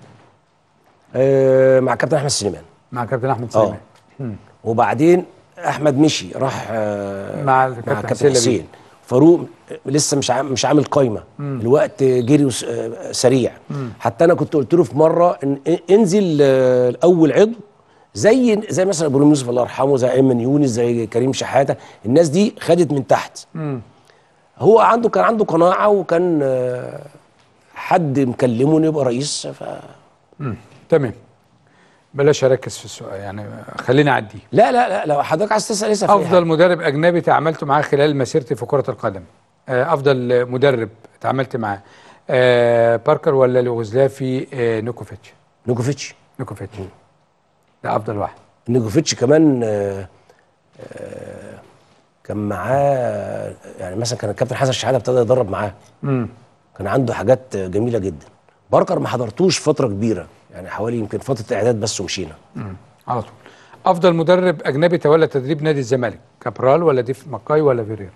آه مع كابتن احمد سليمان مع كابتن أحمد اه سليمان مم. وبعدين احمد مشي راح آه مع مع الكابتن كابتن حسين حسين لبيب. فاروق لسه مش عام مش عامل قايمه مم. الوقت جري وس- آه، سريع مم. حتى انا كنت قلت له في مره إن انزل آه، الاول عضو زي زي مثلا ابراهيم يوسف الله يرحمه زي ايمن يونس زي كريم شحاته الناس دي خدت من تحت مم. هو عنده كان عنده قناعه وكان آه، حد مكلمه انه يبقى رئيس ف مم. تمام بلاش اركز في السؤال يعني خليني اعديه لا لا لا لو حضرتك عايز تسال اسال في أي افضل مدرب اجنبي تعاملت معاه خلال مسيرتي في كره القدم آه، افضل مدرب تعاملت معاه آه، باركر ولا اليوغوسلافي آه، نوكوفيتش نيكوفيتش نيكوفيتش ده افضل واحد نيكوفيتش كمان آه، آه، كان معاه يعني مثلا كان الكابتن حسن شحاته ابتدى يدرب معاه امم كان عنده حاجات جميله جدا باركر ما حضرتوش فتره كبيره يعني حوالي يمكن فتره اعداد بس ومشينا مم. على طول افضل مدرب اجنبي تولى تدريب نادي الزمالك كابرال ولا ديف ماكاي ولا فيريرا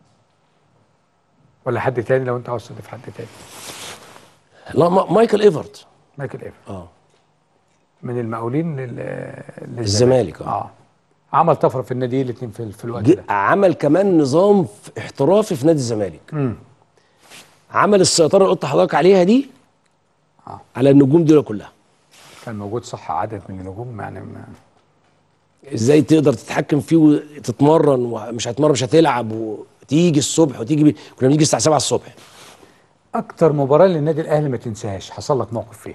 ولا حد تاني لو انت عاوز تضيف حد تاني لا ما مايكل ايفرت مايكل ايفر اه من المقاولين لل... للزمالك الزمالك، آه. اه عمل طفره في النادي الاثنين في, في الوقت جه- ده عمل كمان نظام ف- احترافي في نادي الزمالك مم. عمل السيطره اللي قلت لحضرتك عليها دي على النجوم دول كلها كان موجود صح عدد من النجوم يعني ما... ازاي تقدر تتحكم فيه وتتمرن ومش هتمرن مش هتلعب وتيجي الصبح وتيجي بي... كنا بنيجي الساعه 7 الصبح اكتر مباراه للنادي الاهلي ما تنساهاش حصل لك موقف فيها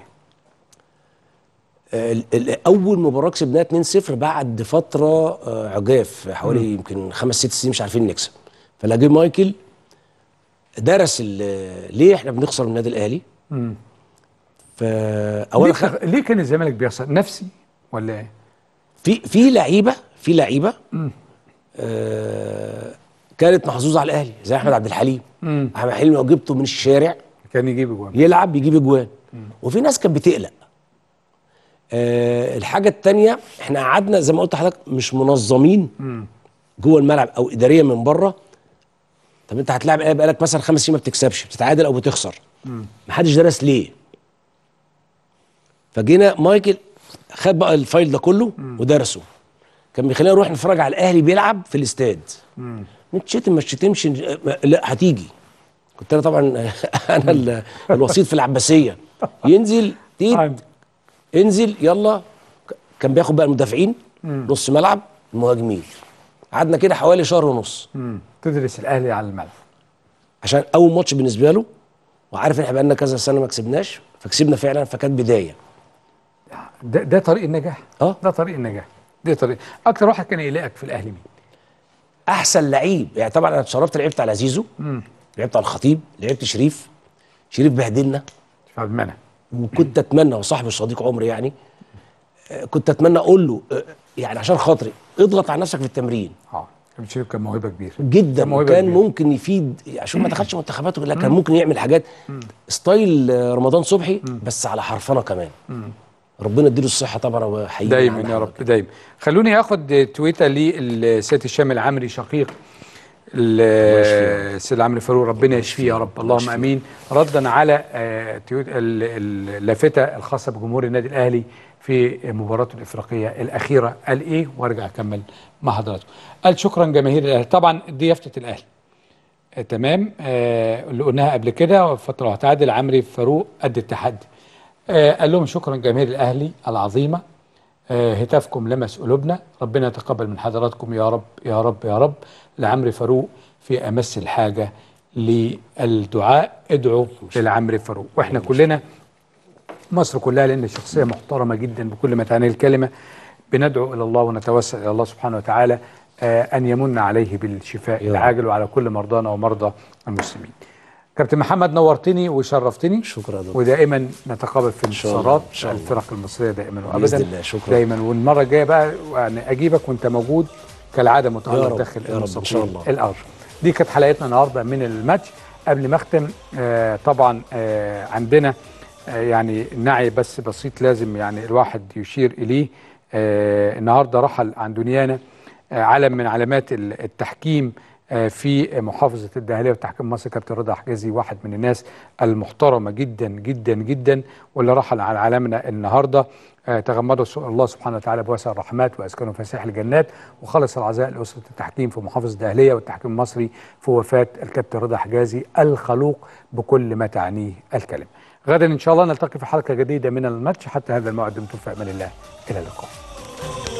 ال- ال- اول مباراه كسبناها 2-0 بعد فتره آه، عجاف حوالي مم. يمكن خمس ست سنين مش عارفين نكسب فلا جه مايكل درس ال- ليه احنا بنخسر من النادي الاهلي مم. فاولا ليه, تخ... ليه كان الزمالك بيخسر نفسي ولا ايه في في لعيبه في لعيبه مم. آه كانت محظوظه على الاهلي زي احمد عبد الحليم مم. احمد حلمي لو جبته من الشارع كان يجيب اجوان يلعب يجيب اجوان وفي ناس كانت بتقلق آه الحاجه الثانيه احنا قعدنا زي ما قلت لحضرتك مش منظمين مم. جوه الملعب او اداريا من بره طب انت هتلاعب ايه بقالك مثلا خمس سنين ما بتكسبش بتتعادل او بتخسر مم. محدش درس ليه فجينا مايكل خد بقى الفايل ده كله ودرسه كان بيخلينا نروح نتفرج على الاهلي بيلعب في الاستاد مم. نتشتم ما تشتمش ما- لا هتيجي كنت انا طبعا انا ال- الوسيط في العباسيه ينزل تيت انزل يلا ك- كان بياخد بقى المدافعين مم. نص ملعب المهاجمين قعدنا كده حوالي شهر ونص مم. تدرس الاهلي على الملعب عشان اول ماتش بالنسبه له وعارف ان احنا بقالنا كذا سنه ما كسبناش فكسبنا فعلا فكانت بدايه ده, ده طريق النجاح اه ده طريق النجاح ده طريق اكتر واحد كان يقلقك في الاهلي مين احسن لعيب يعني طبعا انا اتشرفت لعبت على زيزو مم. لعبت على الخطيب لعبت شريف شريف بهدلنا فاهمنا وكنت اتمنى وصاحبي صديق عمري يعني آه، كنت اتمنى اقول له آه، يعني عشان خاطري اضغط على نفسك في التمرين اه كابتن شريف كان موهبه كبيره جدا كان موهبة وكان كبيرة. ممكن يفيد عشان ما دخلش منتخباته لا كان مم. ممكن يعمل حاجات ستايل آه، رمضان صبحي بس على حرفنه كمان مم. ربنا يديله الصحه طبعا وحقيقي دايما يا رب دايما خلوني اخد تويته للسيد هشام العمري شقيق السيد العمري فاروق ربنا يشفيه يا رب اللهم امين ردا على آه، تويت- ال- ال- اللافته الخاصه بجمهور النادي الاهلي في مباراته الافريقيه الاخيره قال ايه وارجع اكمل مع حضراتكم قال شكرا جماهير الاهلي طبعا دي يافطه الاهلي آه، تمام آه اللي قلناها قبل كده فتره هتعادل عمري فاروق قد التحدي آه قال لهم شكرا جماهير الاهلي العظيمه آه هتافكم لمس قلوبنا ربنا يتقبل من حضراتكم يا رب يا رب يا رب لعمرو فاروق في امس الحاجه للدعاء ادعوا للعمرو فاروق واحنا كلنا مصر كلها لان شخصيه محترمه جدا بكل ما تعنيه الكلمه بندعو الى الله ونتوسل الى الله سبحانه وتعالى آه ان يمن عليه بالشفاء العاجل وعلى كل مرضانا ومرضى المسلمين. كابتن محمد نورتني وشرفتني شكرا دكتور ودائما نتقابل في شاء الله، انتصارات إن شاء الله. الفرق المصريه دائما بإذن وابدا الله، شكرا. دايما والمره الجايه بقى يعني اجيبك وانت موجود كالعاده يا متالق رب، داخل يا رب، إن شاء المستطيل الله. الارض. دي كانت حلقتنا النهارده من الماتش قبل ما اختم آه طبعا آه عندنا آه يعني نعي بس بسيط لازم يعني الواحد يشير اليه آه النهارده رحل عن دنيانا آه علم من علامات ال- التحكيم آه في محافظه الدهليه والتحكيم مصر كابتن رضا حجازي واحد من الناس المحترمه جدا جدا جدا واللي رحل عن عالمنا النهارده آه، تغمده س- الله سبحانه وتعالى بواسع الرحمات واسكنه فسيح الجنات وخلص العزاء لاسره التحكيم في محافظه الدهليه والتحكيم المصري في وفاه الكابتن رضا حجازي الخلوق بكل ما تعنيه الكلمه. غدا ان شاء الله نلتقي في حلقه جديده من الماتش حتى هذا الموعد دمتم في امان الله الى اللقاء.